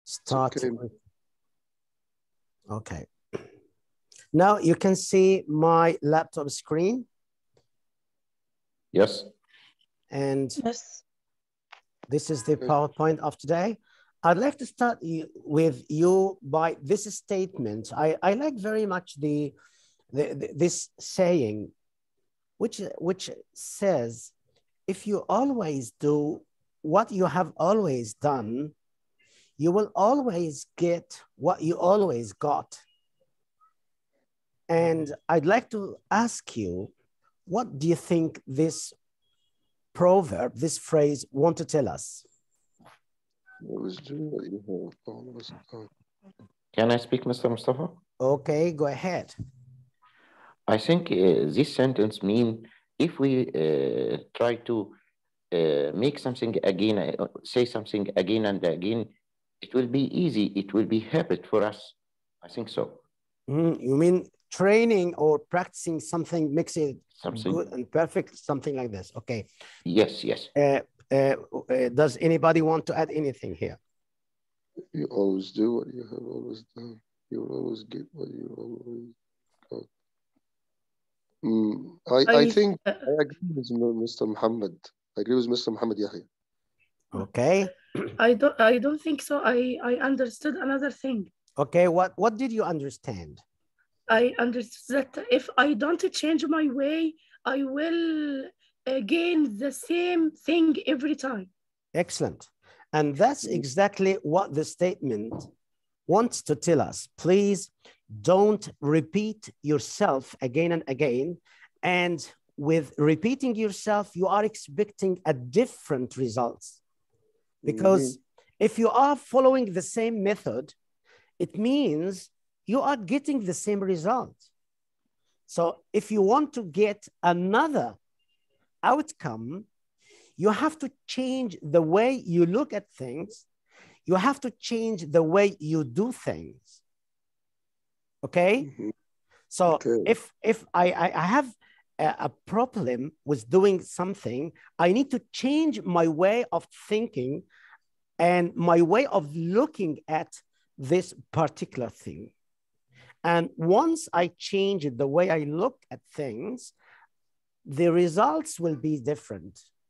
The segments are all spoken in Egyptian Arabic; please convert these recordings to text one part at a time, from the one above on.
start. okay. with- Okay. Now you can see my laptop screen Yes. and Yes. this is the Okay. PowerPoint of today. I'd like to start you, with you by this statement. I, I like very much the, the, the- this saying, which, which says, if you always do what you have always done, you will always get what you always got. And I'd like to ask you, what do you think this proverb, this phrase want to tell us? Always do what you have always done. Can I speak, Mr. Mustafa? Okay, go ahead. I think uh, this sentence mean if we uh, try to uh, make something again, uh, say something again and again, it will be easy. It will be habit for us. I think so. Mhm, You mean training or practicing something, makes it Something. good and perfect, something like this. Okay. Yes, yes. Uh, uh, uh, does anybody want to add anything here? You always do what you have always done. You will always get what you always got. Mm, I, I I- think uh, I agree with M- Mr. Muhammad. I agree with Mr. Muhammad Yahya. Okay. I don't I don't think so. I I understood another thing. Okay. What what did you understand? I understood that if I don't change my way, I will uh, gain the same thing every time. Excellent. And that's exactly what the statement wants to tell us. Please don't repeat yourself again and again. And with repeating yourself, you are expecting a different results. Because if you are following the same method, it means you are getting the same result. So if you want to get another outcome, you have to change the way you look at things. You have to change the way you do things. Okay? Mhm. So Okay. if if I, I, I have a, a problem with doing something, I need to change my way of thinking and my way of looking at this particular thing. And once I change the way I look at things, the results will be different.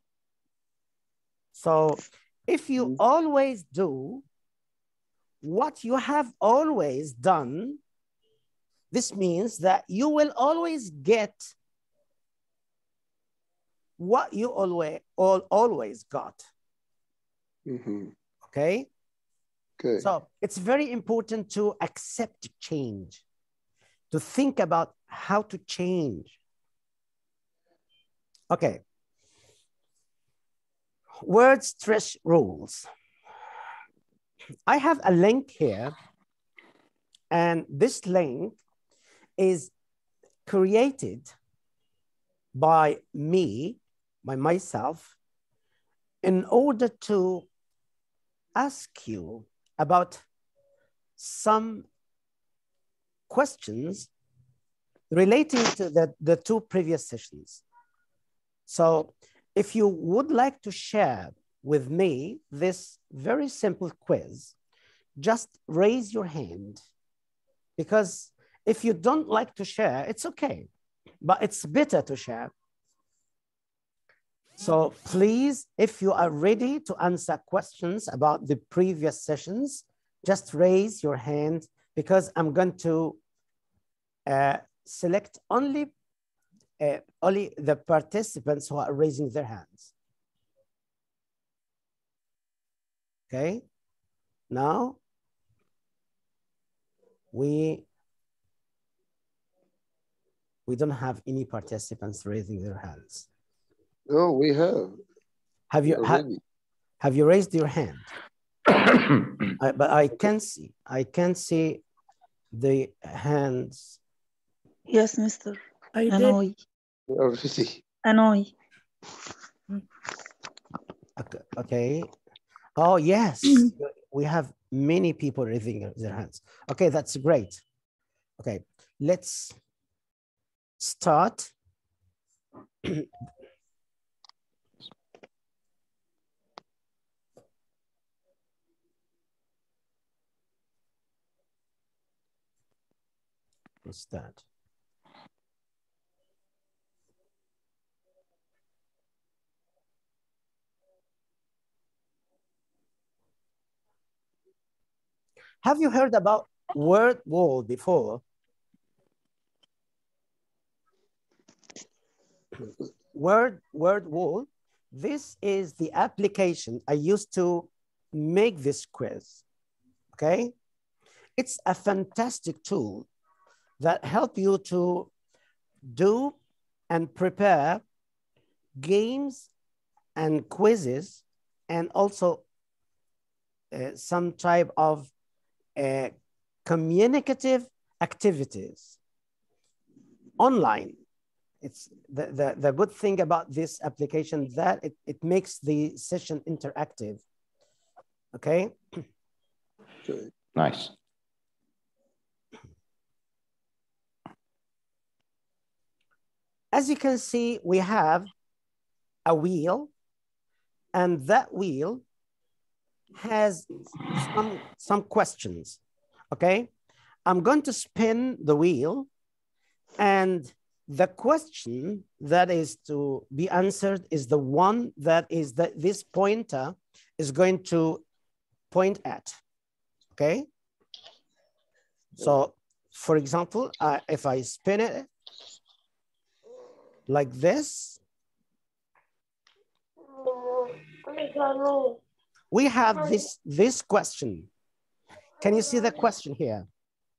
So if you Mhm. always do what you have always done, this means that you will always get what you always all, always got. Mhm. Okay. Okay. So it's very important to accept change, to think about how to change. Okay. Word stress rules. I have a link here, and this link is created by me, by myself, in order to ask you about some questions relating to the, the two previous sessions. So if you would like to share with me this very simple quiz, just raise your hand. Because if you don't like to share, it's okay, but it's better to share. So please, if you are ready to answer questions about the previous sessions, just raise your hand because I'm going to uh, select only, uh, only the participants who are raising their hands. Okay, now we we don't have any participants raising their hands. No, we have. Have you ha- already. have you raised your hand? I, but I can see I can see the hands. Yes, Mister. I did. Hanoi. already. Hanoi. Okay. okay. Oh yes, we have many people raising their hands. Okay, that's great. Okay, let's start. instead. Have you heard about word wall before? word word wall. This is the application I used to make this quiz. Okay, it's a fantastic tool that help you to do and prepare games and quizzes and also uh, some type of uh, communicative activities online. It's the, the, the good thing about this application that it, it makes the session interactive. Okay. Okay. Nice. As you can see, we have a wheel and that wheel has some, some questions, okay? I'm going to spin the wheel and the question that is to be answered is the one that is that this pointer is going to point at, okay? So for example, uh, if I spin it like this, we have this, this question. Can you see the question here?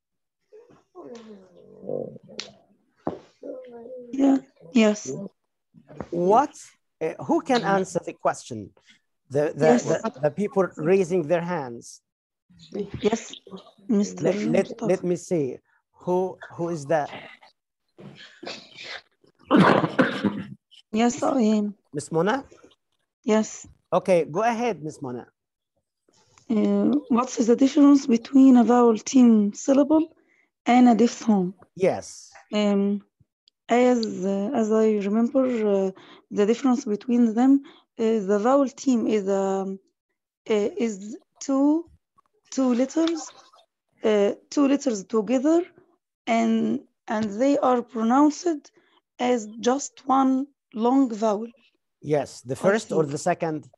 Yeah. Yes. What, uh, who can answer the question? The, the, Yes. the, the people raising their hands. Yes. Mr. Let, let, Mustafa. let me see. Who, who is that? Yes, I am. Miss Mona? Yes. Okay, go ahead, Miss Mona. Uh, what is the difference between a vowel team syllable and a diphthong? Yes. Um, as uh, as I remember, uh, the difference between them is the vowel team is um, uh, is two two letters, uh, two letters together, and and they are pronounced as just one long vowel. Yes, the first or see. the second?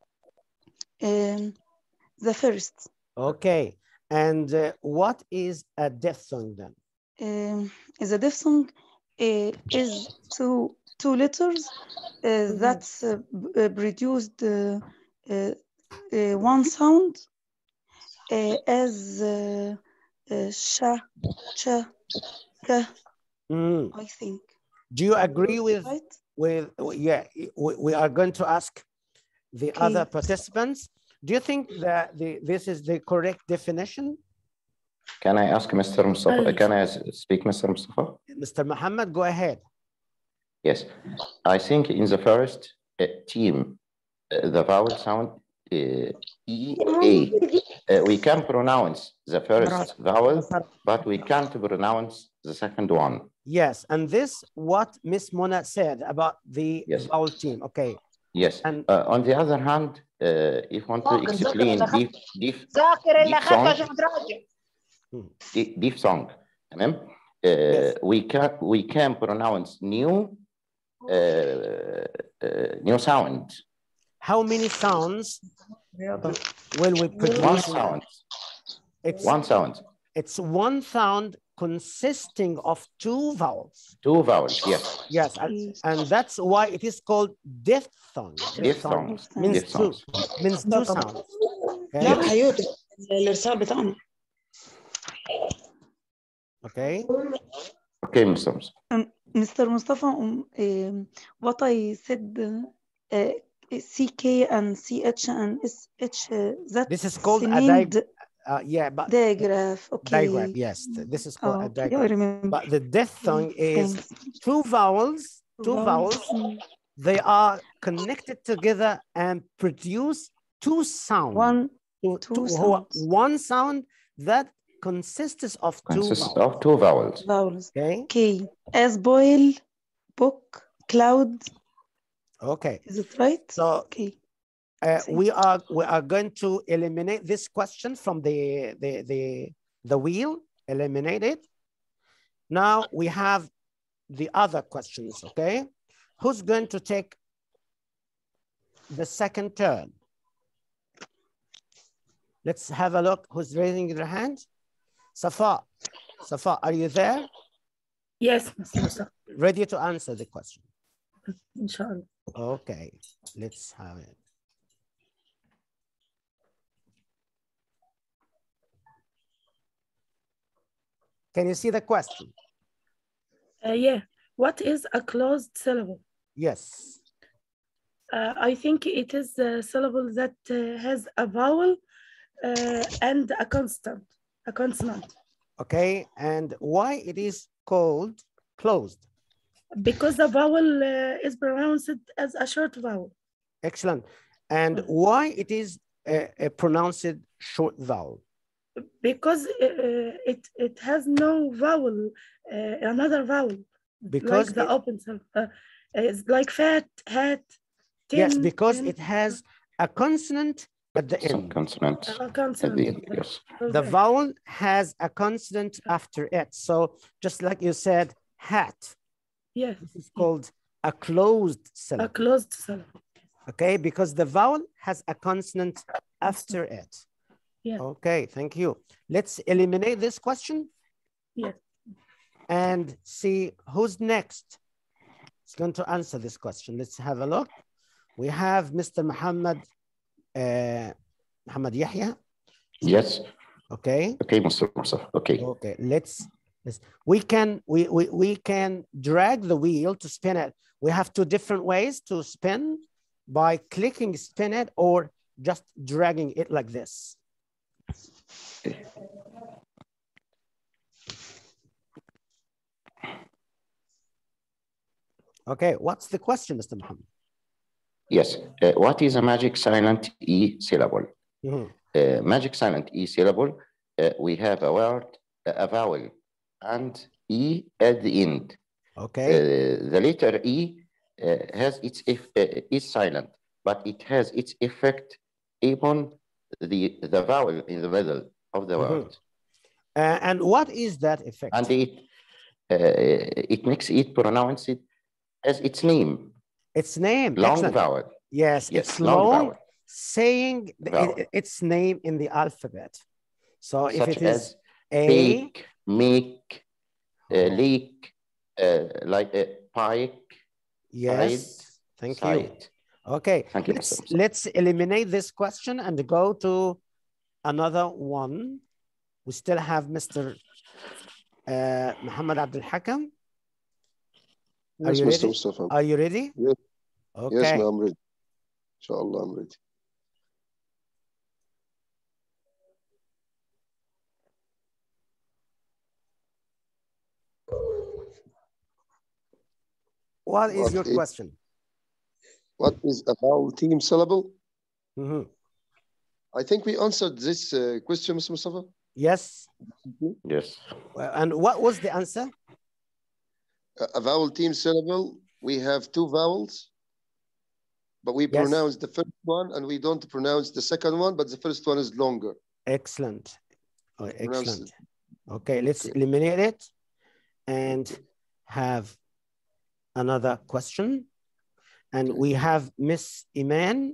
Um, the first Okay. And uh, what is a diphthong then? um, is a diphthong uh, is two two letters uh, that's uh, b- uh, produced uh, uh, uh, one sound uh, as uh, uh, sha, cha, ka, Mm. I think. Do you agree with Right? with yeah we, we are going to ask the other Okay. participants do you think that the this is the correct definition Can I ask Mr. Mustafa? Can I s- speak, Mr. Mustafa? mr muhammad go ahead Yes. I think in the first uh, team, uh, the vowel sound uh, E, A. Uh, we can pronounce the first vowel, but we can't pronounce the second one. yes and this what miss mona said about the Yes. vowel team okay Yes. and Uh, on the other hand, uh, if want to ذاكر- ذاكر explain دخلت. deep, deep, ذاكر اللي Deep اخذته song. عشان تراجع deep, deep song, تمام? Uh, Yes. we can we can pronounce new uh, uh, new sound, how many sounds will we produce one sound, it's one sound, it's one sound consisting of two vowels two vowels. Yes, yes and, and that's why it is called diphthong diphthongs, means two diphthongs. means two طبعا. sounds okay? لا حيوتي الارسال بتاعنا okay Okay, Mr. Mustafa. Mr. Mustafa, um, um, what I said, uh, uh, CK and CH and SH, uh, that This is called a named uh, yeah but digraph. Okay. diagram yes th- this is called Oh, a okay, I diagram remember. but the diphthong is Thanks. two vowels two vowels Mm. they are connected together and produce two sounds One, two, two two- sounds. one sound that consists of two Consists vowels of two vowels. vowels. okay Okay. As boil, book, cloud. okay Is it right? so Okay. uh, See. we are we are going to eliminate this question from the the the the wheel eliminate it Now we have the other questions, okay? Who's going to take the second turn? Let's have a look. Who's raising their hand? Safa. Safa, are you there? Yes, Mr. Mustafa. Ready to answer the question? Inshallah. Okay, let's have it. Can you see the question? Uh, yeah. What is a closed syllable? Yes. Uh, I think it is a syllable that uh, has a vowel uh, and a constant, a consonant. Okay, and why it is called closed? Because the vowel uh, is pronounced as a short vowel. Excellent. And why it is a, a pronounced short vowel? Because uh, it, it has no vowel, uh, another vowel. Because like the it- open syllable. Uh, it's like fat, hat, yes, tin, because tin, it has a consonant at the Some end. consonants a at consonant. the end, yes. The vowel has a consonant after it. So just like you said, hat, Yes, this is called a closed a syllable. closed syllable. Okay, because the vowel has a consonant after it. Yeah. Okay, thank you. Let's eliminate this question. Yes. And see who's next. Is going to answer this question. Let's have a look. We have Mr. Muhammad, uh, Muhammad Yahya. Yes. Okay. Okay, Mr. Mustafa. Okay. Okay, let's, let's we can we, we we can drag the wheel to spin it. We have two different ways to spin by clicking spin it or just dragging it like this. Okay, what's the question, Mr. Muhammad? Yes. Uh, what is a magic silent E syllable? Mhm. Uh, magic silent E syllable, uh, we have a word, a vowel, and E at the end. Okay, Uh, the letter E uh, has its if, uh, is silent, but it has its effect upon the the vowel in the middle of the Mhm. word, Uh, and what is that effect? and it uh, it makes it pronounce it as its name, its name. long excellent. vowel. Yes, Yes, it's long long, vowel, saying the- Vowel. it- its name in the alphabet. So if such it is as A, bake, make, uh, Oh. leak, uh, like uh, pike, yes, thank you. side. Okay, Thank you, Mr. let's, Musa. let's eliminate this question and go to another one. We still have Mr. Uh, Muhammad Abdul Hakam. Are Yes, you Mr. ready? Mustafa. Are you ready? Yes. Okay. Yes, ma'am, I'm ready. Inshallah, I'm ready. What is What your is- question? What is a vowel team syllable? Mhm. I think we answered this uh, question, Mr. Mustafa. Yes. Yes. Well, And what was the answer? A, a vowel team syllable, we have two vowels, but we Yes. pronounce the first one and we don't pronounce the second one, but the first one is longer. Excellent. Oh, Pronounce excellent. Okay, let's Okay. eliminate it and have another question. And we have Miss Iman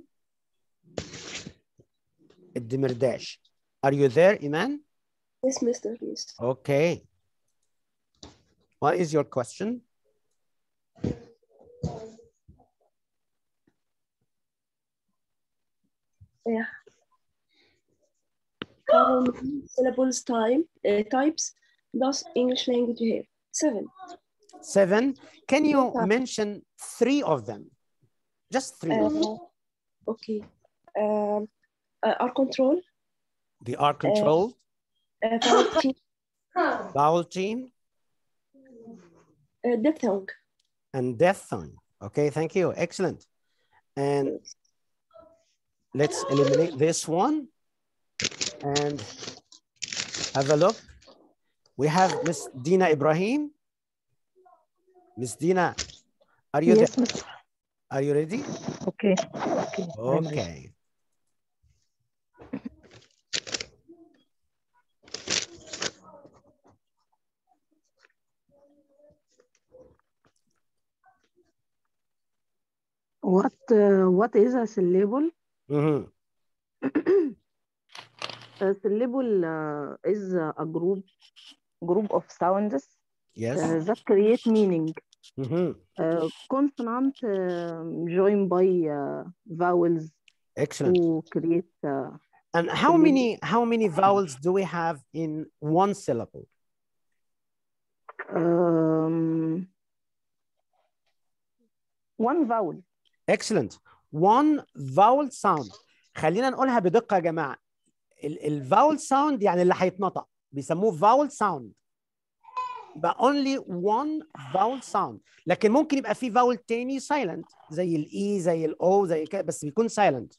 Demirdash. Are you there, Iman? Yes, Mr. Yes. Okay. What is your question? How many syllables time uh, types does English language have? Seven. Seven. Can you Yes, sir. mention three of them? Just three. Uh, okay. Um, uh, our control, The are controlled, uh, variety, vowel team, uh, diphthong. and death tongue. Okay, thank you. Excellent. And let's eliminate this one and have a look. We have Miss Dina Ibrahim. Miss Dina, are you Yes, there? Mr. Are you ready? Okay. Okay. I'm ready. Okay. What uh, what is a syllable? مهم. A syllable uh, is a group group of sounds Yes. uh, that create meaning. مهم. Uh, consonant um, joined by uh, vowels Excellent. to create uh, And how syllable. many how many vowels do we have in one syllable? um, one vowel. Excellent. One vowel sound. خلينا نقولها بدقة يا جماعة. الفاول ساوند يعني اللي هيتنطق بيسموه vowel sound. يبقى only one vowel sound. لكن ممكن يبقى في vowel تاني silent زي الاي زي الاو زي كده بس بيكون silent.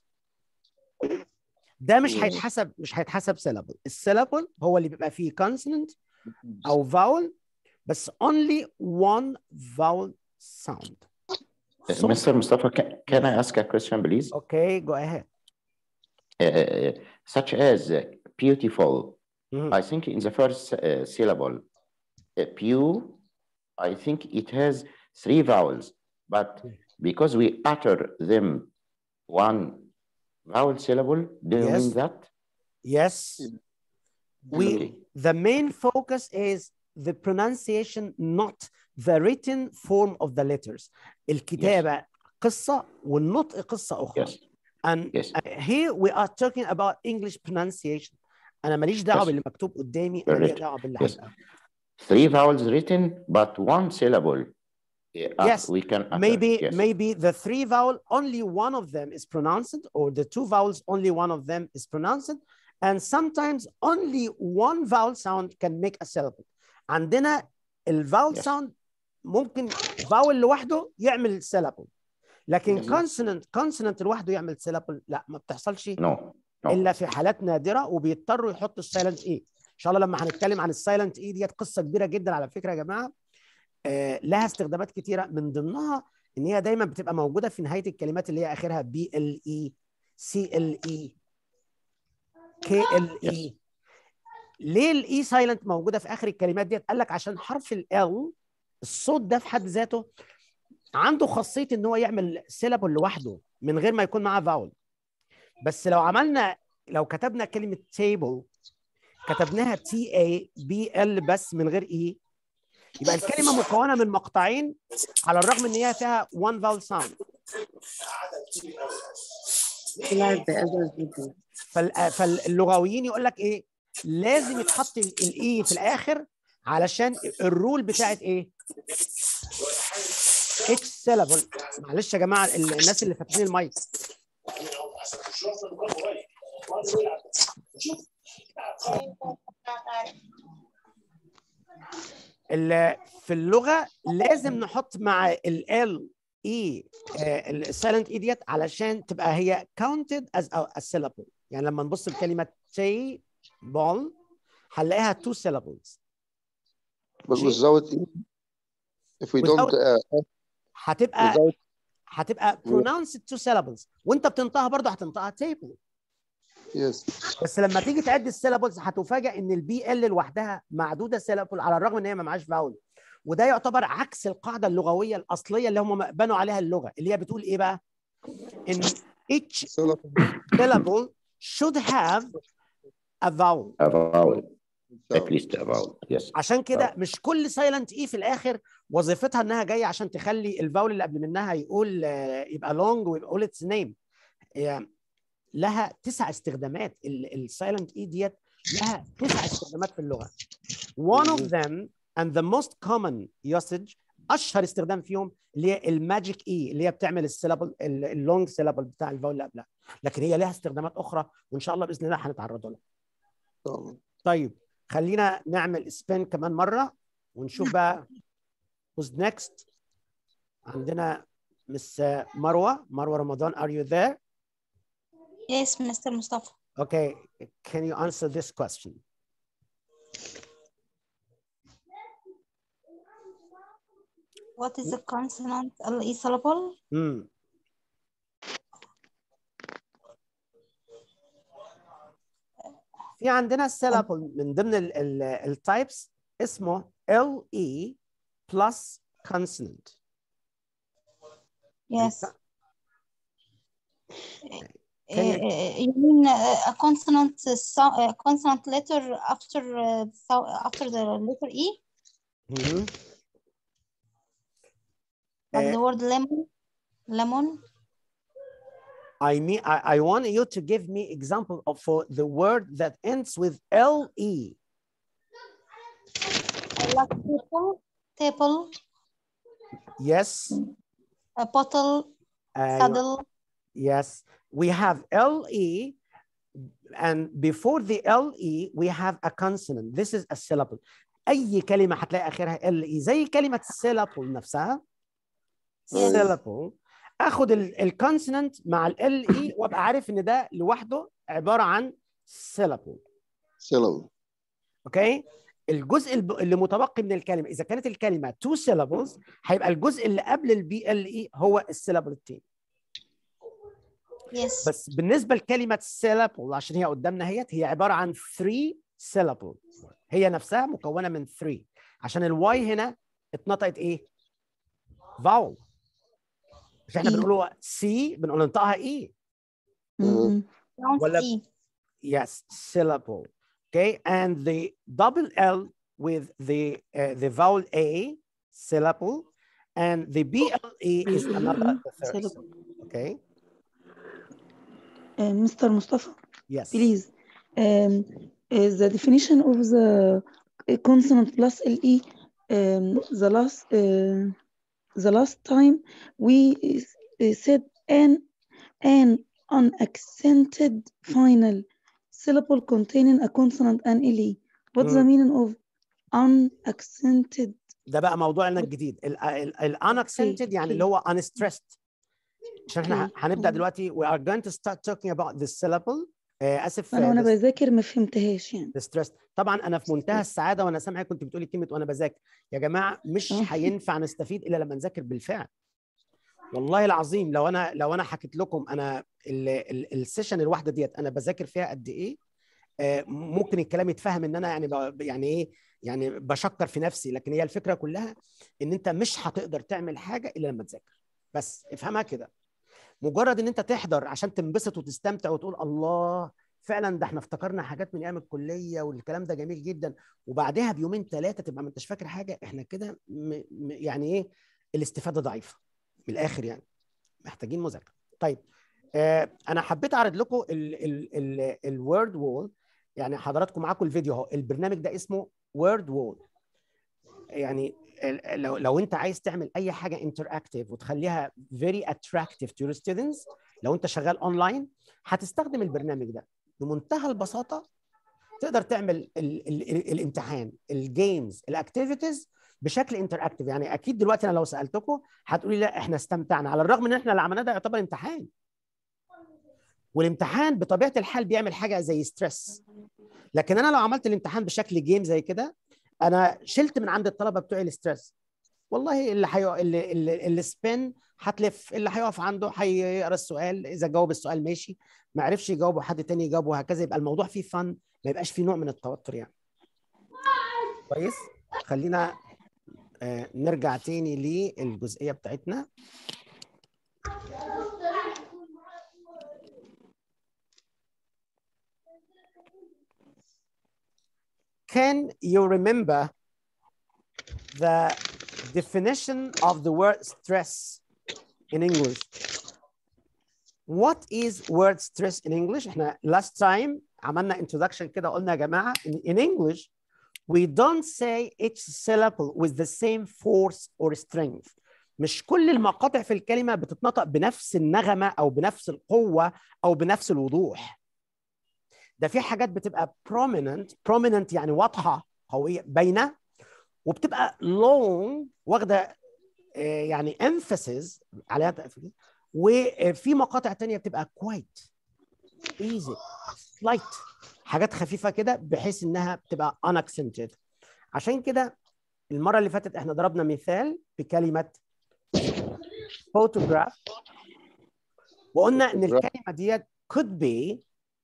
ده مش هيتحسب مش هيتحسب syllable. السيلابل هو اللي بيبقى فيه consonant او vowel بس only one vowel sound. So- Mr. Mustafa, can, can I ask a question, please? Okay, go ahead. Uh, such as uh, beautiful. Mhm. I think in the first uh, syllable, uh, pew, I think it has three vowels, but because we utter them one vowel syllable, do you Yes. mean that? Yes. We Okay. the main focus is the pronunciation, not the written form of the letters. الكتابة قصة والنطق قصة أخرى. Yes. And Yes. uh, here we are talking about English pronunciation. أنا ماليش دعوة Yes. باللي مكتوب قدامي، أنا ليا Correct. دعوة باللي Yes. هيبقى. Three vowels written, but one syllable. uh, Yes. We can utter. Maybe Yes. maybe the three vowel only one of them is pronounced, or the two vowels only one of them is pronounced, and sometimes only one vowel sound can make a syllable. عندنا الفاول Yes. sound ممكن فاول لوحده يعمل syllable لكن Yes. consonant consonant لوحده يعمل syllable لا ما بتحصلش No. No. الا في حالات نادره وبيضطروا يحطوا السايلنت اي ان شاء الله لما هنتكلم عن السايلنت اي ديت قصه كبيره جدا على فكره يا جماعه آه لها استخدامات كتيره من ضمنها ان هي دايما بتبقى موجوده في نهايه الكلمات اللي هي اخرها بي ال اي سي ال اي كي ال اي ليه الاي سايلنت موجوده في اخر الكلمات ديت قال لك عشان حرف ال الصوت ده في حد ذاته عنده خاصيه ان هو يعمل سيلابل لوحده من غير ما يكون معاه فاول بس لو عملنا لو كتبنا كلمه تيبل كتبناها تي اي بي ال بس من غير اي يبقى الكلمه مكونه من مقطعين على الرغم ان هي فيها one vowel sound فال- فاللغويين يقول لك ايه لازم يتحط الاي في الاخر علشان الرول بتاعت ايه اتش سيلابل معلش يا جماعه ال- الناس اللي فاتحين المايك ال- في اللغه لازم نحط مع ال ال اي السايلنت اي ديت علشان تبقى هي counted as a, a syllable يعني لما نبص لكلمه تي بول هنلاقيها two syllables But ماشي؟ without it, if we don't Without- uh, هتبقى without هتبقى pronounced two syllables وانت بتنطقها برضه هتنطقها table yes بس لما تيجي تعد السيلابلز هتفاجئ ان البي ال لوحدها معدوده سيلابل على الرغم ان هي ما معهاش فاول وده يعتبر عكس القاعده اللغويه الاصليه اللي هم بنوا عليها اللغه اللي هي بتقول ايه بقى؟ ان each syllable syllable should have a vowel A vowel. At least a vowel. Yes. عشان كده مش كل سايلنت اي في الاخر وظيفتها انها جايه عشان تخلي الفاول اللي قبل منها يقول آه، يبقى لونج ويبقى يقول اتس نيم لها تسع استخدامات السايلنت اي ديت لها تسع استخدامات في اللغه one of them and the most common usage اشهر استخدام فيهم اللي هي الماجيك اي اللي هي بتعمل السيلابل اللونج سيلابل بتاع الفاول اللي قبلها لكن هي لها استخدامات اخرى وان شاء الله باذن الله هنتعرض لها طبعا. طيب خلينا نعمل سبين كمان مره ونشوف بقى who's next عندنا مس مروه مروه رمضان are you there Yes, Mr. Mustafa. okay can you answer this question What is the consonant LE syllable? امم في عندنا syllable من ضمن التايبس اسمه LE plus consonant Yes. Can you- Uh, you mean uh, a consonant uh, so, a consonant letter after uh, so, after the letter E Mhm. like Uh, the word lemon lemon I mean, I, I want you to give me example of for the word that ends with L-E. like table table Yes. a bottle أيوة. saddle Yes. We have L-E and before the L-E we have a consonant. This is a syllable. أي كلمة هتلاقي آخرها L-E زي كلمة syllable نفسها. Yes. syllable. اخد الكونسونانت مع ال L-E وابقى عارف ان ده لوحده عبارة عن syllable. syllable اوكي الجزء الب- اللي متبقي من الكلمه اذا كانت الكلمه two syllables هيبقى الجزء اللي قبل البي ال اي هو السيلابل التاني yes بس بالنسبه لكلمه syllable عشان هي قدامنا هيت هي عباره عن three syllables هي نفسها مكونه من three عشان الواي هنا اتنطقت ايه؟ vowel مش احنا إي. بنقوله سي بنقول ننطقها ايه مم. sound ولا- E Yes, syllable. Okay, and the double L with the uh, the vowel A syllable, and the BLE is another the third. Syllable. Okay. Uh, Mr. Mustafa, Yes. please. Um, uh, the definition of the uh, consonant plus LE, um, the last uh, the last time we uh, said an an unaccented final syllable containing a consonant and LE. What's the Mm. meaning of unaccented? ده بقى موضوعنا الجديد. ال ال ال unaccented يعني اللي هو unstressed. عشان احنا Okay. هنبدا دلوقتي we are going to start talking about the syllable. آه، اسف انا وانا the بذاكر ما فهمتهاش يعني the stress طبعا انا في منتهى السعاده وانا سامعك كنت بتقولي كلمه وانا بذاكر يا جماعه مش آه. هينفع نستفيد الا لما نذاكر بالفعل والله العظيم لو انا لو انا حكيت لكم انا ال- ال- السيشن الواحده ديت انا بذاكر فيها قد ايه آه، ممكن الكلام يتفهم ان انا يعني ب- يعني ايه يعني بشكر في نفسي لكن هي الفكره كلها ان انت مش هتقدر تعمل حاجه الا لما تذاكر بس افهمها كده مجرد ان انت تحضر عشان تنبسط وتستمتع وتقول الله فعلا ده احنا افتكرنا حاجات من ايام الكليه والكلام ده جميل جدا وبعدها بيومين ثلاثه تبقى ما انتش فاكر حاجه احنا كده م- م- يعني ايه الاستفاده ضعيفه من الاخر يعني محتاجين مذاكره طيب آه انا حبيت اعرض لكم الوورد وول يعني حضراتكم معاكم الفيديو اهو البرنامج ده اسمه وورد وول يعني ال- لو لو انت عايز تعمل اي حاجه انتراكتيف وتخليها very attractive to your students لو انت شغال اونلاين هتستخدم البرنامج ده بمنتهى البساطه تقدر تعمل ال ال ال الامتحان الجيمز الاكتيفيتيز بشكل انتراكتيف يعني اكيد دلوقتي انا لو سالتكم هتقولي لا احنا استمتعنا على الرغم ان احنا اللي عملناه ده يعتبر امتحان والامتحان بطبيعه الحال بيعمل حاجه زي ستريس لكن انا لو عملت الامتحان بشكل جيم زي كده انا شلت من عند الطلبه بتوعي الاسترس والله اللي حيو... اللي اللي, اللي سبين هتلف اللي هيقف عنده هيقرا السؤال اذا جاوب السؤال ماشي ما عرفش يجاوبه حد تاني يجاوبه وهكذا يبقى الموضوع فيه فن ما يبقاش فيه نوع من التوتر يعني كويس خلينا آه نرجع تاني للجزئيه بتاعتنا Can you remember the definition of the word stress in English? What is word stress in English? احنا last time عملنا introduction كده قلنا يا جماعة in, in English we don't say each syllable with the same force or strength. مش كل المقاطع في الكلمة بتتنطق بنفس النغمة أو بنفس القوة أو بنفس الوضوح. ده في حاجات بتبقى prominent prominent يعني واضحه قويه باينه وبتبقى long واخده آه، يعني emphasis عليها تأكيد. وفي مقاطع تانية بتبقى quite easy slight حاجات خفيفه كده بحيث انها بتبقى unaccented عشان كده المره اللي فاتت احنا ضربنا مثال بكلمه photograph وقلنا ان الكلمه ديت could be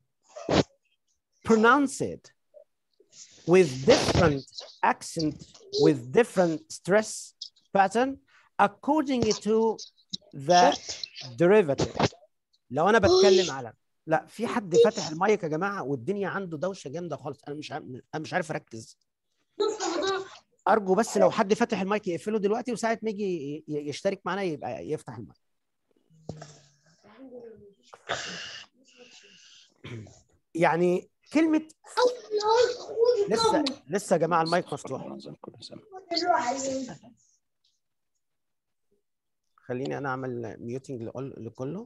pronounced with different accent, with different stress pattern according to the derivative. لو انا بتكلم على لا في حد فاتح المايك يا جماعه والدنيا عنده دوشه جامده خالص انا مش عارف انا مش عارف اركز ارجو بس لو حد فاتح المايك يقفله دلوقتي وساعه ما يجي ي- ي- يشترك معانا يبقى يفتح المايك يعني كلمه لسه لسه يا جماعه المايك مفتوح خليني انا اعمل ميوتنج لكله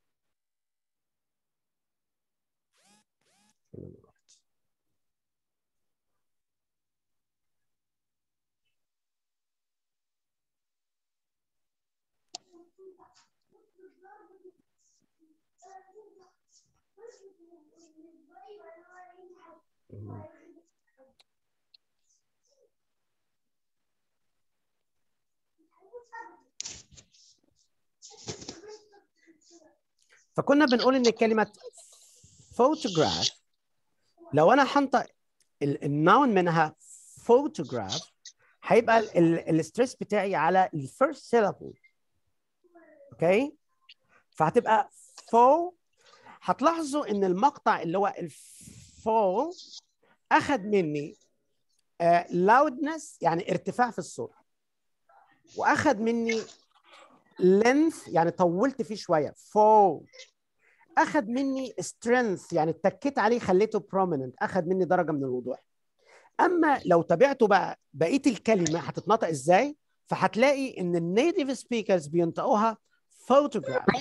فكنا بنقول ان كلمه photograph لو انا هنطق ال- النون منها photograph هيبقى الستريس بتاعي على الفيرست syllable اوكي فهتبقى فو هتلاحظوا ان المقطع اللي هو الفو اخذ مني آه loudness يعني ارتفاع في الصوت واخذ مني length يعني طولت فيه شويه فو اخذ مني strength يعني اتكيت عليه خليته prominent اخذ مني درجه من الوضوح اما لو تابعتوا بقى بقيه الكلمه هتتنطق ازاي فهتلاقي ان النيتيف سبيكرز بينطقوها photograph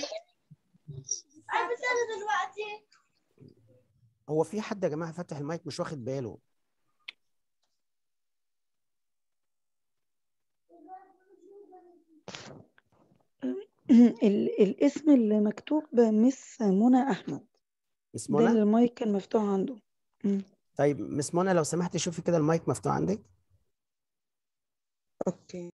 هو في حد يا جماعه فتح المايك مش واخد باله ال- الاسم اللي مكتوب مس منى احمد مس ده اللي منى المايك كان مفتوح عنده مم. طيب مس منى لو سمحتي شوفي كده المايك مفتوح عندك اوكي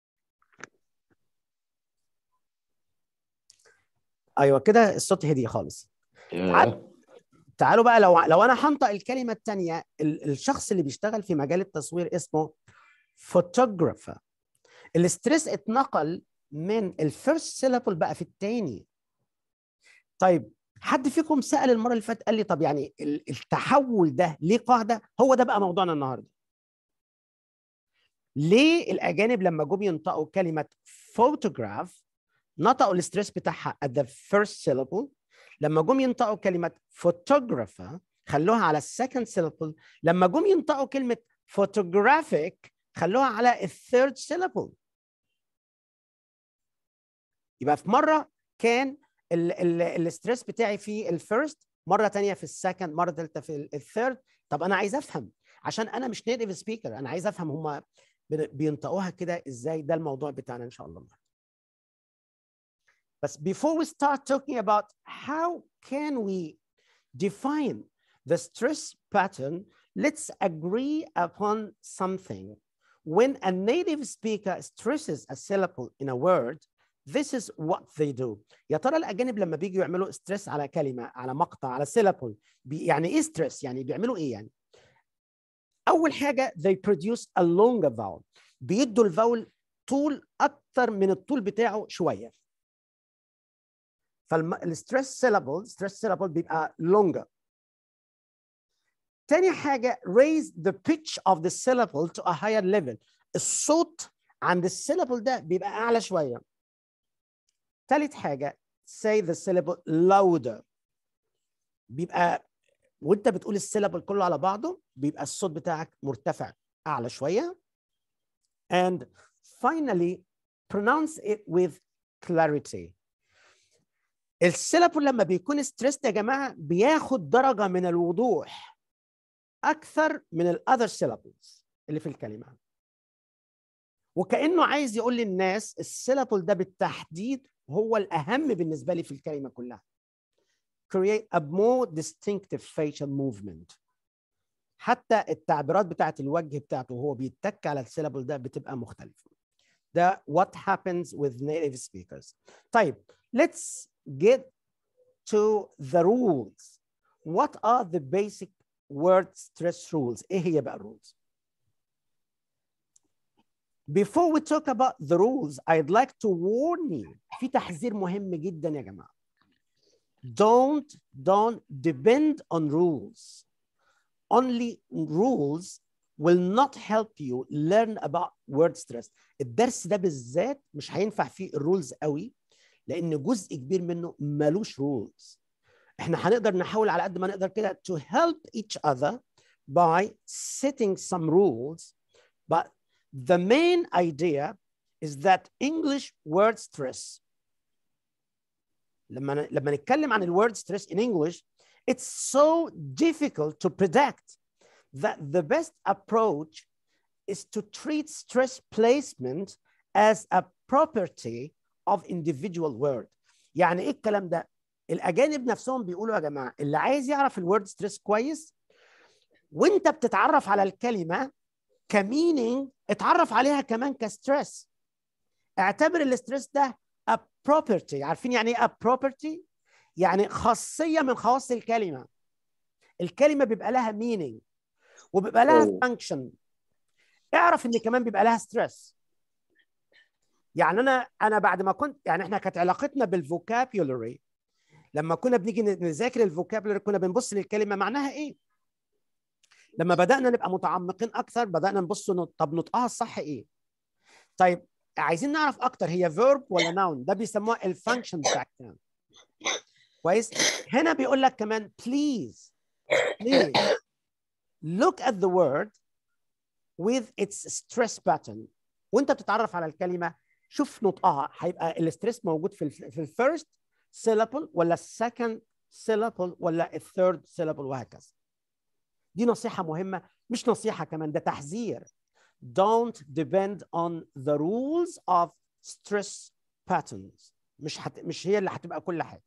ايوه كده الصوت هدي خالص ياه. تعالوا بقى لو لو انا هنطق الكلمه الثانيه الشخص اللي بيشتغل في مجال التصوير اسمه فوتوغرافر الاستريس اتنقل من الفيرست سيلابل بقى في الثاني طيب حد فيكم سأل المره اللي فاتت قال لي طب يعني ال- التحول ده ليه قاعده هو ده بقى موضوعنا النهارده ليه الاجانب لما جم ينطقوا كلمه photograph نطقوا الاستريس بتاعها at the first syllable لما جم ينطقوا كلمه photographer خلوها على السكند syllable لما جم ينطقوا كلمه photographic خلوها على الثيرد syllable يبقى في مره كان الاستريس بتاعي في الفيرست مره تانية في السكند مره ثالثه في الثيرد طب انا عايز افهم عشان انا مش نيتيف سبيكر انا عايز افهم هم بينطقوها كده ازاي ده الموضوع بتاعنا ان شاء الله بس before we start talking about how can we define the stress pattern let's agree upon something when a native speaker stresses a syllable in a word this is what they do يا ترى الاجانب لما بيجوا يعملوا ستريس على كلمه على مقطع على syllable بي يعني ايه ستريس يعني بيعملوا ايه يعني اول حاجه they produce a longer vowel بيدوا الفاول طول اكتر من الطول بتاعه شويه فالستريس syllable stress syllable بيبقى longer تاني حاجه raise the pitch of the syllable to a higher level الصوت عند السيلابل ده بيبقى اعلى شويه ثالث حاجه say the syllable louder بيبقى وانت بتقول السيلابل كله على بعضه بيبقى الصوت بتاعك مرتفع اعلى شويه and finally pronounce it with clarity السيلابل لما بيكون ستريسد يا جماعه بياخد درجه من الوضوح اكثر من الاذر syllables اللي في الكلمه وكانه عايز يقول للناس السيلابل ده بالتحديد هو الاهم بالنسبه لي في الكلمه كلها create a more distinctive facial movement حتى التعبيرات بتاعت الوجه بتاعته وهو بيتك على السيلابل ده بتبقى مختلفه ده what happens with native speakers طيب let's get to the rules what are the basic word stress rules ايه هي بقى الرولز Before we talk about the rules, I'd like to warn you في تحذير مهم جدا يا جماعة. don't don't depend on rules only rules will not help you learn about word stress الدرس ده بالذات مش هينفع فيه الرولز قوي لان جزء كبير منه ملوش رولز احنا هنقدر نحاول على قد ما نقدر كده to help each other by setting some rules but the main idea is that English word stress لما لما نتكلم عن الword stress in English it's so difficult to predict that the best approach is to treat stress placement as a property of individual word يعني ايه الكلام ده الاجانب نفسهم بيقولوا يا جماعه اللي عايز يعرف الورد ستريس كويس وانت بتتعرف على الكلمه كمينينج اتعرف عليها كمان كستريس اعتبر الاستريس ده a property عارفين يعني ايه a property يعني خاصيه من خواص الكلمه الكلمه بيبقى لها meaning وبيبقى لها أوه. function اعرف ان كمان بيبقى لها ستريس يعني انا انا بعد ما كنت يعني احنا كانت علاقتنا بالفوكابيولري لما كنا بنيجي نذاكر الفوكابيولري كنا بنبص للكلمه معناها ايه لما بدانا نبقى متعمقين اكثر بدانا نبص نط- طب نطقها الصح ايه طيب عايزين نعرف اكتر هي فيرب ولا ناون ده بيسموها الفانكشن بتاع الكلام كويس هنا بيقول لك كمان please please look at the word with its stress pattern وانت بتتعرف على الكلمه شوف نطقها هيبقى الاستريس موجود في ال في الفيرست syllable ولا السكند syllable ولا الثيرد syllable وهكذا دي نصيحه مهمه مش نصيحه كمان ده تحذير don't depend on the rules of stress patterns مش هت... مش هي اللي هتبقى كل حاجه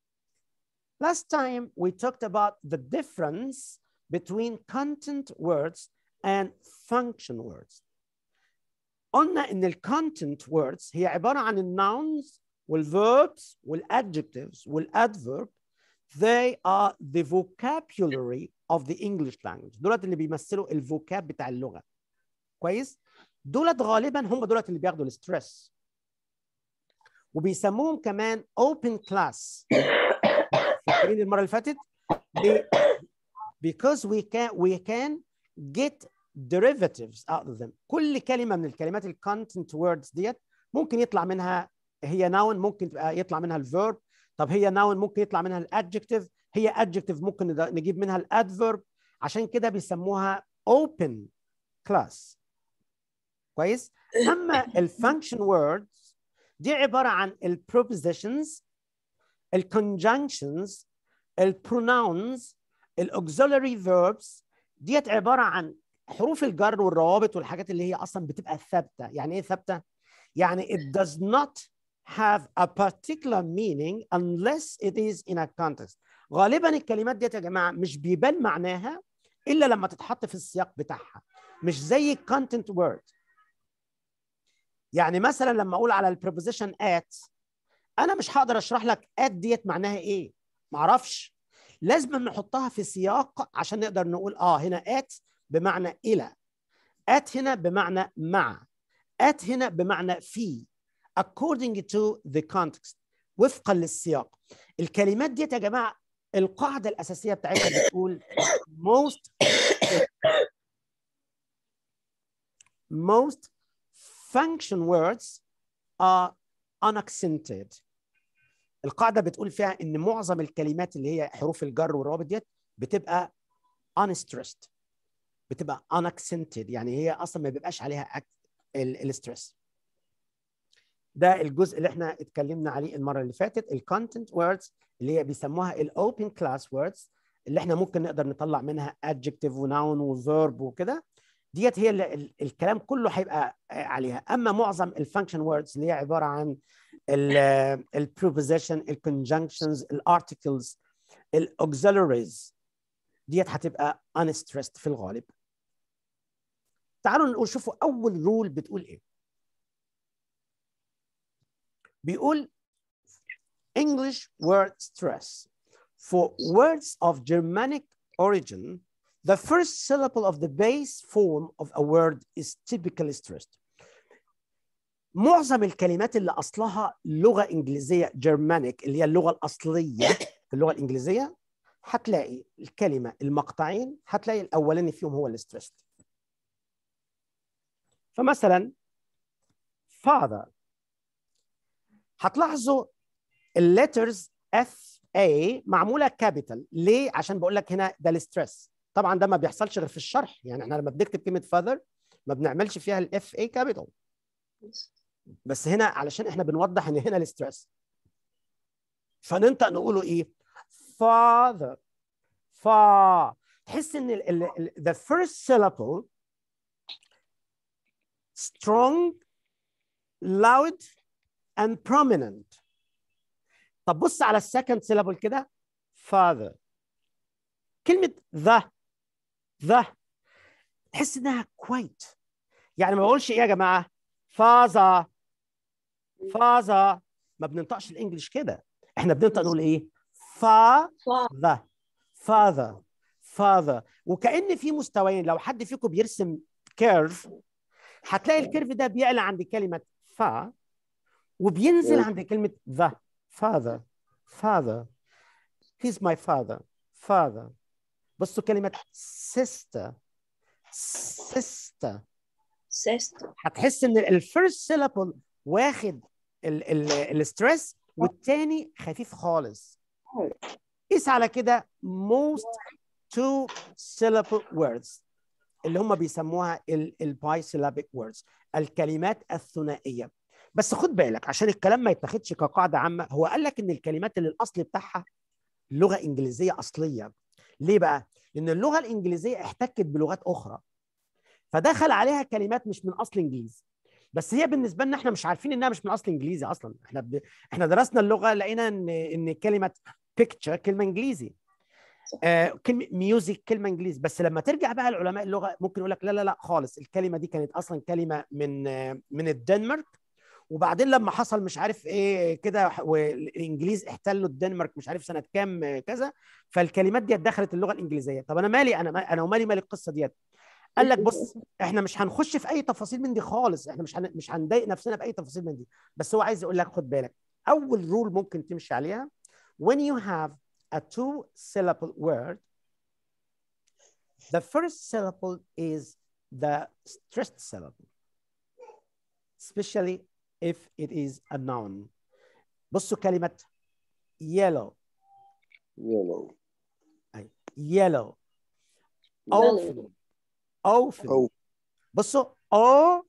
last time we talked about the difference between content words and function words قلنا ان ال content words هي عباره عن الناونز والverbs والadjectives والadverb they are the vocabulary of the English language دولت اللي بيمثلوا الفوكاب بتاع اللغه كويس دولت غالبا هم دولت اللي بياخدوا الستريس وبيسموهم كمان open class فاكرين المره اللي فاتت Be- because we can we can get derivatives out of them كل كلمه من الكلمات الكونتنت words ديت ممكن يطلع منها هي noun ممكن تبقى يطلع منها الفيرب طب هي noun ممكن يطلع منها الادجكتيف هي adjective ممكن ند- نجيب منها الادفيرب عشان كده بيسموها open class كويس اما الفانكشن words دي عباره عن البروبوزيشنز الكونجنكشنز البروناونز الاوكسيلري فيربس ديت عباره عن حروف الجر والروابط والحاجات اللي هي اصلا بتبقى ثابته يعني ايه ثابته يعني it does not have a particular meaning unless it is in a context غالبا الكلمات ديت يا جماعه مش بيبان معناها الا لما تتحط في السياق بتاعها مش زي الكونتنت وورد يعني مثلا لما اقول على البريبوزيشن at انا مش هقدر اشرح لك at ديت معناها ايه معرفش لازم نحطها في سياق عشان نقدر نقول اه هنا at بمعنى الى at هنا بمعنى مع at هنا بمعنى في according to the context وفقا للسياق الكلمات ديت يا جماعه القاعده الاساسيه بتاعتها بتقول most most function words are unaccented القاعده بتقول فيها ان معظم الكلمات اللي هي حروف الجر والروابط ديت بتبقى unstressed بتبقى unaccented يعني هي اصلا ما بيبقاش عليها الستريس ده الجزء اللي احنا اتكلمنا عليه المره اللي فاتت الكونتنت ووردز اللي هي بيسموها الاوبن كلاس ووردز اللي احنا ممكن نقدر نطلع منها adjective وناون وفيرب وكده ديت هي اللي ال- الكلام كله هيبقى عليها اما معظم الفانكشن ووردز اللي هي عباره عن البروبوزيشن الكونجنكشنز الارتكلز الاوكسيلريز ديت هتبقى unstressed في الغالب تعالوا نقول شوفوا اول رول بتقول ايه بيقول English word stress for words of Germanic origin the first syllable of the base form of a word is typically stressed معظم الكلمات اللي اصلها لغه انجليزيه Germanic اللي هي اللغه الاصليه في اللغه الانجليزيه هتلاقي الكلمه المقطعين هتلاقي الاولاني فيهم هو الاستريس فمثلا father هتلاحظوا الليترز اف اي معموله كابيتال ليه عشان بقول لك هنا ده الاستريس طبعا ده ما بيحصلش غير في الشرح يعني احنا لما بنكتب كلمه father ما بنعملش فيها الاف اي كابيتال بس هنا علشان احنا بنوضح ان هنا الاستريس فننطق نقوله ايه father فا تحس ان ال ال ال the first syllable strong loud and prominent طب بص على السكند syllable كده father كلمة the the تحس انها quite يعني ما بقولش ايه يا جماعة father father ما بننطقش الانجليش كده احنا بننطق نقول ايه father father father وكأن في مستويين لو حد فيكم بيرسم كيرف هتلاقي الكيرف ده بيعلى عند كلمة فا وبينزل عند كلمة the father father he's my father father بصوا كلمة sister sister سيست هتحس ان الفيرست syllable واخد الستريس والتاني خفيف خالص قيس على كده most two syllable words اللي هم بيسموها البايسيلابيك words الكلمات الثنائيه بس خد بالك عشان الكلام ما يتاخدش كقاعده عامه هو قال لك ان الكلمات اللي الاصل بتاعها لغه انجليزيه اصليه ليه بقى لان اللغه الانجليزيه احتكت بلغات اخرى فدخل عليها كلمات مش من اصل انجليزي بس هي بالنسبه لنا احنا مش عارفين انها مش من اصل انجليزي اصلا احنا ب... احنا درسنا اللغه لقينا ان ان كلمه بيكتشر كلمه انجليزي آه كلمه ميوزك كلمه انجليزي بس لما ترجع بقى لعلماء اللغه ممكن يقول لك لا لا لا خالص الكلمه دي كانت اصلا كلمه من آه من الدنمارك وبعدين لما حصل مش عارف ايه كده والانجليز احتلوا الدنمارك مش عارف سنه كام آه، كذا فالكلمات دي دخلت اللغه الانجليزيه طب انا مالي انا انا ومالي مال القصه ديت قال لك بص احنا مش هنخش في اي تفاصيل من دي خالص احنا مش هن... مش هنضايق نفسنا باي تفاصيل من دي بس هو عايز يقول لك خد بالك اول رول ممكن تمشي عليها when you have a two syllable word the first syllable is the stressed syllable especially if it is a noun بصوا كلمة yellow yellow أي yellow often often أو بصوا o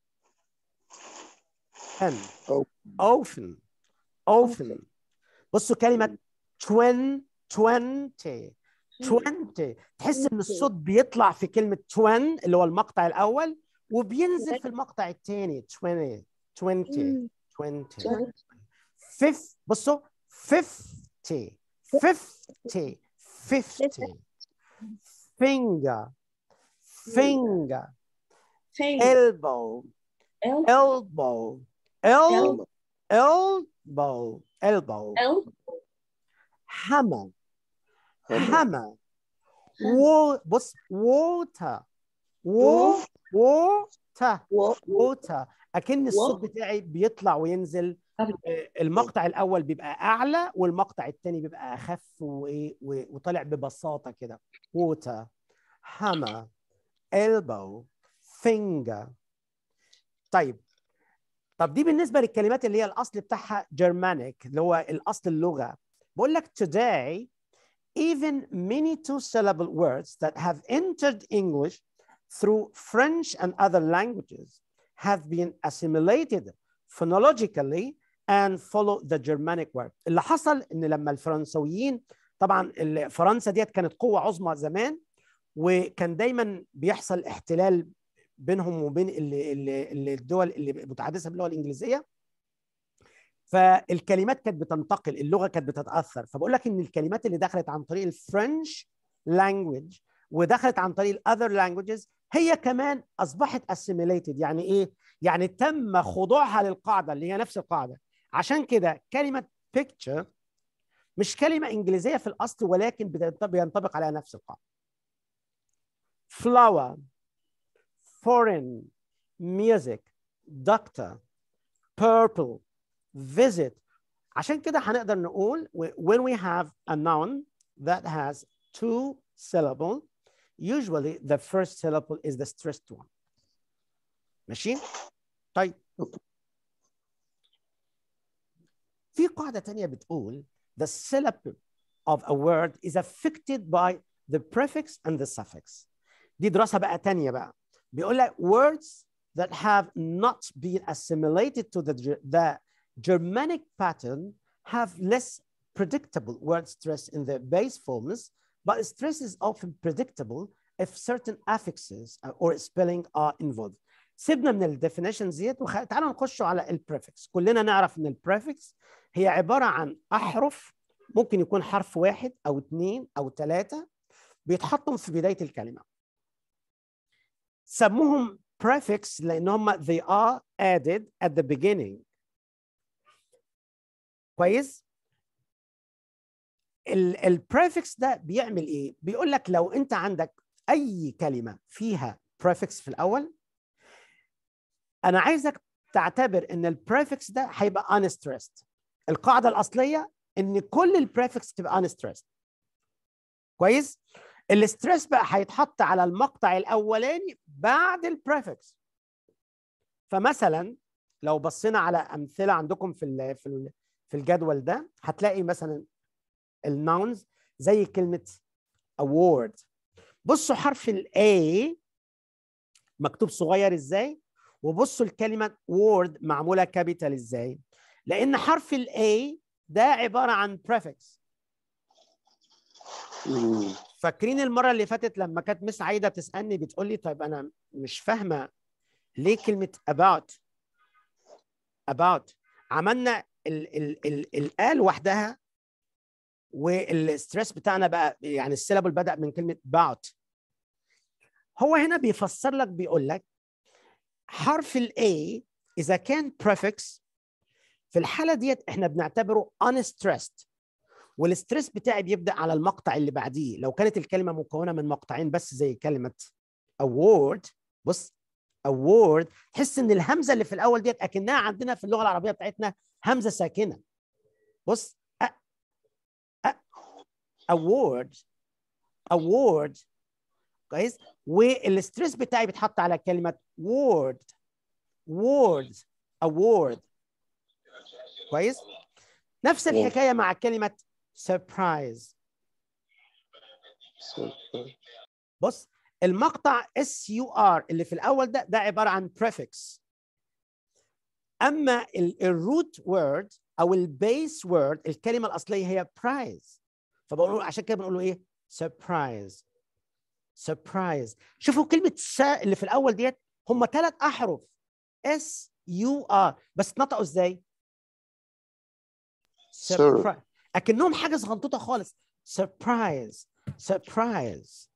n أو often often بصوا كلمة twin twenty twenty تحس ان الصوت بيطلع في كلمة twin اللي هو المقطع الأول وبينزل في المقطع الثاني 20 20 20 fifth بصوا 50 50 50 finger finger فين elbow ال elbow el elbow elbow ال hammer hammer wo بص water wo water و water اكن الصوت بتاعي بيطلع وينزل آه، المقطع الاول بيبقى اعلى والمقطع الثاني بيبقى اخف وايه و- وطالع ببساطه كده water hammer elbow finger طيب طب دي بالنسبه للكلمات اللي هي الاصل بتاعها Germanic اللي هو الاصل اللغه بقول لك today even many two syllable words that have entered English through French and other languages have been assimilated phonologically and follow the Germanic word اللي حصل ان لما الفرنسويين طبعا ال- فرنسا ديت كانت قوة عظمى زمان وكان دايما بيحصل احتلال بينهم وبين ال- ال- ال- الدول اللي متحدثة باللغة الإنجليزية فالكلمات كانت بتنتقل اللغة كانت بتتأثر فبقول لك ان الكلمات اللي دخلت عن طريق الفرنش لانجوج ودخلت عن طريق الاذر لانجوجز هي كمان اصبحت assimilated يعني ايه يعني تم خضوعها للقاعده اللي هي نفس القاعده عشان كده كلمه picture مش كلمه انجليزيه في الاصل ولكن بتنط- بينطبق عليها نفس القاعده flower foreign music doctor purple visit عشان كده هنقدر نقول when we have a noun that has two syllable usually the first syllable is the stressed one ماشي طيب في قاعدة تانية بتقول the syllable of a word is affected by the prefix and the suffix دي دراسة بقى تانية بقى بيقول لك words that have not been assimilated to the, the Germanic pattern have less predictable word stress in the base forms, but stress is often predictable if certain affixes or spelling are involved. سيبنا من الديفينيشنز ديت وتعالوا نخش على البريفكس كلنا نعرف ان البريفكس هي عباره عن احرف ممكن يكون حرف واحد او اثنين او ثلاثه بيتحطوا في بدايه الكلمه سموهم prefix لان هم they are added at the beginning كويس البريفكس ده بيعمل ايه بيقول لك لو انت عندك اي كلمه فيها prefix في الاول انا عايزك تعتبر ان البريفكس ده هيبقى unstressed القاعده الاصليه ان كل البريفكس تبقى unstressed كويس الاسترس بقى هيتحط على المقطع الاولاني بعد البريفكس فمثلا لو بصينا على امثله عندكم في ال في ال في الجدول ده هتلاقي مثلا الناونز زي كلمه award بصوا حرف الاي مكتوب صغير ازاي وبصوا الكلمه word معموله كابيتال ازاي لان حرف الاي ده عباره عن prefix مم. فاكرين المره اللي فاتت لما كانت مس عايده بتسالني بتقول لي طيب انا مش فاهمه ليه كلمه about about عملنا ال ال ال الآ لوحدها والستريس بتاعنا بقى يعني السيلابل بدأ من كلمة about هو هنا بيفسر لك بيقول لك حرف ال A إذا كان prefix في الحالة ديت احنا بنعتبره unstressed والستريس بتاعي بيبدأ على المقطع اللي بعديه لو كانت الكلمة مكونة من مقطعين بس زي كلمة award بص award تحس ان الهمزه اللي في الاول ديت اكنها عندنا في اللغه العربيه بتاعتنا همزه ساكنه بص أ أ award award كويس والستريس بتاعي بيتحط على كلمه word word award كويس نفس الحكايه مع كلمه surprise Surprise. بص المقطع اس يو ار اللي في الاول ده ده عباره عن prefix اما الروت وورد او البيس وورد الكلمه الاصليه هي برايز فبقول عشان كده بنقول له ايه سربرايز سربرايز شوفوا كلمه س اللي في الاول ديت هم ثلاث احرف اس يو ار بس اتنطقوا ازاي Sir. اكنهم حاجه صغنطوطه خالص سربرايز سربرايز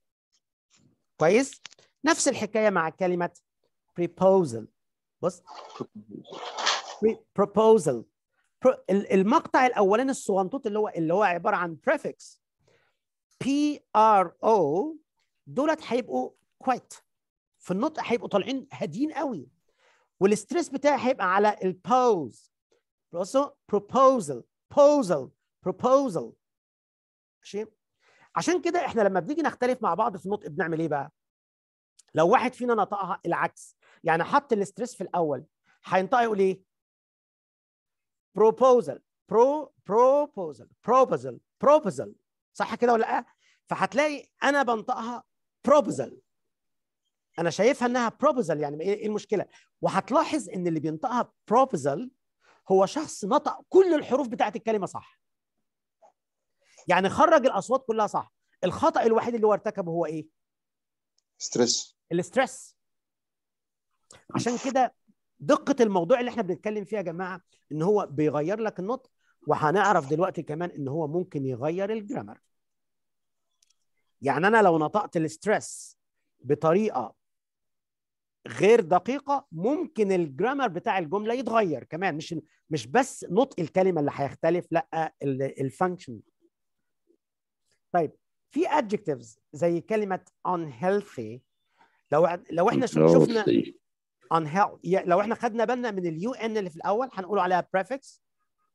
كويس نفس الحكايه مع كلمه proposal بص pre- proposal Pro- ال- المقطع الاولاني الصغنطوط اللي هو اللي هو عباره عن prefix P R O دولت هيبقوا كويت في النطق هيبقوا طالعين هاديين قوي والستريس بتاعي هيبقى على البوز بصوا proposal proposal proposal ماشي عشان كده احنا لما بنيجي نختلف مع بعض في النطق بنعمل ايه بقى؟ لو واحد فينا نطقها العكس يعني حط الاستريس في الاول هينطق يقول ايه؟ proposal pro proposal proposal proposal صح كده ولا لا؟ فهتلاقي انا بنطقها proposal انا شايفها انها proposal يعني ايه إيه المشكله؟ وهتلاحظ ان اللي بينطقها proposal هو شخص نطق كل الحروف بتاعت الكلمه صح يعني خرج الاصوات كلها صح الخطا الوحيد اللي هو ارتكبه هو ايه ستريس الاسترس عشان كده دقه الموضوع اللي احنا بنتكلم فيه يا جماعه ان هو بيغير لك النطق وهنعرف دلوقتي كمان ان هو ممكن يغير الجرامر يعني انا لو نطقت الاسترس بطريقه غير دقيقه ممكن الجرامر بتاع الجمله يتغير كمان مش مش بس نطق الكلمه اللي هيختلف لا الفانكشن طيب في adjectives زي كلمه unhealthy لو لو احنا شو- شفنا unhealthy لو احنا خدنا بالنا من اليو ان اللي في الاول هنقول عليها prefix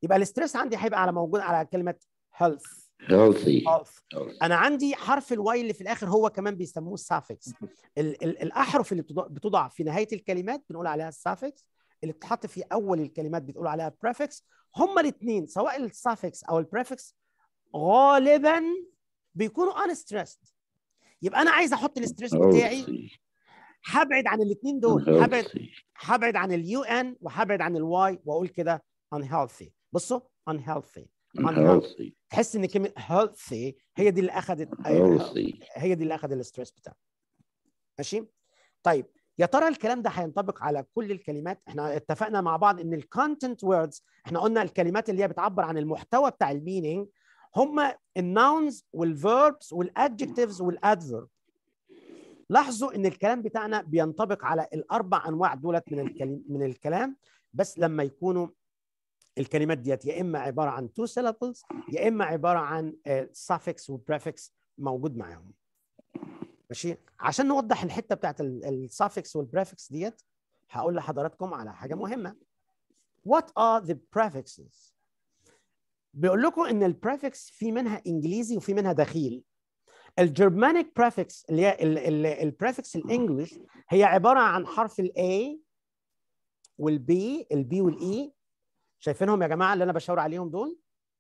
يبقى الاستريس عندي هيبقى على موجود على كلمه health healthy health انا عندي حرف الواي اللي في الاخر هو كمان بيسموه السافكس ال ال الاحرف اللي بتضع- بتضع في نهايه الكلمات بنقول عليها السافكس اللي بتتحط في اول الكلمات بتقول عليها prefix هما الاثنين سواء السافكس او البريفكس غالبا بيكونوا unstressed يبقى انا عايز احط الاستريس بتاعي healthy هبعد عن الاثنين دول هبعد healthy هبعد عن اليو ان وهبعد عن الواي واقول كده unhealthy بصوا unhealthy unhealthy healthy تحس ان كلمه healthy هي دي اللي اخذت healthy هي دي اللي اخذ الاستريس بتاعه ماشي طيب يا ترى الكلام ده هينطبق على كل الكلمات احنا اتفقنا مع بعض ان الكونتنت ووردز احنا قلنا الكلمات اللي هي بتعبر عن المحتوى بتاع المينينج هم الناونز والفيربس والادجكتيفز والادفيرب لاحظوا ان الكلام بتاعنا بينطبق على الاربع انواع دولت من الكلام من الكلام بس لما يكونوا الكلمات ديت يا اما عباره عن two syllables يا اما عباره عن آه، suffix وprefix موجود معاهم ماشي عشان نوضح الحته بتاعت السافكس والبريفكس ديت هقول لحضراتكم على حاجه مهمه what are the prefixes بيقول لكم ان البريفكس في منها انجليزي وفي منها دخيل الجرمانيك بريفكس اللي هي البريفكس الانجليش هي عباره عن حرف الاي والبي البي والاي شايفينهم يا جماعه اللي انا بشاور عليهم دول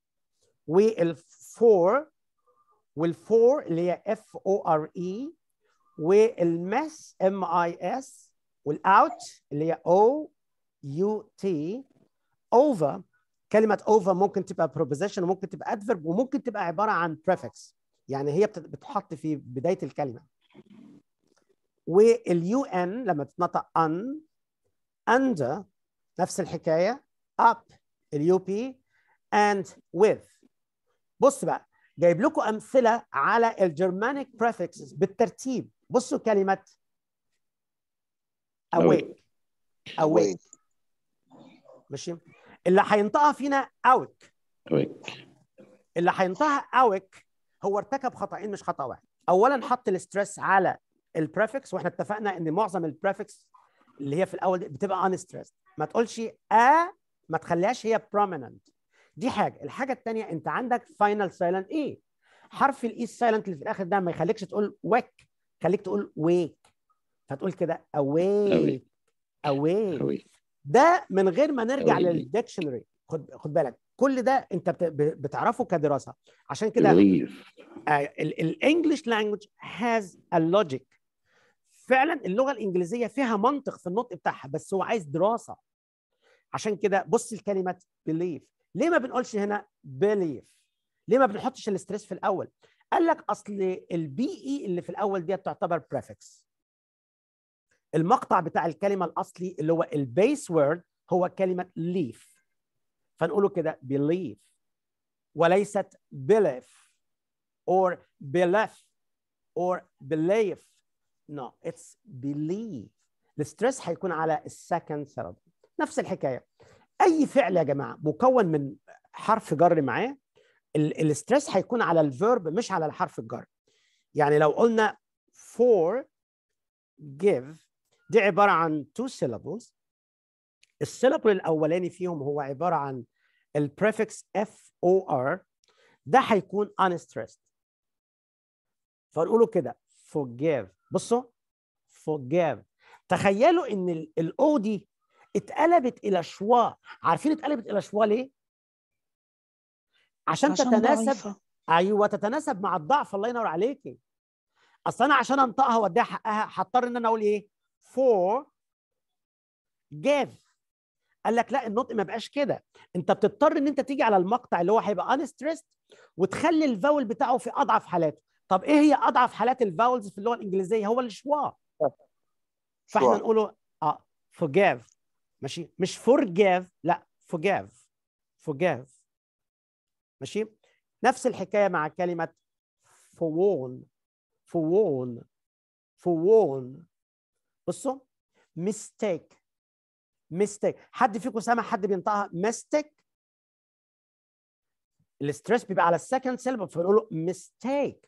والفور والفور اللي هي اف او ار اي والمس ام اي اس والاوت اللي هي او يو تي اوفر كلمه اوفر ممكن تبقى preposition وممكن تبقى adverb وممكن تبقى عباره عن prefix يعني هي بتت- بتحط في بدايه الكلمه واليو ان لما تتنطق ان under نفس الحكايه up اليو بي and with بص بقى جايب لكم امثله على الجرمانيك prefixes بالترتيب بصوا كلمه awake awake ماشي اللي هينطقها فينا awake awake اللي هينطقها awake هو ارتكب خطأين مش خطأ واحد اولا حط الاسترس على البريفكس واحنا اتفقنا ان معظم البريفكس اللي هي في الاول دي بتبقى unstressed ما تقولش ا ما تخليهاش هي prominent دي حاجه الحاجه الثانيه انت عندك فاينل سايلنت ايه حرف الاي السايلنت اللي في الاخر ده ما يخليكش تقول ويك خليك تقول ويك فتقول كده awake awake awake ده من غير ما نرجع awake. للديكشنري خد خد بالك كل ده انت بت- ب- بتعرفه كدراسه عشان كده believe الانجليش لانجوج هاز ا لوجيك فعلا اللغه الانجليزيه فيها منطق في النطق بتاعها بس هو عايز دراسه عشان كده بص لكلمه believe ليه ما بنقولش هنا believe ليه ما بنحطش الاستريس في الاول قال لك اصل البي اي اللي في الاول ديت تعتبر prefix المقطع بتاع الكلمه الاصلي اللي هو البيس وورد هو كلمه leaf فنقوله كده believe وليست believe or believe or believe no it's believe الستريس هيكون على السكند سيلابل نفس الحكايه اي فعل يا جماعه مكون من حرف جر معاه ال- الستريس هيكون على الفيرب مش على الحرف الجر يعني لو قلنا for give دي عباره عن two syllables السيلابل الاولاني فيهم هو عباره عن البريفكس اف او ار ده هيكون unstressed فنقوله كده forgive بصوا forgive تخيلوا ان الاو دي اتقلبت الى شوا عارفين اتقلبت الى شوا ليه عشان, عشان تتناسب ضعيفة ايوه تتناسب مع الضعف الله ينور عليكي اصل انا عشان انطقها واديها حقها هضطر ان انا اقول ايه for give قال لك لا النطق ما بقاش كده انت بتضطر ان انت تيجي على المقطع اللي هو هيبقى unstressed وتخلي الفاول بتاعه في اضعف حالاته طب ايه هي اضعف حالات الفاولز في اللغه الانجليزيه هو الشوا فاحنا شوا. نقوله اه forgive ماشي مش forgive لا forgive forgive ماشي نفس الحكايه مع كلمه forewarn forewarn forewarn بصوا mistake mistake حد فيكم سمع حد بينطقها mistake الاستريس بيبقى على السكند سيلبل فنقول له mistake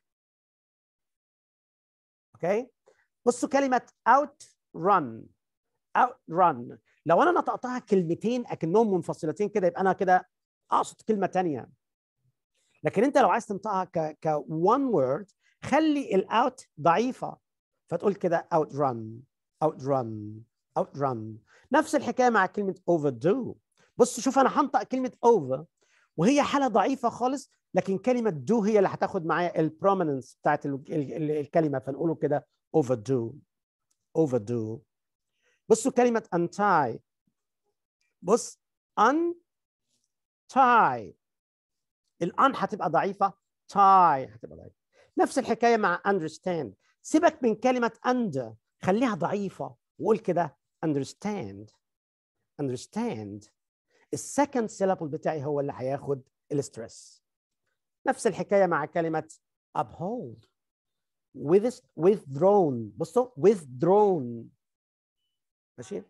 اوكي بصوا كلمه out run out run لو انا نطقتها كلمتين اكنهم منفصلتين كده يبقى انا كده اقصد كلمه تانية لكن انت لو عايز تنطقها ك ك one word خلي الاوت ضعيفه فتقول كده outrun outrun outrun نفس الحكايه مع كلمه overdo بص شوف انا هنطق كلمه over وهي حاله ضعيفه خالص لكن كلمه do هي اللي هتاخد معايا البروميننس بتاعت ال- ال- ال- الكلمه فنقوله كده overdo overdo بصوا كلمه untie بص untie الان هتبقى ضعيفه tie هتبقى ضعيفه نفس الحكايه مع understand سيبك من كلمه under خليها ضعيفه وقول كده understand understand السكند syllable بتاعي هو اللي هياخد الستريس نفس الحكايه مع كلمه uphold with withdrawn بصوا withdrawn ماشي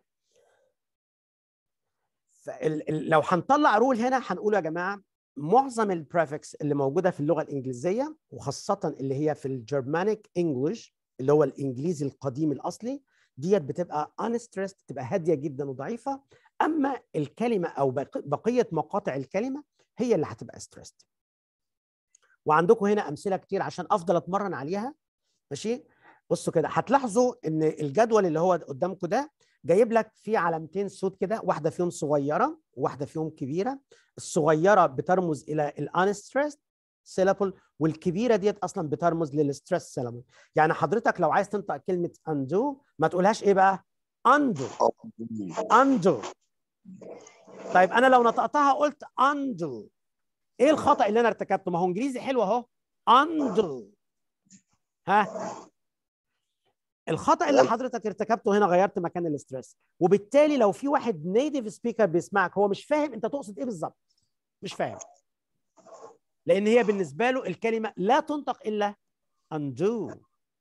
فال- ال- لو هنطلع رول هنا هنقول يا جماعه معظم البريفكس اللي موجوده في اللغه الانجليزيه وخاصه اللي هي في الجرمانيك انجلش اللي هو الانجليزي القديم الاصلي ديت بتبقى unstressed بتبقى هاديه جدا وضعيفه اما الكلمه او بق- بقيه مقاطع الكلمه هي اللي هتبقى stressed وعندكم هنا امثله كتير عشان افضل اتمرن عليها ماشي بصوا كده هتلاحظوا ان الجدول اللي هو قدامكم ده جايب لك فيه علامتين صوت كده واحده فيهم صغيره وواحده فيهم كبيره الصغيره بترمز الى الانستريس سيلابل والكبيره ديت اصلا بترمز للستريس سيلابل يعني حضرتك لو عايز تنطق كلمه اندو ما تقولهاش ايه بقى اندو اندو طيب انا لو نطقتها قلت اندو ايه الخطا اللي انا ارتكبته ما هو انجليزي حلو اهو اندو ها الخطا اللي حضرتك ارتكبته هنا غيرت مكان الاسترس وبالتالي لو في واحد نيتيف سبيكر بيسمعك هو مش فاهم انت تقصد ايه بالظبط مش فاهم لان هي بالنسبه له الكلمه لا تنطق الا undo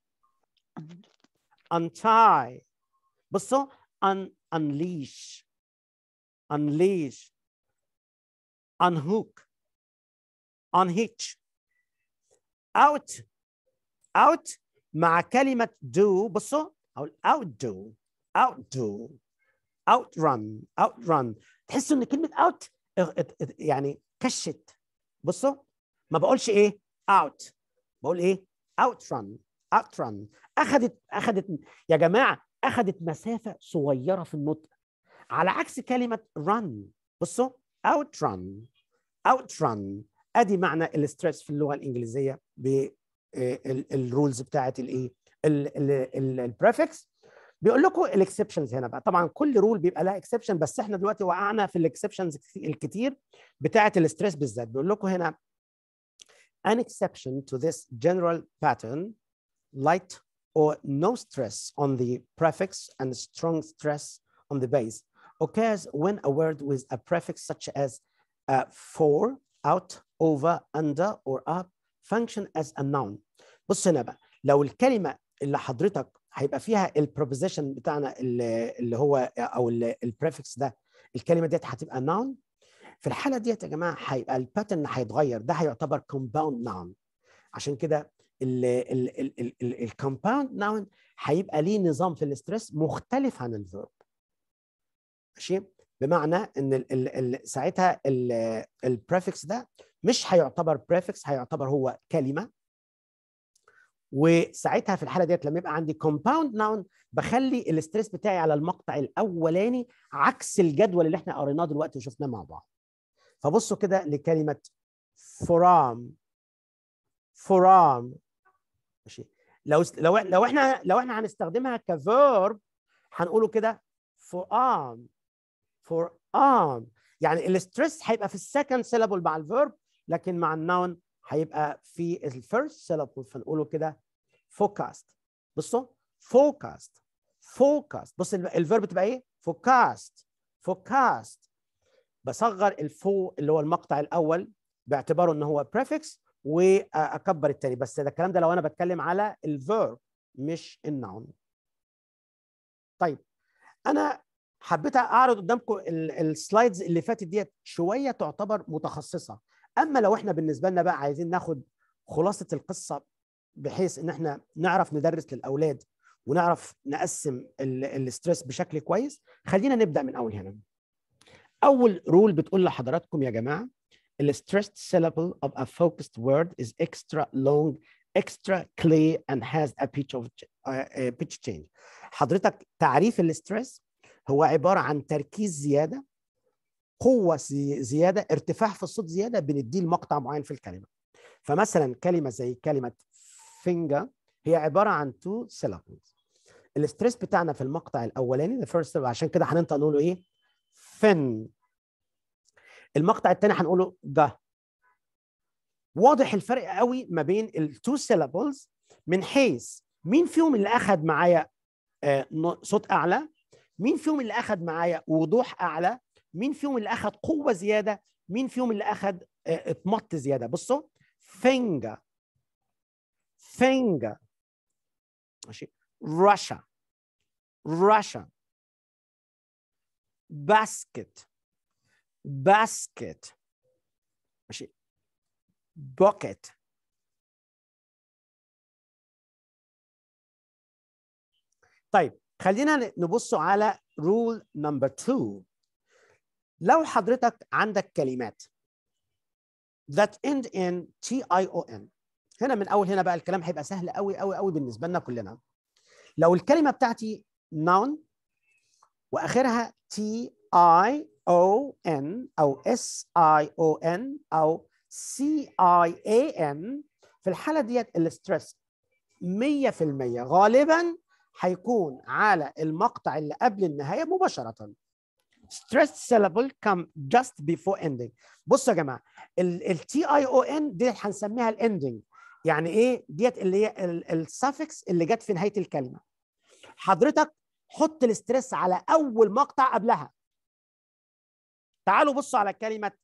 untie بصوا un unleash unleash unhook unhitch out out مع كلمة do بصوا أو outdo outdo outrun outrun تحسوا إن كلمة out اه- اه- اه- يعني كشت بصوا ما بقولش إيه out بقول إيه outrun outrun أخدت أخدت يا جماعة أخدت مسافة صغيرة في النطق على عكس كلمة run بصوا outrun outrun ادي معنى الاسترس في اللغه الانجليزيه بالرولز بتاعت الايه البريفكس بيقول لكم الاكسبشنز هنا بقى طبعا كل رول بيبقى لها اكسبشن بس احنا دلوقتي وقعنا في الاكسبشنز الكتير بتاعت الاسترس بالذات بيقول لكم هنا an exception to this general pattern light or no stress on the prefix and strong stress on the base occurs when a word with a prefix such as uh, for, out, over, under, or up function as a noun. بص هنا بقى لو الكلمة اللي حضرتك هيبقى فيها البروبوزيشن بتاعنا اللي اللي هو او البريفكس ده الكلمة ديت هتبقى noun في الحالة ديت يا جماعة هيبقى الباترن هيتغير ده هيعتبر compound noun عشان كده الكومباوند ناون هيبقى ليه نظام في الاسترس مختلف عن الفيرب ماشي بمعنى ان ال ال ال ساعتها البريفكس ده مش هيعتبر بريفكس هيعتبر هو كلمه وساعتها في الحاله ديت لما يبقى عندي كومباوند ناون بخلي الاستريس بتاعي على المقطع الاولاني عكس الجدول اللي احنا قريناه دلوقتي وشفناه مع بعض فبصوا كده لكلمه فرام فرام ماشي لو لو لو احنا لو احنا هنستخدمها كفيرب هنقوله كده فورام فور ارم يعني الاستريس هيبقى في السكند سيلابل مع الفيرب لكن مع النون هيبقى في الفيرست سيلابل فنقوله كده فوكاست بصوا فوكاست فوكاست بص الفيرب تبقى ايه فوكاست فوكاست بصغر الفو اللي هو المقطع الاول باعتباره ان هو بريفكس واكبر التاني بس ده الكلام ده لو انا بتكلم على الفيرب مش النون طيب انا حبيت اعرض قدامكم السلايدز اللي فاتت ديت شويه تعتبر متخصصه اما لو احنا بالنسبه لنا بقى عايزين ناخد خلاصه القصه بحيث ان احنا نعرف ندرس للاولاد ونعرف نقسم الاسترس بشكل كويس خلينا نبدا من اول هنا اول رول بتقول لحضراتكم يا جماعه the stressed syllable of a focused word is extra long extra clear and has a pitch of uh, uh, pitch change حضرتك تعريف الاسترس هو عباره عن تركيز زياده قوه زي- زياده ارتفاع في الصوت زياده بنديه لمقطع معين في الكلمه فمثلا كلمه زي كلمه finger هي عباره عن two syllables الاسترس بتاعنا في المقطع الاولاني the first syllable عشان كده هننطق نقوله ايه fin المقطع الثاني هنقوله ده واضح الفرق قوي ما بين التو syllables من حيث مين فيهم اللي اخذ معايا آه، ن- صوت اعلى مين فيهم اللي اخذ معايا وضوح اعلى مين فيهم اللي اخذ قوه زياده مين فيهم اللي اخذ آه، اتمط زياده بصوا finger finger ماشي Russia Russia basket basket ماشي bucket طيب خلينا ن- نبص على رول نمبر 2 لو حضرتك عندك كلمات that end in T I O N هنا من اول هنا بقى الكلام هيبقى سهل قوي قوي قوي بالنسبه لنا كلنا لو الكلمه بتاعتي noun واخرها T I O N او S I O N او C I A N في الحاله ديت الاسترس 100% غالبا هيكون على المقطع اللي قبل النهايه مباشره stressed syllable come just before ending بصوا يا جماعه التي اي او ان دي هنسميها الاندنج يعني ايه ديت اللي هي السافكس اللي جت في نهايه الكلمه حضرتك حط الاسترس على اول مقطع قبلها تعالوا بصوا على كلمه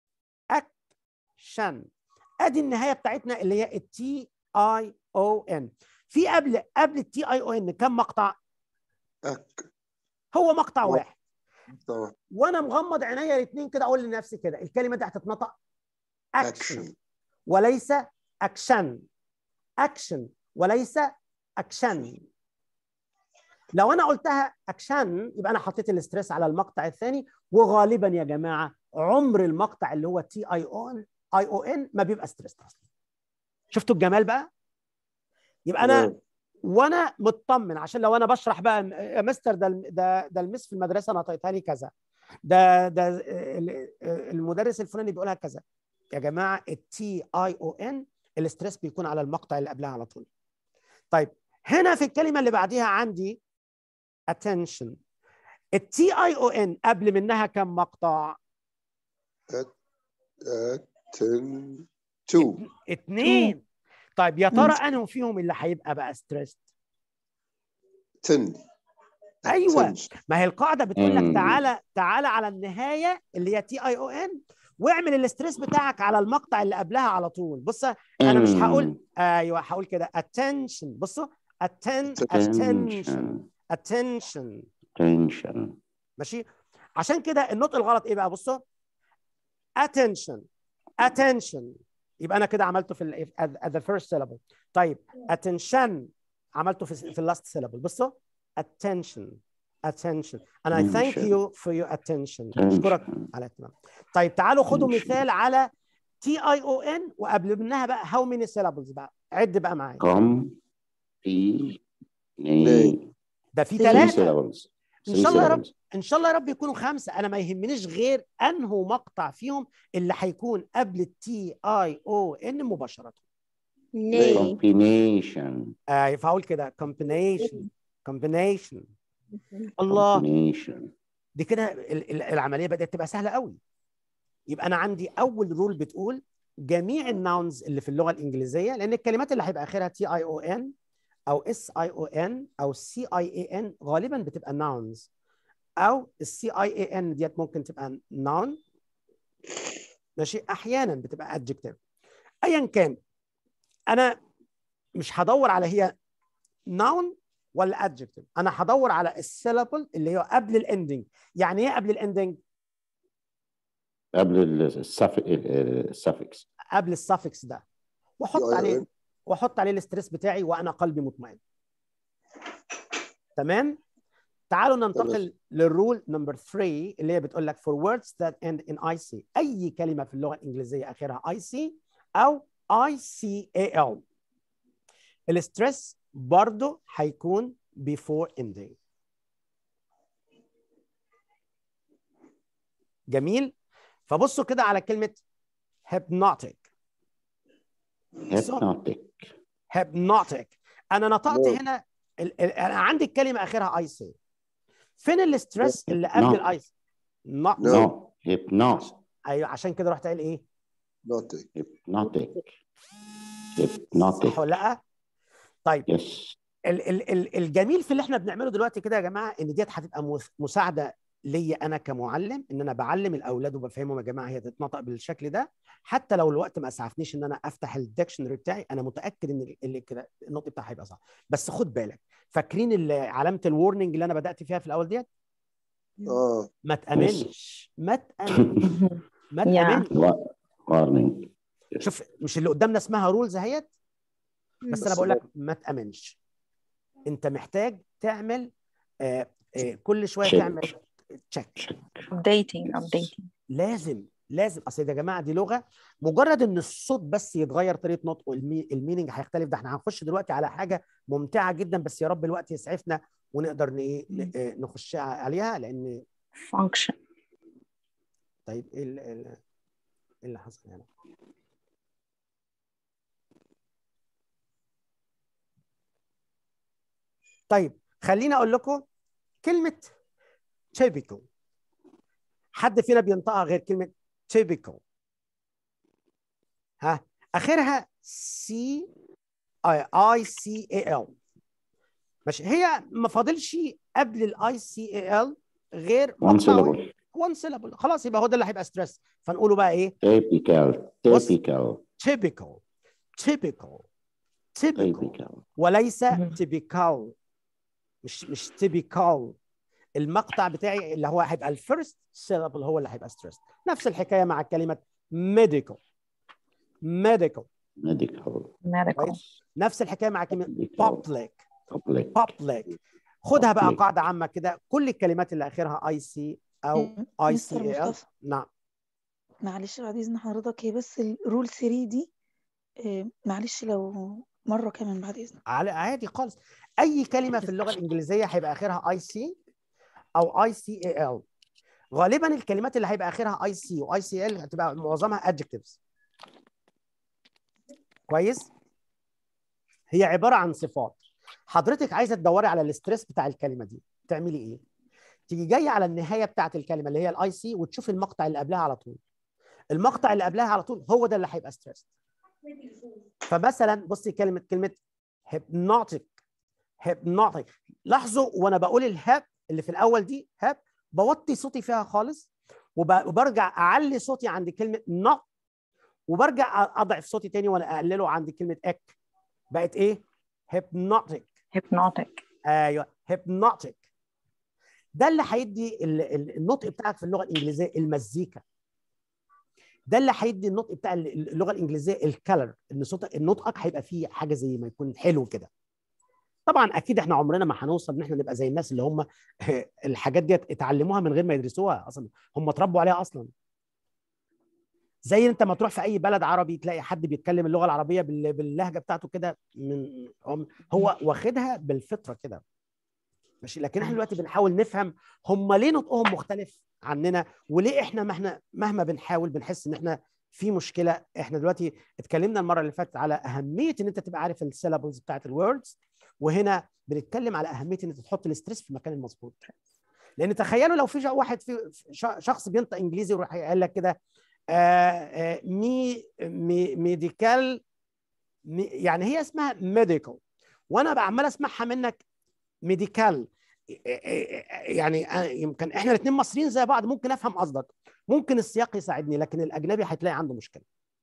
اكشن ادي النهايه بتاعتنا اللي هي التي اي او ان في قبل قبل التي اي او ان كم مقطع أك هو مقطع و- واحد طبعا وانا مغمض عينيا الاثنين كده اقول لنفسي كده الكلمه دي هتتنطق اكشن أكشن وليس اكشن اكشن وليس اكشن لو انا قلتها اكشن يبقى انا حطيت الاستريس على المقطع الثاني وغالبا يا جماعه عمر المقطع اللي هو تي اي او ان اي او ان ما بيبقى ستريس اصلا شفتوا الجمال بقى يبقى انا تمام. وانا مطمن عشان لو انا بشرح بقى يا مستر ده ده ده المس في المدرسه نطقتها لي كذا ده ده ال- المدرس الفلاني بيقولها كذا يا جماعه التي اي او ان الاستريس بيكون على المقطع اللي قبلها على طول طيب هنا في الكلمه اللي بعديها عندي attention التي اي او ان قبل منها كم مقطع أتن تو اتنين طيب يا ترى انه فيهم اللي هيبقى بقى ستريس تن ايوه Attention. ما هي القاعده بتقول لك مم. تعالى تعالى على النهايه اللي هي تي اي او ان واعمل الاستريس بتاعك على المقطع اللي قبلها على طول بص انا مش هقول ايوه هقول كده attention بصوا atten attention attention attention attention ماشي عشان كده النطق الغلط ايه بقى بصوا attention attention يبقى انا كده عملته في ال at- at the first syllable طيب attention عملته في في اللاست syllable بصوا attention attention and I thank Attention. you for your attention اشكرك attention على الاهتمام طيب تعالوا خدوا Attention. مثال على تي اي او ان وقبل منها بقى how many syllables بقى عد بقى معايا come be Nay. ده في Three ثلاثة syllables إن Three شاء الله يا رب syllables. ان شاء الله يا رب يكونوا خمسه انا ما يهمنيش غير انه مقطع فيهم اللي هيكون قبل التي اي او ان مباشره Nay. combination آه فاقول كده combination combination الله combination دي كده ال- ال- العمليه بدات تبقى سهله قوي يبقى انا عندي اول رول بتقول جميع الناونز اللي في اللغه الانجليزيه لان الكلمات اللي هيبقى اخرها تي اي او ان او اس اي او ان او سي اي اي ان غالبا بتبقى ناونز او السي اي اي ان ديت ممكن تبقى ناون ماشي احيانا بتبقى ادجكتيف ايا كان انا مش هدور على هي ناون ولا ادجكتيف انا هدور على السيلابل اللي هو قبل الاندنج يعني ايه قبل الاندنج قبل السفكس قبل السافكس ده واحط أيوة. عليه واحط عليه الاستريس بتاعي وانا قلبي مطمئن تمام تعالوا ننتقل للرول نمبر 3 اللي هي بتقول لك for words that end in IC اي كلمه في اللغه الانجليزيه اخرها IC او ICAL الاسترس برضه هيكون before ending جميل فبصوا كده على كلمه hypnotic hypnotic hypnotic انا نطقت No. هنا ال- ال- انا عندي الكلمه اخرها اي سي فين الاسترس اللي قبل No. الاي سي not No. no hypno ايوه عشان كده رحت قايل ايه Nothing. hypnotic صح hypnotic ولا لا طيب yes ال ال ال الجميل في اللي احنا بنعمله دلوقتي كده يا جماعه ان ديت هتبقى مس- مساعده ليا انا كمعلم ان انا بعلم الاولاد وبفهمهم يا جماعه هي تتنطق بالشكل ده حتى لو الوقت ما اسعفنيش ان انا افتح الديكشنري بتاعي انا متاكد ان اللي كده النطق بتاعها هيبقى صح بس خد بالك فاكرين ال- علامه الورنينج اللي انا بدات فيها في الاول ديت اه ما تامنش ما تامنش ما Yeah. تامنش Wa- warning شوف مش اللي قدامنا اسمها رولز اهيت بس انا بس بقول لك ما تامنش انت محتاج تعمل آه آه كل شويه Check. تعمل تشيك updating updating لازم لازم اصل يا جماعه دي لغه مجرد ان الصوت بس يتغير طريقه نطقه المي... الميننج هيختلف ده احنا هنخش دلوقتي على حاجه ممتعه جدا بس يا رب الوقت يسعفنا ونقدر ن... إيه ن... آه، نخش عليها لان function طيب ايه ال- ال- إيه اللي حصل هنا طيب خليني اقول لكم كلمه typical حد فينا بينطقها غير كلمه typical ها اخرها سي اي سي اي ال ماشي هي ما فاضلش قبل الاي سي اي ال غير one مقطع syllable وان سيلابل خلاص يبقى هو ده اللي هيبقى ستريس فنقوله بقى ايه typical بص. typical typical typical typical typical وليس مهم. typical مش مش typical المقطع بتاعي اللي هو هيبقى الفيرست سيلابل هو اللي هيبقى ستريس نفس الحكايه مع كلمه medical medical medical medical كويس نفس الحكايه مع كلمه medical public public public خدها بقى Public. قاعده عامه كده كل الكلمات اللي اخرها اي سي او م- اي مستر سي ال مصطفى نعم معلش بعد إذن حضرتك هي بس الرول 3 دي آه، معلش لو مرة كمان بعد إذنك على عادي خالص اي كلمه في اللغه الانجليزيه هيبقى اخرها اي سي او اي سي اي ال غالبا الكلمات اللي هيبقى اخرها اي سي واي سي ال هتبقى معظمها adjectives كويس هي عباره عن صفات حضرتك عايزه تدوري على الاستريس بتاع الكلمه دي تعملي ايه تيجي جايه على النهايه بتاعت الكلمه اللي هي الاي سي وتشوف المقطع اللي قبلها على طول المقطع اللي قبلها على طول هو ده اللي هيبقى ستريس فمثلا بصي كلمه كلمه hypnotic hypnotic لاحظوا وانا بقول الهاب اللي في الاول دي هاب بوطي صوتي فيها خالص وب- وبرجع اعلي صوتي عند كلمه not وبرجع أ- اضعف صوتي تاني وانا اقلله عند كلمه اك بقت ايه hypnotic hypnotic ايوه hypnotic ده اللي هيدي ال- ال- النطق بتاعك في اللغه الانجليزيه المزيكا ده اللي هيدي النطق بتاع ال- اللغه الانجليزيه الكلر ان صوتك نطقك هيبقى فيه حاجه زي ما يكون حلو كده طبعا اكيد احنا عمرنا ما هنوصل ان احنا نبقى زي الناس اللي هم الحاجات ديت اتعلموها من غير ما يدرسوها اصلا هم اتربوا عليها اصلا زي انت ما تروح في اي بلد عربي تلاقي حد بيتكلم اللغه العربيه بال- باللهجه بتاعته كده من هم- هو واخدها بالفطره كده ماشي لكن احنا دلوقتي بنحاول نفهم هم ليه نطقهم مختلف عننا وليه احنا ما احنا مهما بنحاول بنحس ان احنا في مشكله احنا دلوقتي اتكلمنا المره اللي فاتت على اهميه ان انت تبقى عارف السيلابلز بتاعت الوردز وهنا بنتكلم على اهميه ان انت تحط الاستريس في المكان المظبوط لان تخيلوا لو في واحد في ش- شخص بينطق انجليزي ويروح قال لك كده آه، آه، مي مي ميديكال مي يعني هي اسمها ميديكال وانا بقى عمال اسمعها منك ميديكال يعني أنا- يمكن احنا الاثنين مصريين زي بعض ممكن افهم قصدك ممكن السياق يساعدني لكن الاجنبي هتلاقي عنده مشكله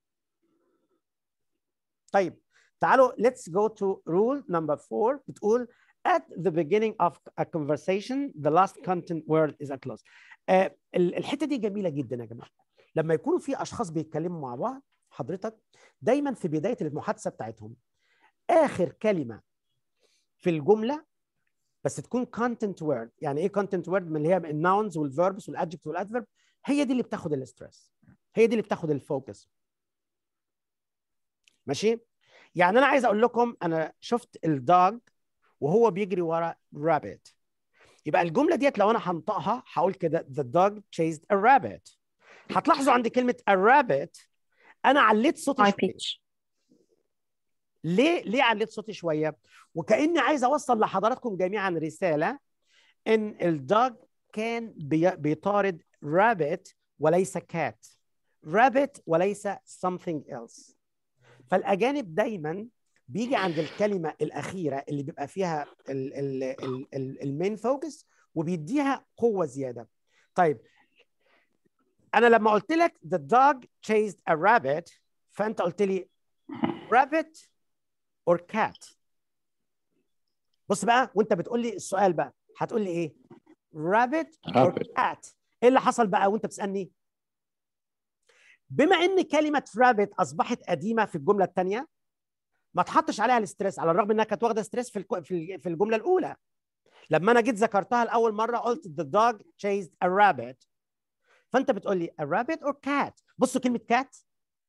طيب تعالوا let's go to rule number four بتقول at the beginning of a conversation the last content word is a clause آه ال- الحته دي جميله جدا يا جماعه لما يكونوا في اشخاص بيتكلموا مع بعض حضرتك دايما في بدايه المحادثه بتاعتهم اخر كلمه في الجمله بس تكون content word يعني ايه content word من اللي هي الناونز والverbs والadjective والadverb هي دي اللي بتاخد الاسترس هي دي اللي بتاخد الفوكس ماشي يعني انا عايز اقول لكم انا شفت الدوج وهو بيجري ورا rabbit يبقى الجمله ديت لو انا هنطقها هقول كده the dog chased a rabbit هتلاحظوا عند كلمه a rabbit انا عليت صوتي high شوية. pitch ليه ليه عليت صوتي شويه وكاني عايز اوصل لحضراتكم جميعا رساله ان الدوج كان بي- بيطارد rabbit وليس cat rabbit وليس something else فالاجانب دايما بيجي عند الكلمه الاخيره اللي بيبقى فيها المين فوكس وبيديها قوه زياده طيب انا لما قلت لك the dog chased a rabbit فانت قلت لي rabbit or cat بص بقى وانت بتقول لي السؤال بقى هتقول لي ايه rabbit or Rabbit. cat ايه اللي حصل بقى وانت بتسالني بما ان كلمه rabbit اصبحت قديمه في الجمله الثانيه ما تحطش عليها الاستريس على الرغم انها كانت واخده ستريس في الكو- في ال- في الجمله الاولى لما انا جيت ذكرتها لاول مره قلت the dog chased a rabbit فانت بتقول لي a rabbit or cat بصوا كلمه cat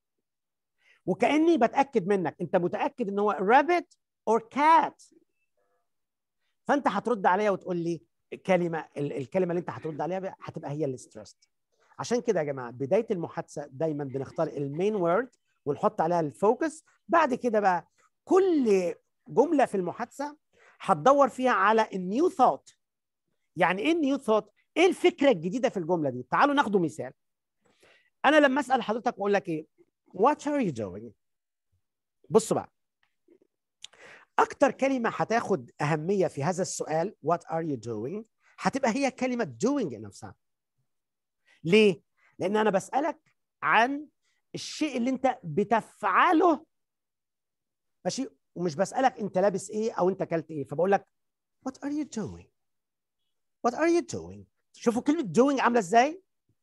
وكاني بتاكد منك انت متاكد ان هو rabbit or cat فانت هترد عليا وتقول لي كلمه ال- الكلمه اللي انت هترد عليها بقى هتبقى هي الستريس عشان كده يا جماعه بدايه المحادثه دايما بنختار المين وورد ونحط عليها الفوكس بعد كده بقى كل جمله في المحادثه هتدور فيها على النيو ثوت يعني ايه النيو ثوت ايه الفكره الجديده في الجمله دي تعالوا ناخده مثال انا لما اسال حضرتك واقول لك ايه what are you doing بصوا بقى اكتر كلمه هتاخد اهميه في هذا السؤال what are you doing هتبقى هي كلمه doing نفسها ليه لان انا بسالك عن الشيء اللي انت بتفعله ماشي ومش بسالك انت لابس ايه او انت اكلت ايه فبقول لك what are you doing what are you doing شوفوا كلمه doing عامله ازاي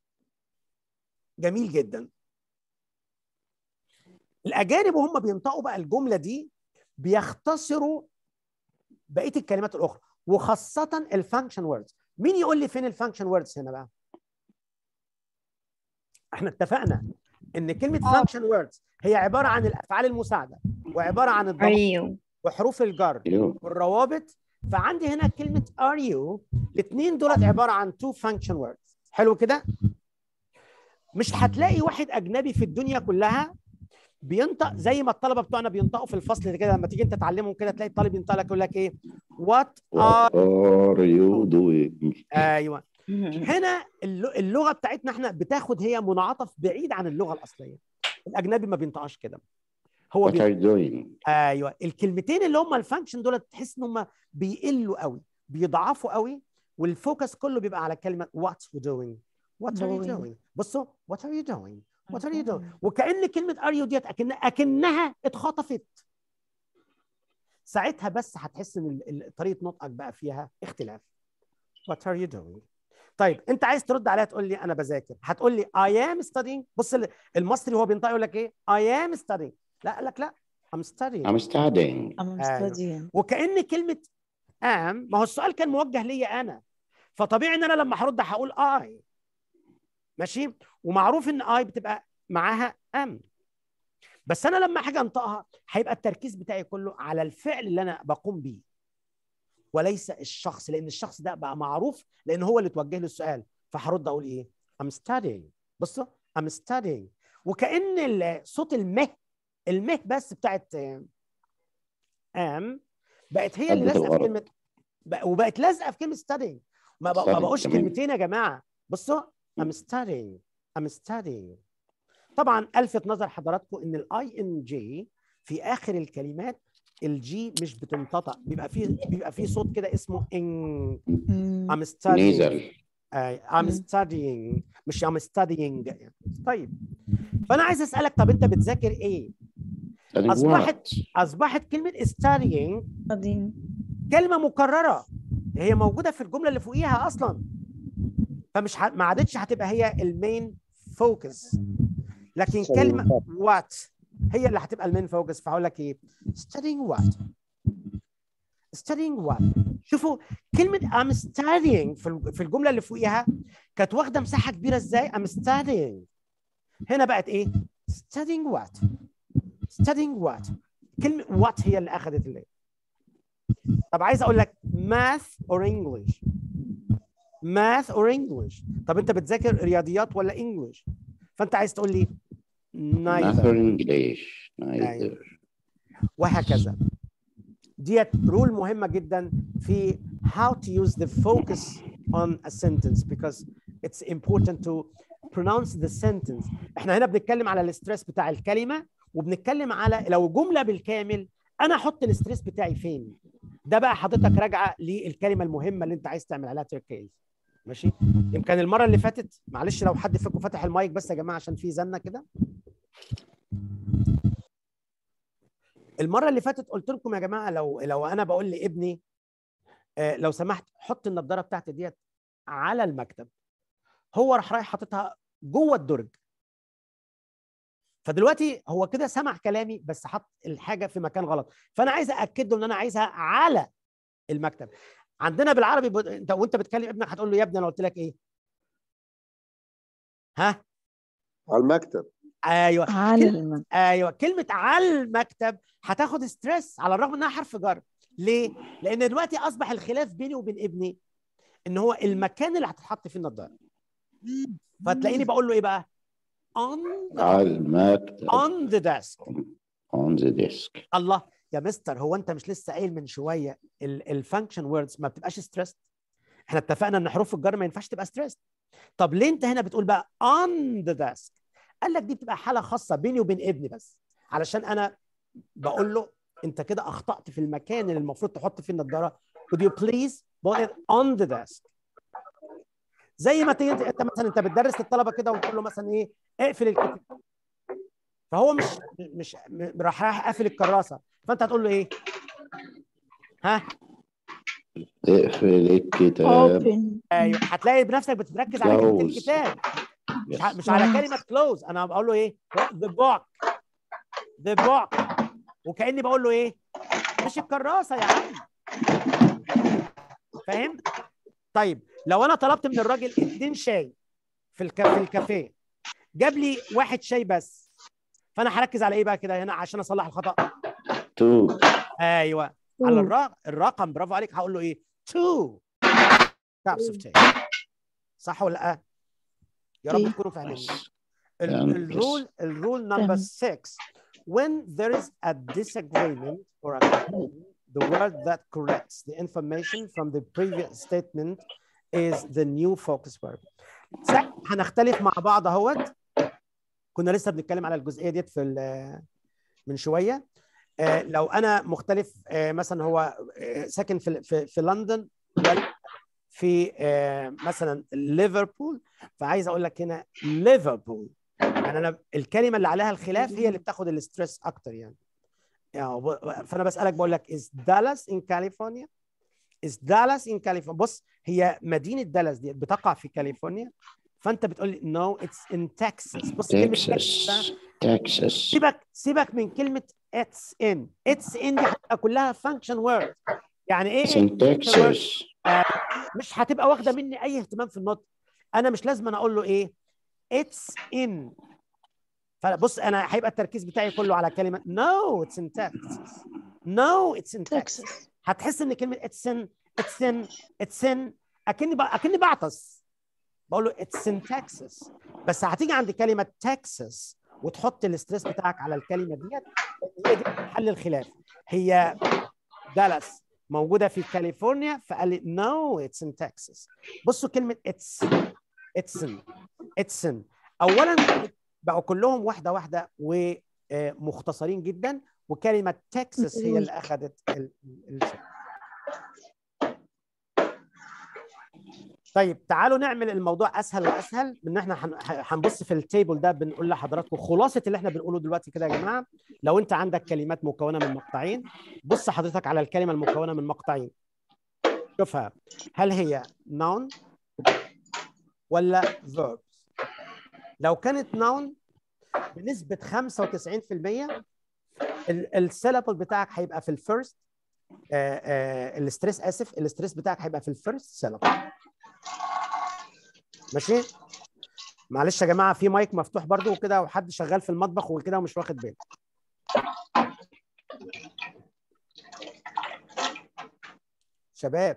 جميل جدا الاجانب وهم بينطقوا بقى الجمله دي بيختصروا بقيه الكلمات الاخرى وخاصه الفانكشن ووردز مين يقول لي فين الفانكشن ووردز هنا بقى احنا اتفقنا ان كلمه آه. فانكشن ووردز هي عباره عن الافعال المساعده وعباره عن الضمائر أيوه وحروف الجر You. والروابط فعندي هنا كلمه ار يو الاثنين دولت عباره عن تو فانكشن ووردز حلو كده مش هتلاقي واحد اجنبي في الدنيا كلها بينطق زي ما الطلبه بتوعنا بينطقوا في الفصل كده لما تيجي انت تعلمهم كده تلاقي الطالب ينطق لك يقول لك ايه وات ار What are you doing? ايوه هنا الل- اللغه بتاعتنا احنا بتاخد هي منعطف بعيد عن اللغه الاصليه الاجنبي ما بينطقش كده هو What بي... are you doing? ايوه الكلمتين اللي هم الفانكشن دول تحس ان هم بيقلوا قوي بيضعفوا قوي والفوكس كله بيبقى على كلمه وات يو دوينج وات ار يو Doing. دوينج بصوا وات ار يو دوينج وات ار يو دوينج وكان كلمه ار يو ديت أكن... اكنها اتخطفت ساعتها بس هتحس ان ال- ال- طريقه نطقك بقى فيها اختلاف وات ار يو دوينج طيب انت عايز ترد عليها تقول لي انا بذاكر هتقول لي اي ام studying بص ال- المصري وهو بينطق يقول لك ايه اي ام studying لا قال لك لا I'm studying I'm studying. I'm أيوة. studying وكأن كلمة am ما هو السؤال كان موجه ليا أنا فطبيعي إن أنا لما هرد هقول I ماشي ومعروف إن I بتبقى معاها am بس أنا لما حاجة أنطقها هيبقى التركيز بتاعي كله على الفعل اللي أنا بقوم بيه وليس الشخص لأن الشخص ده بقى معروف لأن هو اللي توجه له السؤال فهرد أقول إيه I'm studying بصوا I'm studying وكأن ال- صوت المه المه بس بتاعت am بقت هي اللي أدت لازقه في الغرض. كلمه بق- وبقت لازقه في كلمه studying ما بق- ما Studying، بقوش تمام. كلمتين يا جماعه بصوا I'm studying I'm studying طبعا الفت نظر حضراتكم ان الاي ان جي في اخر الكلمات الجي مش بتنطق بيبقى فيه بيبقى فيه صوت كده اسمه ان Mm. I'm studying Nasal. آه، I'm مم. studying مش I'm studying طيب فانا عايز اسالك طب انت بتذاكر ايه Studying أصبحت- what? اصبحت كلمه studying studying كلمه مكرره هي موجوده في الجمله اللي فوقيها اصلا فمش ه... ما عادتش هتبقى هي المين فوكس لكن Studying كلمه وات هي اللي هتبقى المين فوكس فهقول لك ايه studying what studying what شوفوا كلمة I'm studying في ال- في الجملة اللي فوقيها كانت واخدة مساحة كبيرة ازاي؟ I'm studying هنا بقت ايه؟ studying what؟ studying what؟ كلمة what هي اللي أخذت اللي طب عايز أقول لك math or English math or English طب أنت بتذاكر رياضيات ولا English؟ فأنت عايز تقول لي Math neither or English neither وهكذا ديت رول مهمة جدا في how to use the focus on a sentence because it's important to pronounce the sentence احنا هنا بنتكلم على الاسترس بتاع الكلمة وبنتكلم على لو جملة بالكامل انا احط الاسترس بتاعي فين ده بقى حضرتك راجعة للكلمة المهمة اللي انت عايز تعمل عليها تركيز ماشي يمكن المرة اللي فاتت معلش لو حد فيكم فتح المايك بس يا جماعة عشان في زنة كده المره اللي فاتت قلت لكم يا جماعه لو لو انا بقول لابني آه، لو سمحت حط النضاره بتاعتي ديت على المكتب هو راح رايح حاططها جوه الدرج فدلوقتي هو كده سمع كلامي بس حط الحاجه في مكان غلط فانا عايز ااكد له ان انا عايزها على المكتب عندنا بالعربي ب... انت وانت بتكلم ابنك هتقول له يا ابني انا قلت لك ايه ها على المكتب ايوه على كل- المكتب ايوه كلمه على المكتب هتاخد ستريس على الرغم انها حرف جر ليه لان دلوقتي اصبح الخلاف بيني وبين ابني ان هو المكان اللي هتتحط فيه النضاره فتلاقيني بقول له ايه بقى on the, على المكتب on the desk on the desk الله يا مستر هو انت مش لسه قايل من شويه الفانكشن ووردز ما بتبقاش ستريس احنا اتفقنا ان حروف الجر ما ينفعش تبقى ستريس طب ليه انت هنا بتقول بقى on the desk قال لك دي بتبقى حاله خاصه بيني وبين ابني بس علشان انا بقول له انت كده اخطات في المكان اللي المفروض تحط فيه النضاره would you please put it on the desk زي ما تيجي انت انت مثلا انت بتدرس للطلبه كده وتقول له مثلا ايه اقفل الكتاب فهو مش مش م- راح رايح قافل الكراسه فانت هتقول له ايه ها اقفل الكتاب open ايوه هتلاقي بنفسك بتركز على كلمه Close. الكتاب مش ع- Yes. مش على Yes. كلمه كلوز انا بقول له ايه the book the book وكاني بقول له ايه مش الكراسه يا عم فاهم طيب لو انا طلبت من الراجل اتنين شاي في الكا... في الكافيه جاب لي واحد شاي بس فانا هركز على ايه بقى كده هنا عشان اصلح الخطا two ايوه على الرقم الرقم برافو عليك هقول له ايه two cups of tea صح ولا لا يا رب إيه. تكونوا فاهمين yes ال- Yes. الرول الرول number فاهم. six when there is a disagreement or a confusion, the word that corrects the information from the previous statement is the new focus verb صح هنختلف مع بعض اهوت كنا لسه بنتكلم على الجزئيه ديت في ال- من شويه آه، لو انا مختلف آه، مثلا هو آه، ساكن في في, في لندن ولا في آه، مثلا ليفربول فعايز اقول لك هنا ليفربول يعني انا الكلمه اللي عليها الخلاف هي اللي بتاخد الاسترس اكتر يعني يعني ب- فانا بسالك بقول لك is Dallas in California is Dallas in California بص هي مدينه دالاس دي بتقع في كاليفورنيا فانت بتقول لي no it's in Texas بص كلمه Texas Texas Texas سيبك سيبك من كلمه اتس ان اتس ان دي هتبقى كلها فانكشن وورد يعني ايه it's in Texas مش هتبقى واخده مني اي اهتمام في النطق انا مش لازم أنا اقول له ايه اتس ان فبص انا هيبقى التركيز بتاعي كله على كلمه نو اتس ان تكساس نو اتس ان تكساس Texas هتحس ان كلمه اتس ان اتس ان اتس ان اكني بق- اكني بعطس بقول له اتس ان تكساس بس هتيجي عند كلمه تكساس وتحط الاستريس بتاعك على الكلمه ديت هي دي حل الخلاف هي دالاس موجوده في كاليفورنيا فقال لي نو اتس ان تكساس بصوا كلمه اتس اتسن اتسن اولا بقوا كلهم واحده واحده ومختصرين جدا وكلمه تكساس هي اللي اخذت ال- ال- الشيء طيب تعالوا نعمل الموضوع اسهل واسهل من ان احنا هن- هنبص في التيبل ده بنقول لحضراتكم خلاصه اللي احنا بنقوله دلوقتي كده يا جماعه لو انت عندك كلمات مكونه من مقطعين بص حضرتك على الكلمه المكونه من مقطعين شوفها هل هي noun ولا verbs لو كانت noun بنسبه 95% السيلابل بتاعك هيبقى في الفيرست آه آه الاستريس اسف الاستريس بتاعك هيبقى في الفيرست سيلابل ماشي معلش يا جماعه في مايك مفتوح برضو وكده وحد شغال في المطبخ وكده ومش واخد باله شباب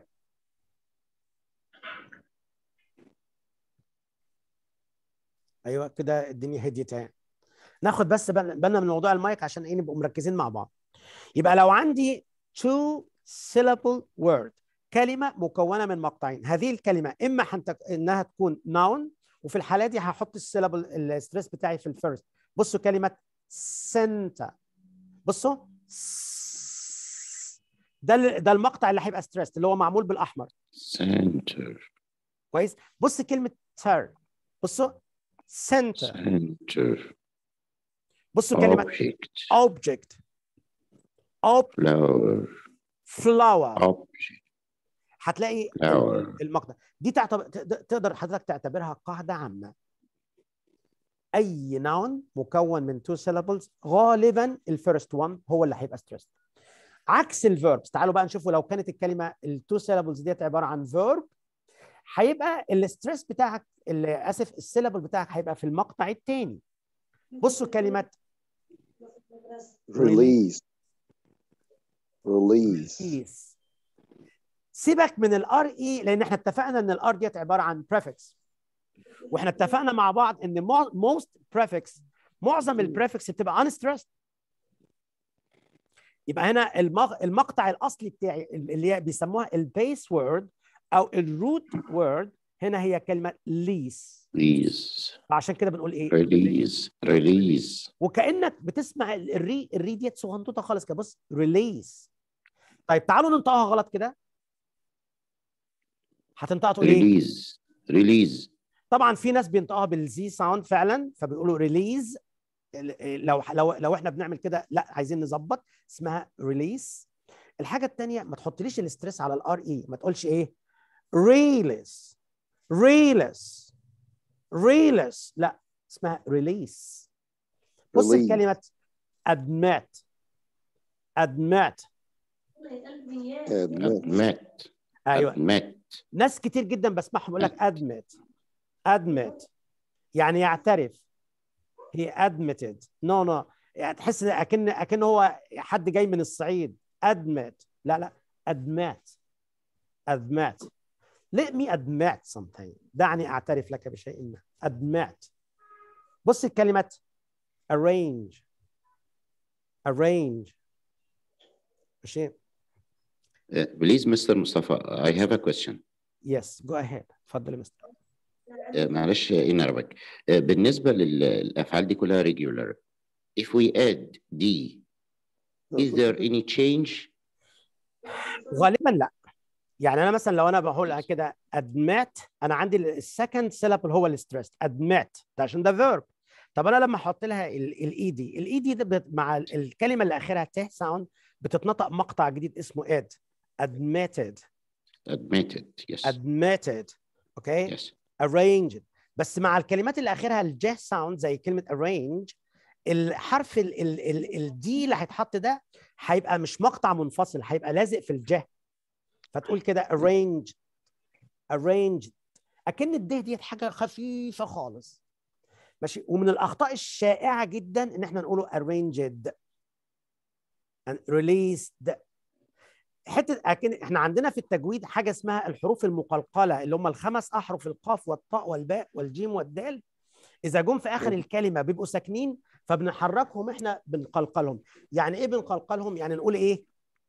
ايوه كده الدنيا هديت اهي ناخد بس بال- بالنا من موضوع المايك عشان ايه نبقوا مركزين مع بعض يبقى لو عندي two syllable word كلمه مكونه من مقطعين هذه الكلمه اما حنتك... انها تكون noun وفي الحاله دي هحط السيلابل الستريس بتاعي في الفيرست بصوا كلمه center بصوا ده ال- ده المقطع اللي هيبقى ستريس اللي هو معمول بالاحمر center كويس بص كلمه تر بصوا center center بصوا كلمه object object ob flower flower object هتلاقي flower المقطع دي تعتبر تقدر- تقدر حضرتك تعتبرها قاعده عامه اي noun مكون من two syllables غالبا الفيرست one هو اللي هيبقى stressed عكس الفيربس تعالوا بقى نشوفوا لو كانت الكلمه التو syllables ديت عباره عن verb هيبقى الاستريس بتاعك اللي اسف السيلابل بتاعك هيبقى في المقطع الثاني بصوا كلمه release release release سيبك من الار اي لان احنا اتفقنا ان الار ديت عباره عن prefix واحنا اتفقنا مع بعض ان مو- most prefix معظم البريفكس بتبقى unstressed يبقى هنا المغ... المقطع الاصلي بتاعي اللي هي بيسموها البيس وورد او الروت وورد هنا هي كلمه ليس release فعشان كده بنقول ايه release release وكانك بتسمع ال- الري الري ديت صغنطوطه خالص كده بص ريليس طيب تعالوا ننطقها غلط كده هتنطقها تقول ايه release release طبعا في ناس بينطقها بالزي ساوند فعلا فبيقولوا ريليز لو لو لو احنا بنعمل كده لا عايزين نظبط اسمها ريليس الحاجه الثانيه ما تحطليش الاستريس على الار اي ما تقولش ايه ريليس ريليس ريليس لا اسمها ريليس بص Release. الكلمه admit admit admit admit ايوه admit ناس كتير جدا بسمعهم يقول لك admit admit يعني يعترف he admitted no no يعني تحس إن اكن اكن هو حد جاي من الصعيد admit لا لا admit admit let me admit something دعني اعترف لك بشيء ما admit بص الكلمة arrange arrange ماشي Uh, please Mr. Mustafa I have a question yes go ahead اتفضل يا مستر Uh, معلش in Arabic Uh, بالنسبة للأفعال دي كلها regular if we add D is there any change غالبا لا يعني انا مثلا لو انا بقول كده admit انا عندي السكند syllable هو الستريس admit ده عشان ده verb طب انا لما احط لها الاي دي الاي دي ده بت- مع ال- الكلمه اللي اخرها ت ساوند بتتنطق مقطع جديد اسمه اد admitted admitted yes admitted اوكي yes arranged بس مع الكلمات اللي اخرها الجه ساوند زي كلمه arrange الحرف ال ال ال الدي اللي هيتحط ده هيبقى مش مقطع منفصل هيبقى لازق في الجه فتقول كده arrange arranged اكن الده ديت حاجه خفيفه خالص ماشي ومن الاخطاء الشائعه جدا ان احنا نقوله arranged and released حته أكن احنا عندنا في التجويد حاجه اسمها الحروف المقلقله اللي هم الخمس احرف القاف والطاء والباء والجيم والدال اذا جم في اخر الكلمه بيبقوا ساكنين فبنحركهم احنا بنقلقلهم يعني ايه بنقلقلهم يعني نقول ايه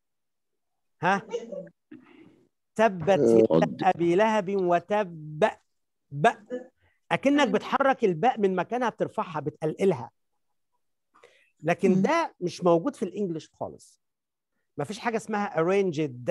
ها تبت يدا ابي لهب وتب ب اكنك بتحرك الباء من مكانها بترفعها بتقلقلها لكن مم. ده مش موجود في الانجليش خالص ما فيش حاجه اسمها arranged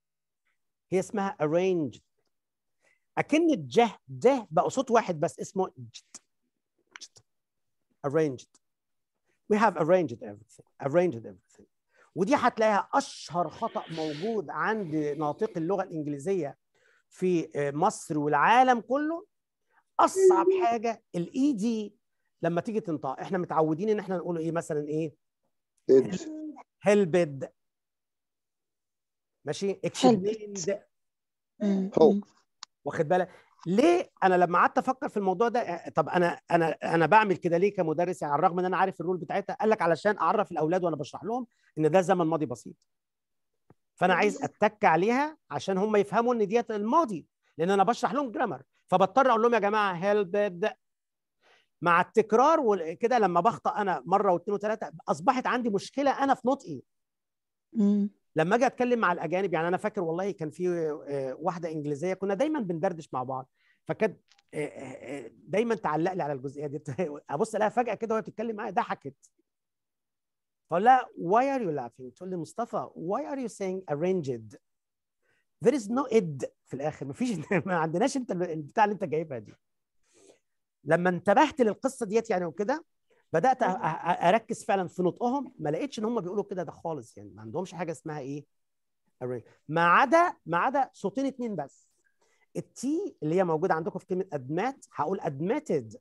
هي اسمها arranged اكن الجه ده بقى صوت واحد بس اسمه جت جت. arranged we have arranged everything arranged everything ودي هتلاقيها اشهر خطا موجود عند ناطق اللغه الانجليزيه في مصر والعالم كله اصعب حاجه الاي دي لما تيجي تنطق احنا متعودين ان احنا نقول ايه مثلا ايه id هلبد ماشي اكسبليند مم. هو. مم. واخد بالك ليه انا لما قعدت افكر في الموضوع ده آه، طب انا انا انا بعمل كده ليه كمدرس يعني على الرغم ان انا عارف الرول بتاعتها قال لك علشان اعرف الاولاد وانا بشرح لهم ان ده زمن ماضي بسيط فانا عايز اتك عليها عشان هم يفهموا ان ديت الماضي لان انا بشرح لهم جرامر فبضطر اقول لهم يا جماعه هيلب مع التكرار وكده لما بخطا انا مره واثنين وثلاثه اصبحت عندي مشكله انا في نطقي مم. لما اجي اتكلم مع الاجانب يعني انا فاكر والله كان في آه، واحده انجليزيه كنا دايما بندردش مع بعض فكانت آه، آه، آه، دايما تعلق لي على الجزئيه دي ابص الاقيها فجاه كده وهي بتتكلم معايا ضحكت فاقول لها why are you laughing تقول لي مصطفى why are you saying arranged there is no id في الاخر مفيش ما عندناش انت البتاع اللي انت جايبها دي لما انتبهت للقصه ديت يعني وكده بدات أ- أ- اركز فعلا في نطقهم ما لقيتش ان هم بيقولوا كده ده خالص يعني ما عندهمش حاجه اسمها ايه arrange. ما عدا ما عدا صوتين اتنين بس التي اللي هي موجوده عندكم في كلمه admit هقول admitted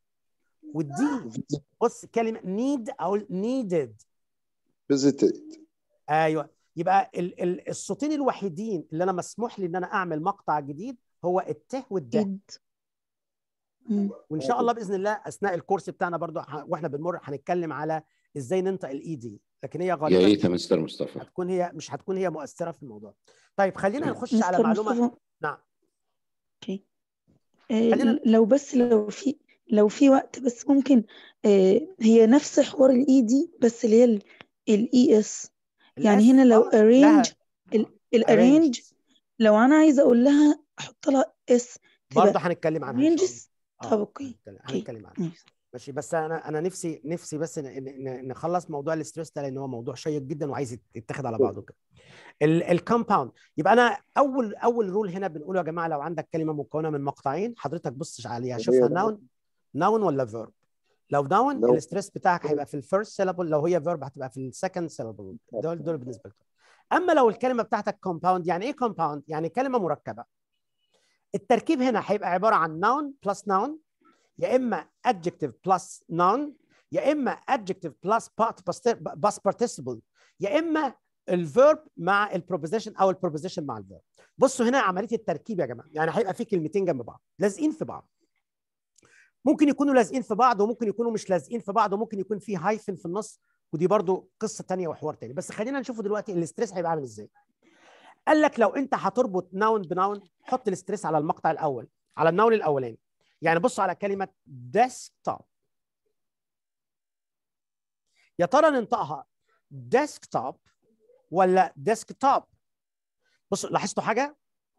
والدي بص كلمه need اقول needed visited ايوه يبقى ال ال الصوتين الوحيدين اللي انا مسموح لي ان انا اعمل مقطع جديد هو الته والده إد. مم. وان شاء الله باذن الله اثناء الكورس بتاعنا برضو ه- واحنا بنمر هنتكلم على ازاي ننطق الاي دي لكن هي يا غالبا ريت يا مستر مصطفى هتكون هي مش هتكون هي مؤثره في الموضوع طيب خلينا نخش على مستر معلومه مصطفى نعم اوكي آه، خلينا لو بس لو في لو في وقت بس ممكن آه، هي نفس حوار الاي دي بس اللي هي الاي اس يعني الاس هنا لو اه لها arrange الارينج arranged لو انا عايزه اقول لها احط لها اس برضه تبقى هنتكلم عنها ان شاء الله arranges اه طب اوكي هنتكلم اوكي هنتكلم عنها ماشي ماشي بس انا انا نفسي نفسي بس ن- ن- ن- نخلص موضوع الاستريس ده لان هو موضوع شيق جدا وعايز يت- يتاخد على بعضه كده الكومباوند يبقى انا اول اول رول هنا بنقوله يا جماعه لو عندك كلمه مكونه من مقطعين حضرتك بص عليها شوفها ناون ناون ولا فيرب لو ناون نو الاستريس بتاعك هيبقى في الفيرست سيلابل لو هي فيرب هتبقى في السكند سيلابل دول دول بالنسبه لك اما لو الكلمه بتاعتك كومباوند يعني ايه كومباوند يعني كلمه مركبه التركيب هنا هيبقى عباره عن noun plus noun يا اما adjective plus noun يا اما adjective plus part past participle يا اما الفيرب مع البروبوزيشن او البروبوزيشن مع الفيرب بصوا هنا عمليه التركيب يا جماعه يعني هيبقى في كلمتين جنب بعض لازقين في بعض ممكن يكونوا لازقين في بعض وممكن يكونوا مش لازقين في بعض وممكن يكون في هايفن في النص ودي برضو قصه تانية وحوار تاني بس خلينا نشوفه دلوقتي الاستريس هيبقى عامل ازاي قال لك لو انت هتربط ناون بناون حط الاستريس على المقطع الاول على الناون الاولاني يعني بص على كلمه ديسكتوب يا ترى ننطقها ديسكتوب ولا ديسكتوب بصوا لاحظتوا حاجه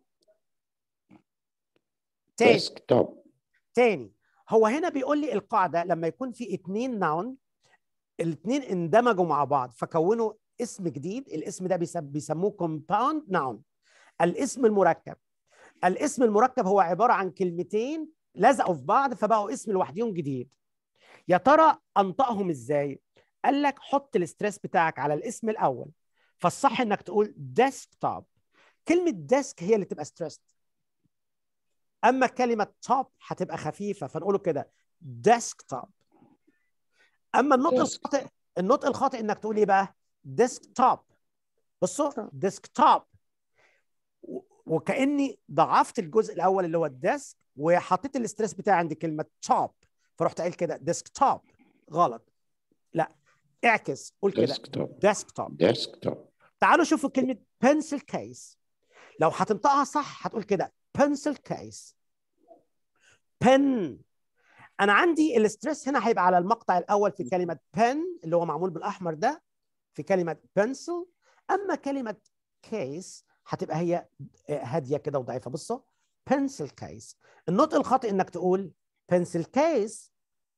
تاني ديسكتوب تاني هو هنا بيقول لي القاعده لما يكون في اتنين ناون الاثنين اندمجوا مع بعض فكونوا اسم جديد الاسم ده بيسم- بيسموه كومباوند ناون الاسم المركب الاسم المركب هو عباره عن كلمتين لزقوا في بعض فبقوا اسم لوحدهم جديد يا ترى انطقهم ازاي قال لك حط الاستريس بتاعك على الاسم الاول فالصح انك تقول ديسكتوب كلمه ديسك هي اللي تبقى ستريسد اما كلمه توب هتبقى خفيفه فنقوله كده ديسكتوب اما النطق Desk. الخاطئ النطق الخاطئ انك تقول ايه بقى ديسكتوب بصوا Top. ديسكتوب وكاني ضعفت الجزء الاول اللي هو الديسك وحطيت الاستريس بتاعي عند كلمه توب فرحت قايل كده ديسكتوب غلط لا اعكس قول كده ديسكتوب ديسكتوب ديسكتوب تعالوا شوفوا كلمه بنسل كيس لو هتنطقها صح هتقول كده بنسل كيس بن انا عندي الاستريس هنا هيبقى على المقطع الاول في كلمه بن اللي هو معمول بالاحمر ده في كلمه بنسل اما كلمه كيس هتبقى هي هاديه كده وضعيفه بصوا بنسل كيس النطق الخاطئ انك تقول بنسل كيس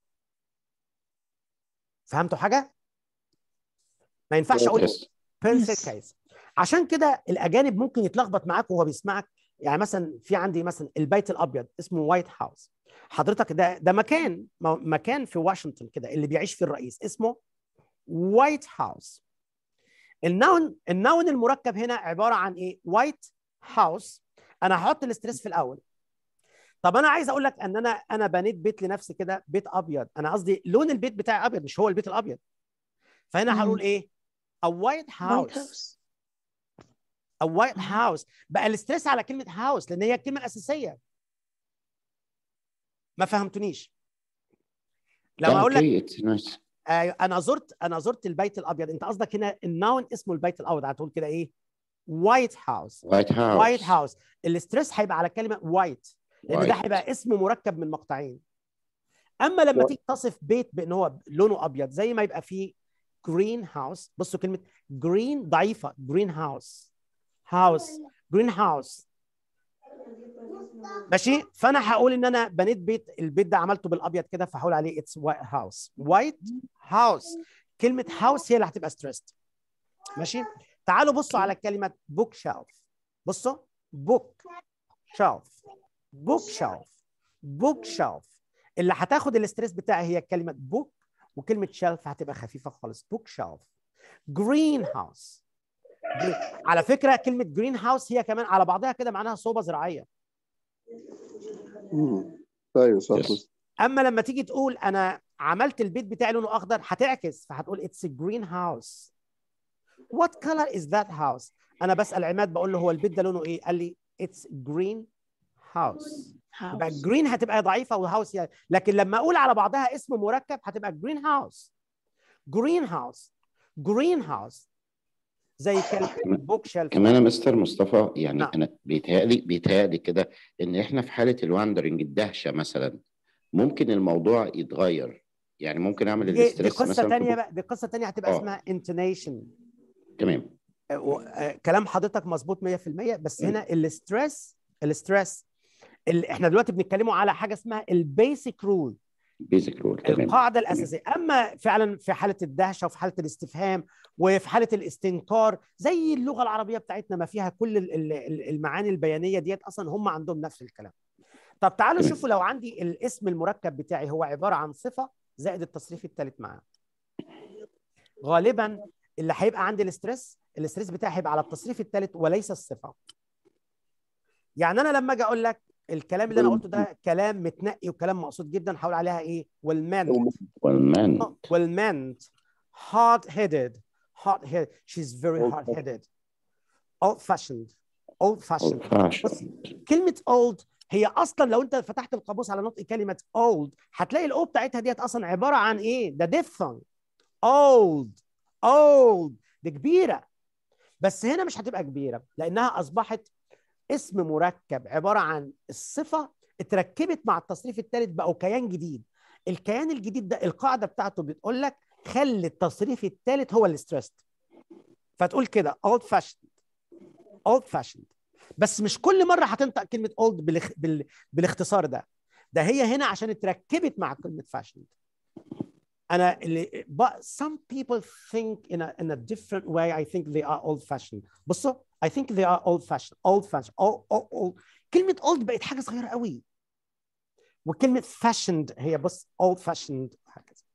فهمتوا حاجه ما ينفعش اقول يس بنسل Yes. كيس عشان كده الاجانب ممكن يتلخبط معاك وهو بيسمعك يعني مثلا في عندي مثلا البيت الابيض اسمه وايت هاوس حضرتك ده ده مكان م- مكان في واشنطن كده اللي بيعيش فيه الرئيس اسمه وايت هاوس النون النون المركب هنا عباره عن ايه وايت هاوس انا هحط الاستريس في الاول طب انا عايز اقول لك ان انا انا بنيت بيت لنفسي كده بيت ابيض انا قصدي لون البيت بتاعي ابيض مش هو البيت الابيض فهنا مم. هنقول ايه a white White house House. a white house بقى الاستريس على كلمه house لان هي الكلمه الاساسيه ما فهمتونيش لما اقول لك اوكي اتس نايس آه، انا زرت انا زرت البيت الابيض انت قصدك هنا الناون اسمه البيت الابيض هتقول كده ايه وايت هاوس وايت هاوس وايت هاوس الاستريس هيبقى على كلمه وايت لان ده White. هيبقى اسم مركب من مقطعين اما لما تيجي تصف بيت بان هو لونه ابيض زي ما يبقى فيه جرين هاوس بصوا كلمه جرين ضعيفه جرين هاوس هاوس جرين هاوس ماشي فانا هقول ان انا بنيت بيت البيت ده عملته بالابيض كده فهقول عليه اتس وايت هاوس وايت هاوس كلمه هاوس هي اللي هتبقى ستريسد ماشي تعالوا بصوا على كلمه بوك شيلف بصوا بوك شيلف بوك شيلف بوك شيلف اللي هتاخد الاستريس بتاعي هي كلمه بوك وكلمه شيلف هتبقى خفيفه خالص بوك شيلف جرين هاوس على فكره كلمه جرين هاوس هي كمان على بعضها كده معناها صوبه زراعيه مم. ايوه صح Yes. بس اما لما تيجي تقول انا عملت البيت بتاعي لونه اخضر هتعكس فهتقول اتس جرين هاوس وات كلر از ذات هاوس انا بسال عماد بقول له هو البيت ده لونه ايه قال لي اتس جرين هاوس يبقى house جرين هتبقى ضعيفه وهاوس يعني لكن لما اقول على بعضها اسم مركب هتبقى جرين هاوس جرين هاوس جرين هاوس زي كلمه بوك شيلف كمان يا مستر مصطفى يعني نعم. انا بيتهيألي بيتهيألي كده ان احنا في حاله الواندرنج الدهشه مثلا ممكن الموضوع يتغير يعني ممكن اعمل دي, دي الاستريس قصه مثلا في تانية بوك- بقى دي قصه تانية هتبقى آه. اسمها انتونيشن تمام كلام حضرتك مظبوط 100% بس م. هنا الاستريس الاستريس اللي احنا دلوقتي بنتكلموا على حاجه اسمها البيسك رول بيزك رول تمام القاعده الاساسيه اما فعلا في حاله الدهشه وفي حاله الاستفهام وفي حاله الاستنكار زي اللغه العربيه بتاعتنا ما فيها كل ال- ال- ال- المعاني البيانيه ديت اصلا هم عندهم نفس الكلام طب تعالوا تمام. شوفوا لو عندي الاسم المركب بتاعي هو عباره عن صفه زائد التصريف الثالث معاه غالبا اللي هيبقى عندي الاستريس الاستريس بتاعي هيبقى على التصريف الثالث وليس الصفه يعني انا لما اجي اقول لك الكلام اللي انا قلته ده كلام متنقي وكلام مقصود جدا هقول عليها ايه والمان والمان well meant, hard headed, hard headed. She's very hard headed. Old fashioned, old fashioned. بص كلمة old هي أصلا لو أنت فتحت القاموس على نطق كلمة old هتلاقي الأو بتاعتها ديت أصلا عبارة عن إيه؟ ده diphthong. old, old دي كبيرة. بس هنا مش هتبقى كبيرة لأنها أصبحت اسم مركب عبارة عن الصفة اتركبت مع التصريف الثالث بقوا كيان جديد. الكيان الجديد ده القاعده بتاعته بتقول لك خلي التصريف الثالث هو الستريسد فتقول كده old fashioned old fashioned بس مش كل مره هتنطق كلمه old بالاخ... بال... بالاختصار ده ده هي هنا عشان اتركبت مع كلمه fashioned انا اللي but some people think in a in a different way I think they are old fashioned بصوا I think they are old fashioned old fashioned old, old, old. كلمه old بقت حاجه صغيره قوي وكلمه fashioned هي بص old fashioned هكذا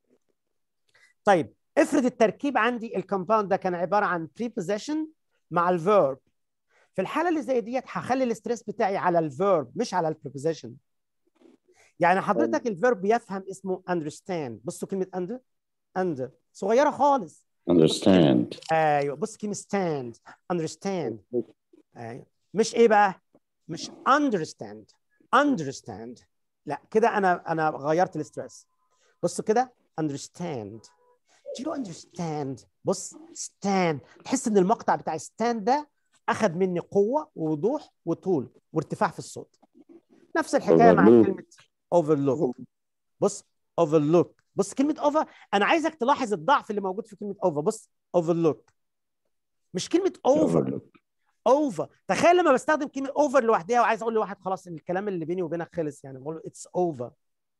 طيب افرض التركيب عندي الكومباوند ده كان عباره عن preposition مع الفيرب في الحاله اللي زي ديت هخلي الاستريس بتاعي على الفيرب مش على البريبوزيشن يعني حضرتك الفيرب يفهم اسمه understand بصوا كلمه under under صغيره خالص understand ايوه بص كلمه stand understand ايوه مش ايه بقى مش understand understand لا كده انا انا غيرت الاسترس بص كده understand do you understand بص stand تحس ان المقطع بتاع stand ده اخذ مني قوه ووضوح وطول وارتفاع في الصوت نفس الحكايه مع Overlook. كلمه overlook بص overlook بص كلمه over انا عايزك تلاحظ الضعف اللي موجود في كلمه over بص overlook مش كلمه over overlook اوفر تخيل لما بستخدم كلمه اوفر لوحدها وعايز اقول لواحد خلاص الكلام اللي بيني وبينك خلص يعني بقول له اتس اوفر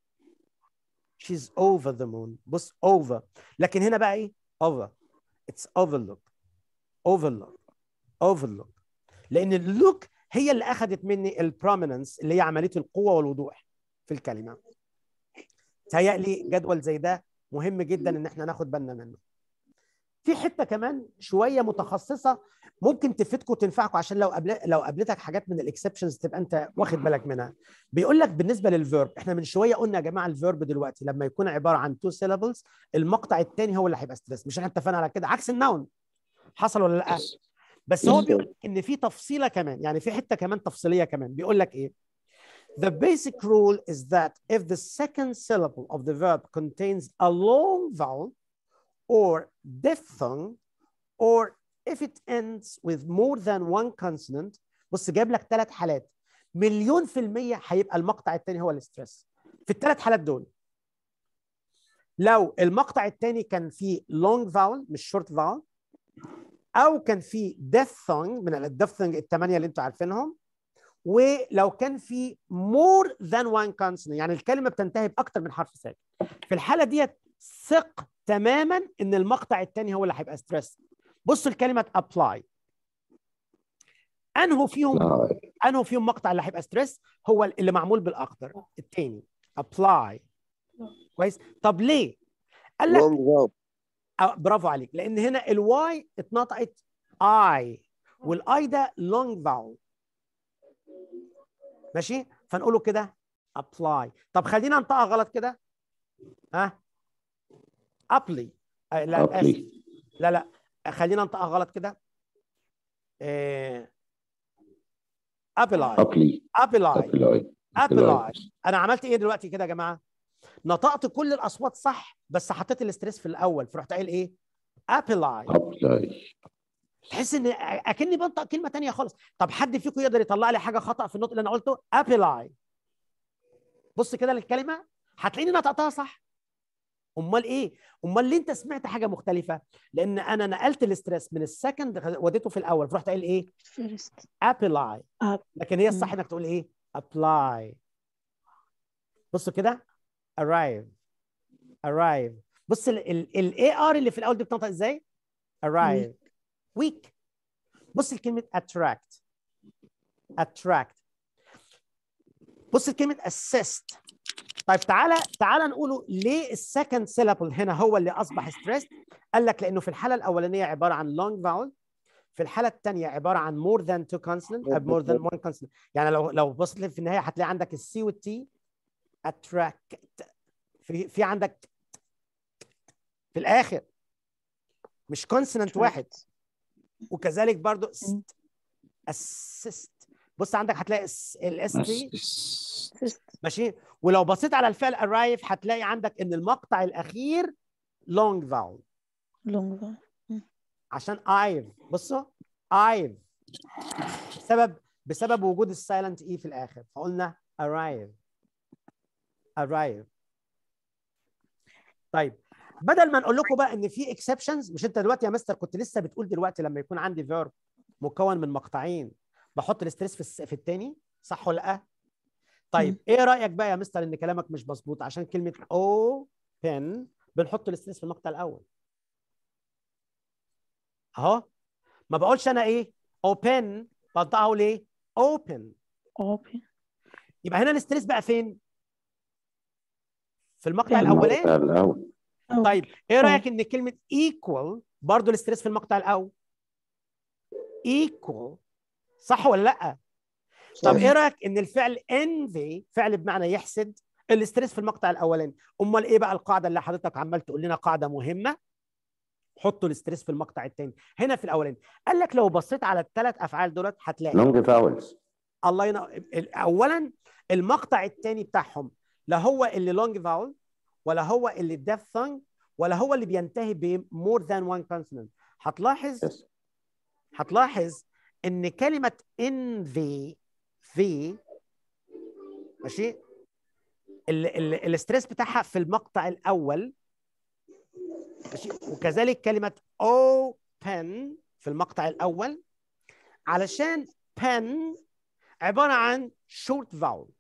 she's over the moon بص over لكن هنا بقى ايه over it's overlook overlook overlook لان اللوك هي اللي اخذت مني البروميننس اللي هي عمليه القوه والوضوح في الكلمه تهيألي جدول زي ده مهم جدا ان احنا ناخد بالنا منه في حته كمان شويه متخصصه ممكن تفيدكم وتنفعكم عشان لو قبل لو قابلتك حاجات من الاكسبشنز تبقى انت واخد بالك منها بيقول لك بالنسبه للفيرب احنا من شويه قلنا يا جماعه الفيرب دلوقتي لما يكون عباره عن تو سيلابلز المقطع الثاني هو اللي هيبقى ستريس مش احنا اتفقنا على كده عكس النون حصل ولا لا Yes. بس هو Yes, بيقول sir. لك ان في تفصيله كمان يعني في حته كمان تفصيليه كمان بيقول لك ايه The basic rule is that if the second syllable of the verb contains a long vowel or diphthong or if it ends with more than one consonant بص جايب لك ثلاث حالات مليون في المية هيبقى المقطع الثاني هو الاسترس في الثلاث حالات دول لو المقطع الثاني كان فيه long vowel مش short vowel او كان فيه diphthong من الديفثونج الثمانيه اللي انتوا عارفينهم ولو كان في more than one consonant يعني الكلمه بتنتهي باكتر من حرف ساكن في الحاله ديت ثق تماما ان المقطع الثاني هو اللي هيبقى ستريس بصوا الكلمه apply انهو فيهم Apply. انهو فيهم مقطع اللي هيبقى ستريس هو اللي معمول بالاخضر الثاني apply كويس طب ليه قال لك long verb آه، برافو عليك لان هنا الواي اتنطقت اي والاي ده لونج فاول ماشي فنقوله كده ابلاي طب خلينا ننطقها غلط كده ها ابلي آه لا Apply. اسف لا لا خلينا ننطقها غلط كده ابلاي Apply. ابلاي Apply. ابلاي انا عملت ايه دلوقتي كده يا جماعه نطقت كل الاصوات صح بس حطيت الاستريس في الاول فرحت قايل ايه ابلاي Apply. تحس ان اكني بنطق كلمه تانية خالص طب حد فيكم يقدر يطلع لي حاجه خطا في النطق اللي انا قلته ابلاي بص كده للكلمه هتلاقيني نطقتها صح امال ايه امال ليه انت سمعت حاجه مختلفه لان انا نقلت الاستريس من السكند وديته في الاول فرحت قايل ايه first ابلاي up لكن هي الصح مم. انك تقول ايه apply بصوا كده arrive arrive بص الاي ار اللي في الاول دي بتنطق ازاي arrive weak بص لكلمه attract attract بص لكلمه assist طيب تعالى تعالى نقوله ليه السكند سيلابل هنا هو اللي اصبح ستريس قال لك لانه في الحاله الاولانيه عباره عن long vowel في الحاله الثانيه عباره عن more than two consonant أو more than one consonant يعني لو لو بصيت في النهايه هتلاقي عندك السي والتي attract في في عندك في الاخر مش كونسونانت واحد وكذلك برضو مم. assist بص عندك هتلاقي الاس تي Assist. first ماشي ولو بصيت على الفعل arrive هتلاقي عندك ان المقطع الاخير long vowel long vowel عشان I've بصوا I've بسبب بسبب وجود السايلنت اي في الاخر فقلنا arrive arrive طيب بدل ما نقول لكم بقى ان في exceptions مش انت دلوقتي يا مستر كنت لسه بتقول دلوقتي لما يكون عندي verb مكون من مقطعين بحط الاستريس في الس- في الثاني صح ولا لا؟ طيب مم. ايه رايك بقى يا مستر ان كلامك مش مظبوط عشان كلمه open بنحط الاستريس في المقطع الاول اهو ما بقولش انا ايه open بنطقها ليه open open يبقى هنا الاستريس بقى فين في المقطع في الاولاني المقطع الأول. أو طيب ايه رايك ان كلمه equal برضو الاستريس في المقطع الاول equal صح ولا لا طب صح. ايه رايك ان الفعل envy فعل بمعنى يحسد الاستريس في المقطع الاولاني امال ايه بقى القاعده اللي حضرتك عمال تقول لنا قاعده مهمه حطوا الاستريس في المقطع الثاني هنا في الاولاني قال لك لو بصيت على الثلاث افعال دولت هتلاقي long vowels. الله ينور ال- اولا المقطع الثاني بتاعهم لا هو اللي لونج فاول ولا هو اللي ديفثونج ولا هو اللي بينتهي ب more than one consonant هتلاحظ Yes. هتلاحظ ان كلمه envy في ماشي ال ال الاستريس بتاعها في المقطع الاول ماشي وكذلك كلمه open في المقطع الاول علشان pen عباره عن short vowel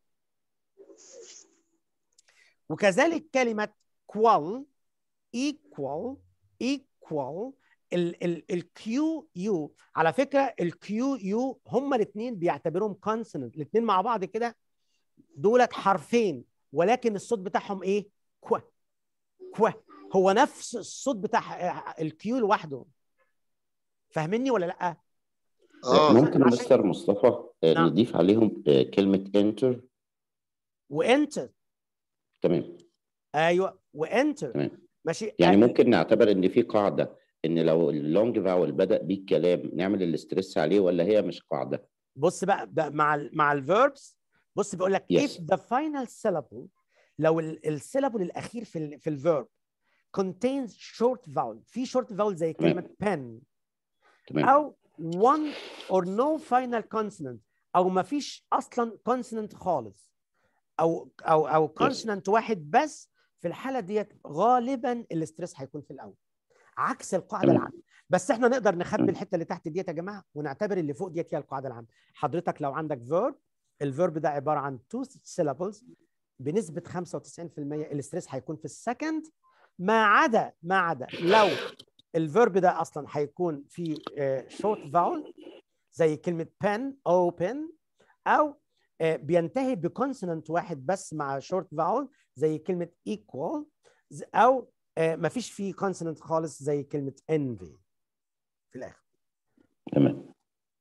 وكذلك كلمه qual equal equal ال ال الكيو يو على فكره الكيو يو هما الاثنين بيعتبرهم كونسوننت الاثنين مع بعض كده دولت حرفين ولكن الصوت بتاعهم ايه كوا كوا هو نفس الصوت بتاع الكيو لوحده فاهمني ولا لا اه ممكن عشان- مستر مصطفى آه، نعم. نضيف عليهم آه، كلمة enter وانتر تمام ايوه وانتر تمام. ماشي يعني آه، ممكن نعتبر ان في قاعدة ان لو اللونج فاول بدا بيه الكلام نعمل الاسترس عليه ولا هي مش قاعده بص بقى, بقى مع ال مع الفيربس بص بيقول لك Yes. if the final syllable لو السيلابل الاخير في ال في الفيرب contains short vowel في short vowel زي تمام. كلمه pen تمام او one or no final consonant او ما فيش اصلا consonant خالص او او او consonant واحد بس في الحاله ديت غالبا الاسترس هيكون في الاول عكس القاعده تمام. العامه بس احنا نقدر نخبي تمام. الحته اللي تحت ديت يا جماعه ونعتبر اللي فوق ديت هي القاعده العامه حضرتك لو عندك فيرب الفيرب ده عباره عن تو syllables بنسبه 95% الاسترس هيكون في السكند ما عدا ما عدا لو الفيرب ده اصلا هيكون في شورت فاول زي كلمه pen open او آه، بينتهي بكونسونانت واحد بس مع شورت فاول زي كلمه equal ز- او ما فيش فيه كونسونانت خالص زي كلمه envy في الاخر تمام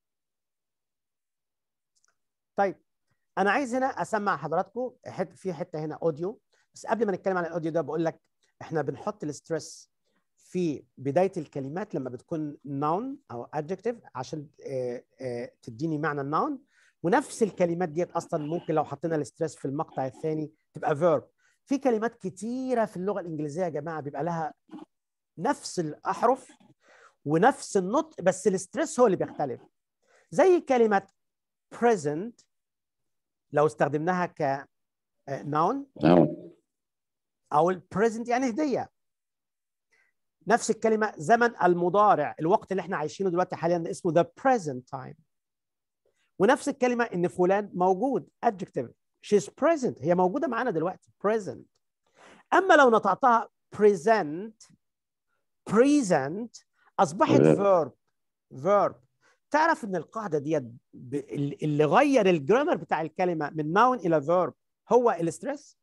طيب انا عايز هنا اسمع حضراتكم حت في حته هنا اوديو بس قبل ما نتكلم عن الاوديو ده بقول لك احنا بنحط الاسترس في بدايه الكلمات لما بتكون noun او adjective عشان آه، آه، تديني معنى النون ونفس الكلمات ديت اصلا ممكن لو حطينا الاسترس في المقطع الثاني تبقى verb في كلمات كتيره في اللغه الانجليزيه يا جماعه بيبقى لها نفس الاحرف ونفس النطق بس الاسترس هو اللي بيختلف زي كلمه present لو استخدمناها ك noun نعم او البريزنت يعني هديه نفس الكلمه زمن المضارع الوقت اللي احنا عايشينه دلوقتي حاليا ده اسمه the present time ونفس الكلمه ان فلان موجود adjective she's present هي موجوده معانا دلوقتي present اما لو نطقتها present present اصبحت verb verb تعرف ان القاعده ديت ب- اللي غير الجرامر بتاع الكلمه من noun الى verb هو الاسترس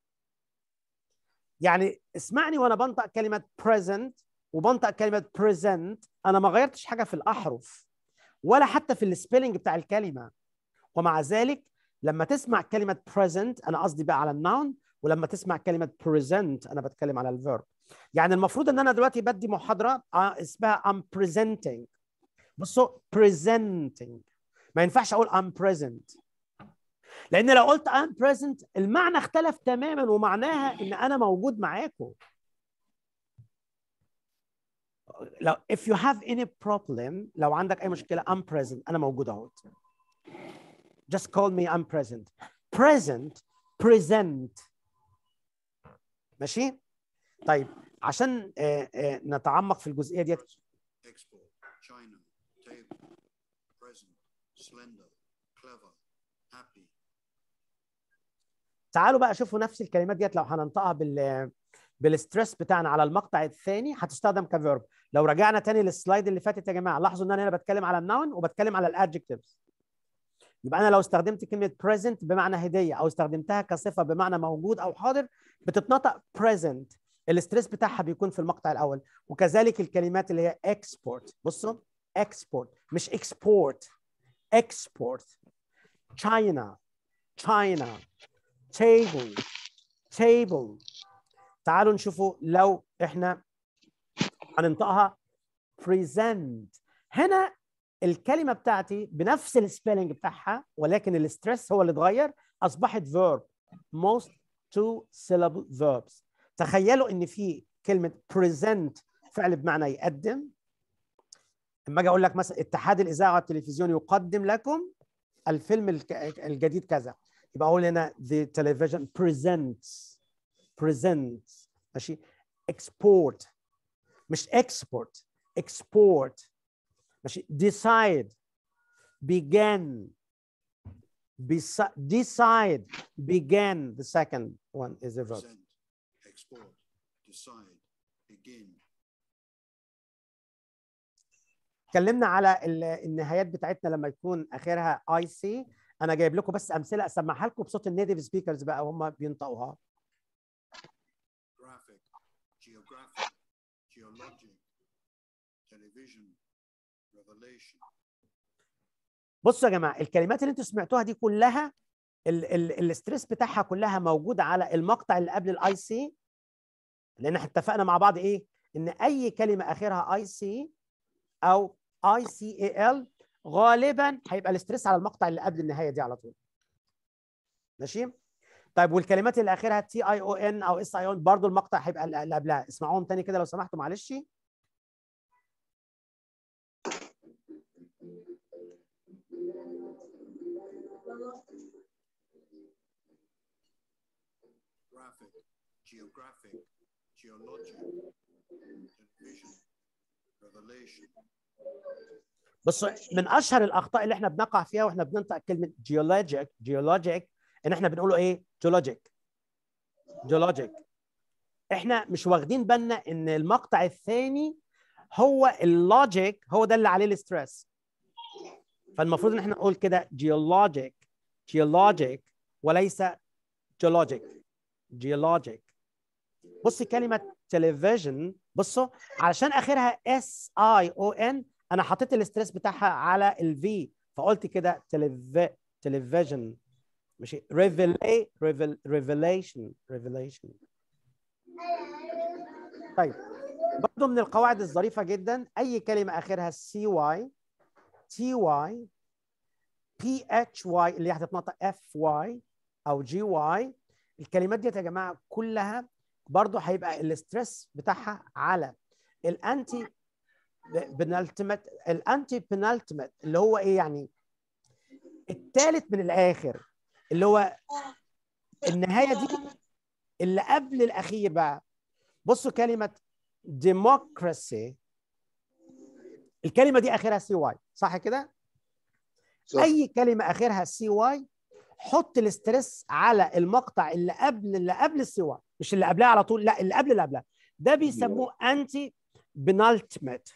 يعني اسمعني وانا بنطق كلمه present وبنطق كلمه present انا ما غيرتش حاجه في الاحرف ولا حتى في السبيلنج بتاع الكلمه ومع ذلك لما تسمع كلمه present انا قصدي بقى على النون ولما تسمع كلمه present انا بتكلم على الفيرب يعني المفروض ان انا دلوقتي بدي محاضره آه، اسمها I'm presenting بصوا presenting ما ينفعش اقول I'm present لان لو قلت I'm present المعنى اختلف تماما ومعناها ان انا موجود معاكم لو if you have any problem لو عندك اي مشكله I'm present انا موجود اهو just call me I'm present present present ماشي طيب عشان آه، آه، نتعمق في الجزئيه ديت export, China, table, present, slender, clever, happy, تعالوا بقى شوفوا نفس الكلمات ديت لو هننطقها بال بالستريس بتاعنا على المقطع الثاني هتستخدم كفيرب لو رجعنا تاني للسلايد اللي فاتت يا جماعه لاحظوا ان انا هنا بتكلم على النون وبتكلم على الادجكتيفز يبقى انا لو استخدمت كلمه present بمعنى هديه او استخدمتها كصفه بمعنى موجود او حاضر بتتنطق present الاستريس بتاعها بيكون في المقطع الاول وكذلك الكلمات اللي هي export بصوا export مش export export China China table table تعالوا نشوفوا لو احنا هننطقها present هنا الكلمه بتاعتي بنفس السبيلنج بتاعها ولكن الاسترس هو اللي اتغير اصبحت verb most two syllable verbs تخيلوا ان في كلمه present فعل بمعنى يقدم لما اجي اقول لك مثلا اتحاد الاذاعه والتلفزيون يقدم لكم الفيلم الك- الجديد كذا يبقى اقول هنا the television presents presents ماشي export مش export export ماشي decide began Besi- decide began the second one is a verb present, export, decide, begin, اتكلمنا على ال- النهايات بتاعتنا لما يكون اخرها اي سي انا جايب لكم بس امثله اسمعها لكم بصوت النيتيف سبيكرز بقى وهم بينطقوها graphic, geographic, geologic, television, revelation, بصوا يا جماعه الكلمات اللي انتوا سمعتوها دي كلها ال- ال- الاستريس بتاعها كلها موجود على المقطع اللي قبل الاي سي لان احنا اتفقنا مع بعض ايه ان اي كلمه اخرها اي سي او اي سي اي ال غالبا هيبقى الاستريس على المقطع اللي قبل النهايه دي على طول ماشي طيب والكلمات اللي اخرها تي اي او ان او اس اي اون برضه المقطع هيبقى اللي قبلها اسمعوهم تاني كده لو سمحتوا معلش graphic, geographic, geologic, vision, revelation, بصوا من اشهر الاخطاء اللي احنا بنقع فيها واحنا بننطق كلمه جيولوجيك جيولوجيك ان احنا بنقوله ايه جيولوجيك جيولوجيك احنا مش واخدين بالنا ان المقطع الثاني هو اللوجيك هو ده اللي عليه الاسترس فالمفروض ان احنا نقول كده جيولوجيك جيولوجيك وليس جيولوجيك جيولوجيك بص كلمه تلفزيون بصوا علشان اخرها اس اي او ان انا حطيت الاسترس بتاعها على الفي فقلت كده تلف تلفزيون ماشي ريفيلي ريفيليشن ريفيليشن طيب برضه من القواعد الظريفه جدا اي كلمه اخرها سي واي تي واي بي اتش واي اللي هي هتتنطق اف واي او جي واي الكلمات دي يا جماعه كلها برضه هيبقى الاسترس بتاعها على الانتي بنالتيمت الانتي بنالتيمت اللي هو ايه يعني الثالث من الاخر اللي هو النهايه دي اللي قبل الاخير بقى بصوا كلمه democracy الكلمه دي اخرها سي واي صح كده صح. اي كلمه اخرها سي واي حط الاسترس على المقطع اللي قبل اللي قبل السي واي مش اللي قبلها على طول لا اللي قبل اللي قبلها ده بيسموه انتي بنالتيمت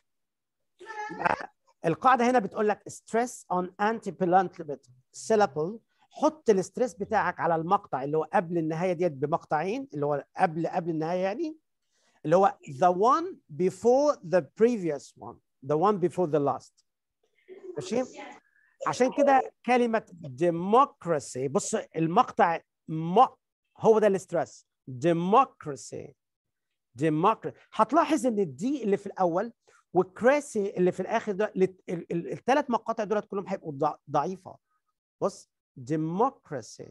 القاعده هنا بتقول لك stress on anti penultimate syllable حط الاسترس بتاعك على المقطع اللي هو قبل النهايه ديت بمقطعين اللي هو قبل قبل النهايه يعني اللي هو the one before the previous one the one before the last ماشي عشان كده كلمه democracy بص المقطع م... هو ده الاسترس democracy democracy هتلاحظ ان الدي اللي في الاول والكراسي اللي في الاخر ده الثلاث مقاطع دولت كلهم هيبقوا ضع- ضعيفه بص democracy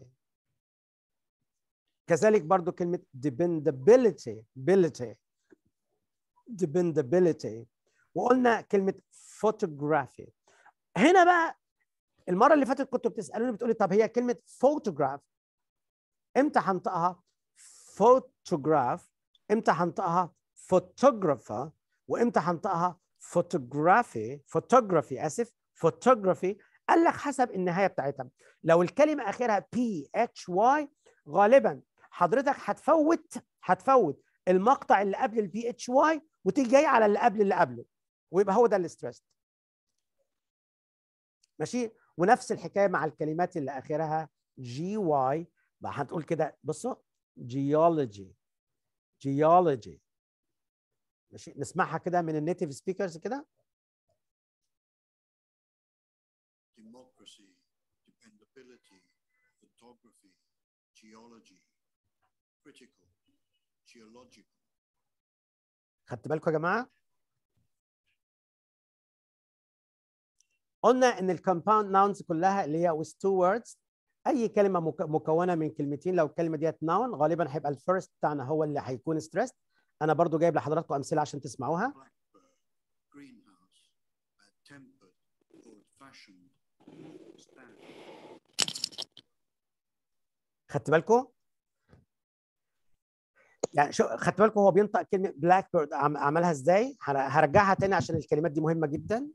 كذلك برضو كلمه dependability ability dependability وقلنا كلمه photography هنا بقى المره اللي فاتت كنتوا بتسالوني بتقولي طب هي كلمه photograph امتى هنطقها photograph امتى هنطقها photographer وامتى هنطقها photography photography اسف photography قال لك حسب النهايه بتاعتها لو الكلمه اخرها بي اتش واي غالبا حضرتك هتفوت هتفوت المقطع اللي قبل البي اتش واي وتيجي جاي على اللي قبل اللي قبله ويبقى هو ده الاسترس ماشي ونفس الحكايه مع الكلمات اللي اخرها جي واي بقى هتقول كده بصوا جيولوجي جيولوجي ماشي نسمعها كده من النيتيف سبيكرز كده democracy, dependability, photography, geology, critical, geological, خدت بالكم يا جماعه قلنا ان الكومباوند ناونز كلها اللي هي with two words اي كلمه مك- مكونه من كلمتين لو الكلمه ديت ناون غالبا هيبقى الفيرست بتاعنا هو اللي هيكون ستريس انا برضو جايب لحضراتكم امثله عشان تسمعوها blackbird, greenhouse, bad tempered, old-fashioned, stand, خدت بالكم يعني شو خدت بالكم هو بينطق كلمه بلاك بيرد عملها ازاي هر- هرجعها تاني عشان الكلمات دي مهمه جدا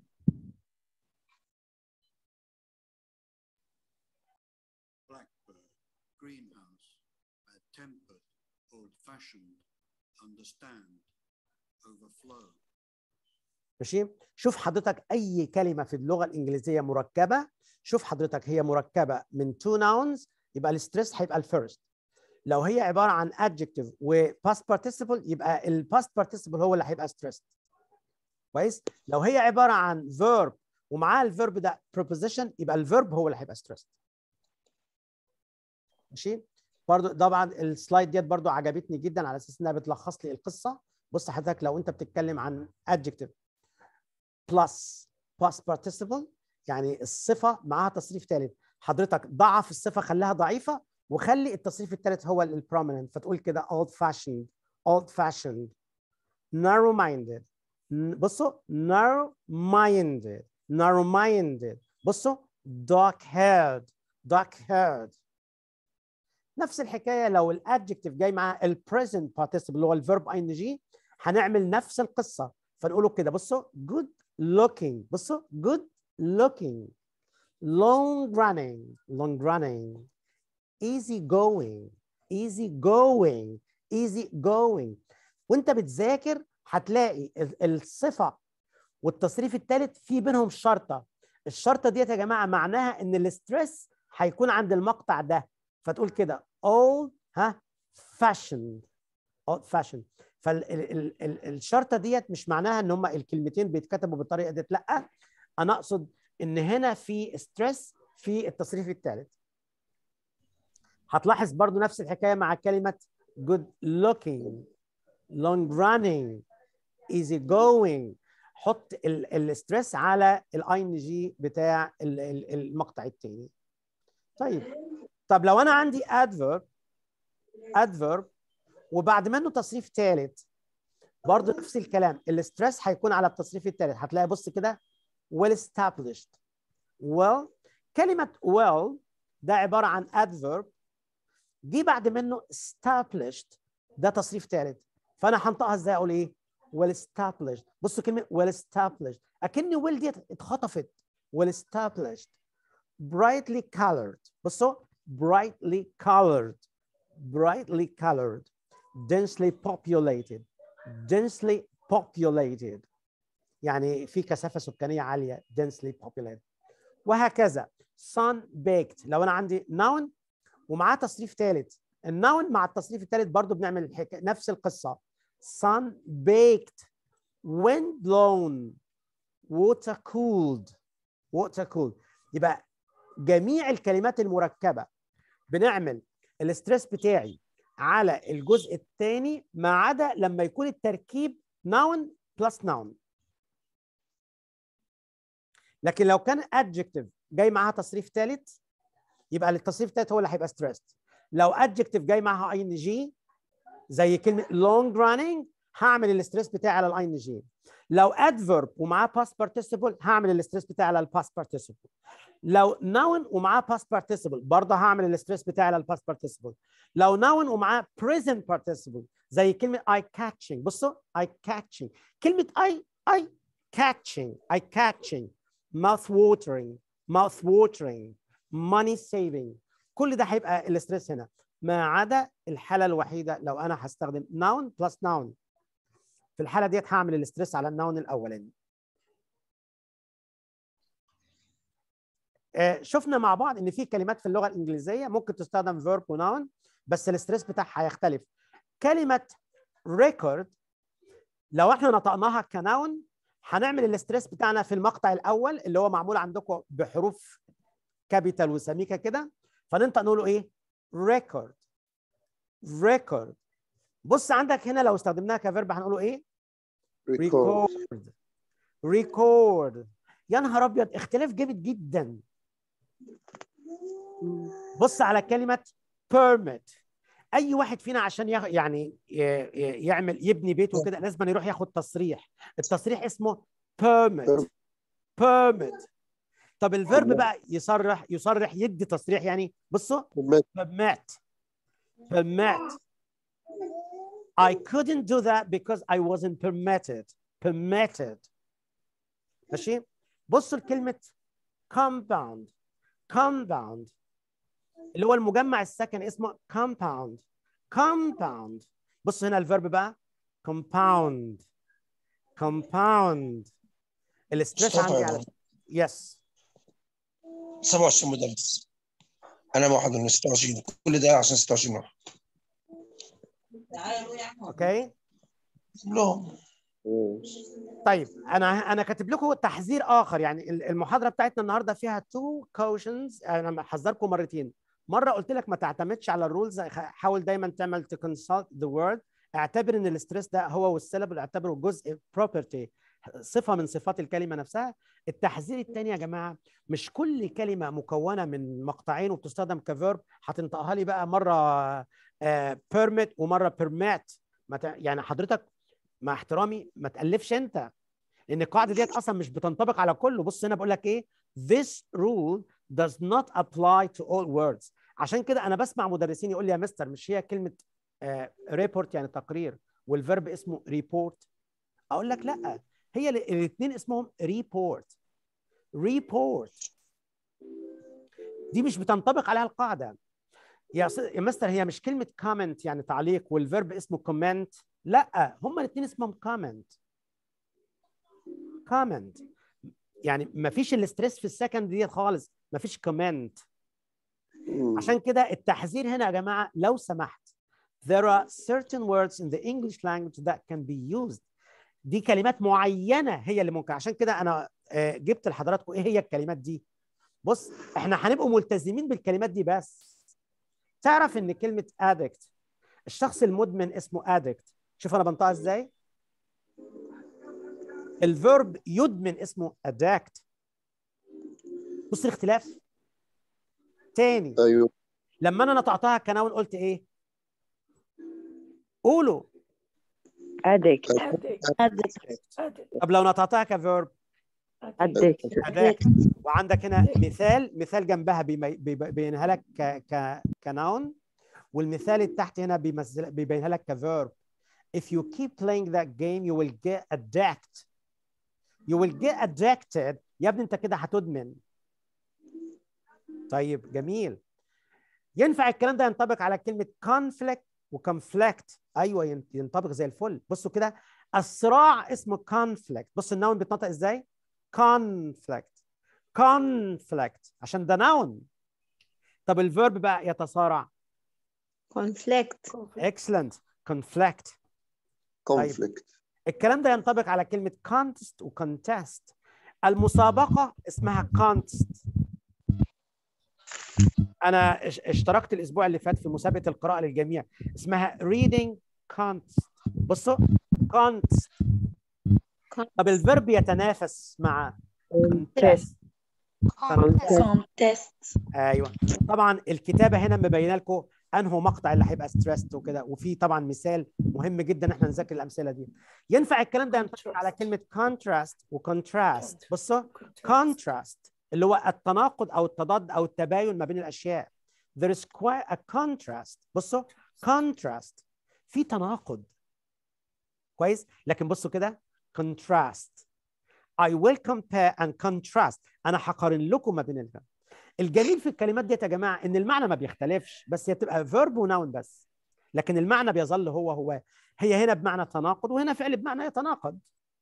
blackbird, greenhouse, bad tempered, old-fashioned, understand, overflow, ماشي شوف حضرتك اي كلمه في اللغه الانجليزيه مركبه شوف حضرتك هي مركبه من تو nouns يبقى الستريس هيبقى الفيرست لو هي عباره عن adjective و past participle يبقى ال past participle هو اللي هيبقى stressed كويس لو هي عباره عن verb ومعاها الفيرب ده preposition يبقى الفيرب هو اللي هيبقى stressed ماشي برضو طبعا السلايد ديت برضو عجبتني جدا على اساس انها بتلخص لي القصه بص حضرتك لو انت بتتكلم عن adjective plus past participle يعني الصفه معاها تصريف ثالث حضرتك ضعف الصفه خليها ضعيفه وخلي التصريف الثالث هو البروميننت فتقول كده old fashioned old fashioned narrow minded بصوا narrow minded narrow minded بصوا dark haired dark haired نفس الحكايه لو الادجكتيف جاي مع البريزنت participle اللي هو الفيرب اي ان جي هنعمل نفس القصه فنقوله كده بصوا good looking بصوا good looking long running long running easy going easy going easy going وانت بتذاكر هتلاقي ال- الصفه والتصريف الثالث في بينهم شرطه الشرطه ديت يا جماعه معناها ان الاسترس هيكون عند المقطع ده فتقول كده old ها fashioned old fashioned فالشرطه ديت مش معناها ان هم الكلمتين بيتكتبوا بالطريقه ديت لا انا اقصد ان هنا في ستريس في التصريف الثالث هتلاحظ برضو نفس الحكايه مع كلمه good looking long running easy going حط الستريس على الاي ان جي بتاع ال- ال- المقطع الثاني طيب طب لو انا عندي adverb adverb وبعد منه تصريف ثالث برضه نفس الكلام الاسترس هيكون على التصريف الثالث هتلاقي بص كده well established well كلمة well ده عبارة عن adverb جه بعد منه established ده تصريف ثالث فأنا هنطقها ازاي أقول إيه؟ well established بصوا كلمة well established أكن well دي اتخطفت well established brightly colored بصوا brightly colored brightly colored densely populated densely populated يعني في كثافة سكانية عالية densely populated وهكذا sun baked لو أنا عندي noun ومعاه تصريف ثالث النون مع التصريف الثالث برضو بنعمل الحكا... نفس القصة sun baked wind blown water cooled water cooled يبقى جميع الكلمات المركبة بنعمل الاسترس بتاعي على الجزء الثاني ما عدا لما يكون التركيب noun plus noun لكن لو كان adjective جاي معاها تصريف ثالث يبقى التصريف الثالث هو اللي هيبقى stressed لو adjective جاي معاها اي ان جي زي كلمه long running هعمل الاستريس بتاعي على الاي ان جي لو adverb ومعاه past participle هعمل الاستريس بتاعي على الباست participle لو noun ومعاه past participle برضه هعمل الاستريس بتاعي على الباست participle لو noun ومعاه present participle زي كلمه I catching بصوا I catching كلمه I I catching I catching mouth watering mouth watering money saving كل ده هيبقى الاستريس هنا ما عدا الحاله الوحيده لو انا هستخدم noun plus noun في الحاله ديت هعمل الاستريس على النون الاولاني آه، شفنا مع بعض ان في كلمات في اللغه الانجليزيه ممكن تستخدم verb وناون بس الاستريس بتاعها هيختلف كلمه record لو احنا نطقناها كناون هنعمل الاستريس بتاعنا في المقطع الاول اللي هو معمول عندكم بحروف كابيتال وسميكه كده فننطق نقوله ايه record record بص عندك هنا لو استخدمناها كفيرب هنقوله ايه record record record يا نهار ابيض اختلاف جامد جدا بص على كلمه permit اي واحد فينا عشان ياخ... يعني ي... ي- يعمل يبني بيته كده لازم يروح ياخد تصريح التصريح اسمه permit permit طب الفيرب بقى يصرح يصرح يدي تصريح يعني بصوا permit permit permit I couldn't do that because I wasn't permitted permitted ماشي بصوا لكلمة compound compound اللي هو المجمع السكني اسمه compound compound بصوا هنا الفيرب بقى compound compound الاستريس مصطفى عندي يا على بابا. يس 27 مدرس انا واحد من 26 كل ده عشان 26 واحد اوكي كلهم طيب انا انا كاتب لكم تحذير اخر يعني ال- المحاضره بتاعتنا النهارده فيها تو كوشنز انا محذركم مرتين مره قلت لك ما تعتمدش على الرولز حاول دايما تعمل to consult the word اعتبر ان الاسترس ده هو والسيلابل اعتبره جزء بروبرتي صفه من صفات الكلمه نفسها التحذير الثاني يا جماعه مش كل كلمه مكونه من مقطعين وبتستخدم كفيرب هتنطقها لي بقى مره بيرميت ومره بيرمات يعني حضرتك مع احترامي ما تالفش انت لان القاعده ديت اصلا مش بتنطبق على كله بص هنا بقول لك ايه this rule does not apply to all words عشان كده انا بسمع مدرسين يقول لي يا مستر مش هي كلمه ريبورت يعني تقرير والفيرب اسمه ريبورت اقول لك لا هي الاثنين اسمهم ريبورت ريبورت دي مش بتنطبق عليها القاعده يا س- يا مستر هي مش كلمه كومنت يعني تعليق والفيرب اسمه كومنت لا هما الاثنين اسمهم كومنت كومنت يعني ما فيش الاستريس في السكند دي خالص ما فيش كومنت عشان كده التحذير هنا يا جماعه لو سمحت there are certain words in the English language that can be used دي كلمات معينه هي اللي ممكن عشان كده انا آه، جبت لحضراتكم ايه هي الكلمات دي بص احنا هنبقوا ملتزمين بالكلمات دي بس تعرف ان كلمه addict الشخص المدمن اسمه addict شوف انا بنطقها ازاي الفيرب يدمن اسمه addict بص الاختلاف تاني ايوه لما انا نطقتها كنون قلت ايه قولوا addict طب لو نطقتها كفيرب addict addict وعندك هنا مثال مثال جنبها بيمي- بيب- بيبينها لك ك ك كنون والمثال اللي تحت هنا بيمثل بيبينها لك كفيرب if you keep playing that game you will get addicted you will get addicted يا ابني انت كده هتدمن طيب جميل ينفع الكلام ده ينطبق على كلمة conflict وconflict ايوه ين- ينطبق زي الفل بصوا كده الصراع اسمه conflict بص النون بيتنطق ازاي conflict conflict عشان ده نون طب الفيرب بقى يتصارع conflict excellent conflict conflict الكلام ده ينطبق على كلمة contest وcontest المسابقة اسمها contest أنا اش- اشتركت الأسبوع اللي فات في مسابقة القراءة للجميع اسمها reading contest بصوا contest طب الفيرب يتنافس مع contest contest ايوه طبعا الكتابه هنا مبينه لكم انه مقطع اللي هيبقى ستريسد وكده وفي طبعا مثال مهم جدا احنا نذاكر الامثله دي ينفع الكلام ده ينطبق على كلمه contrast وكونتراست بصوا contrast اللي هو التناقض او التضاد او التباين ما بين الاشياء there is quite a contrast بصوا contrast في تناقض كويس لكن بصوا كده contrast I will compare and contrast انا هقارن لكم ما بين الفهم الجميل في الكلمات ديت يا جماعه ان المعنى ما بيختلفش بس هي بتبقى فيرب وناون بس لكن المعنى بيظل هو هو هي هنا بمعنى تناقض وهنا فعل بمعنى يتناقض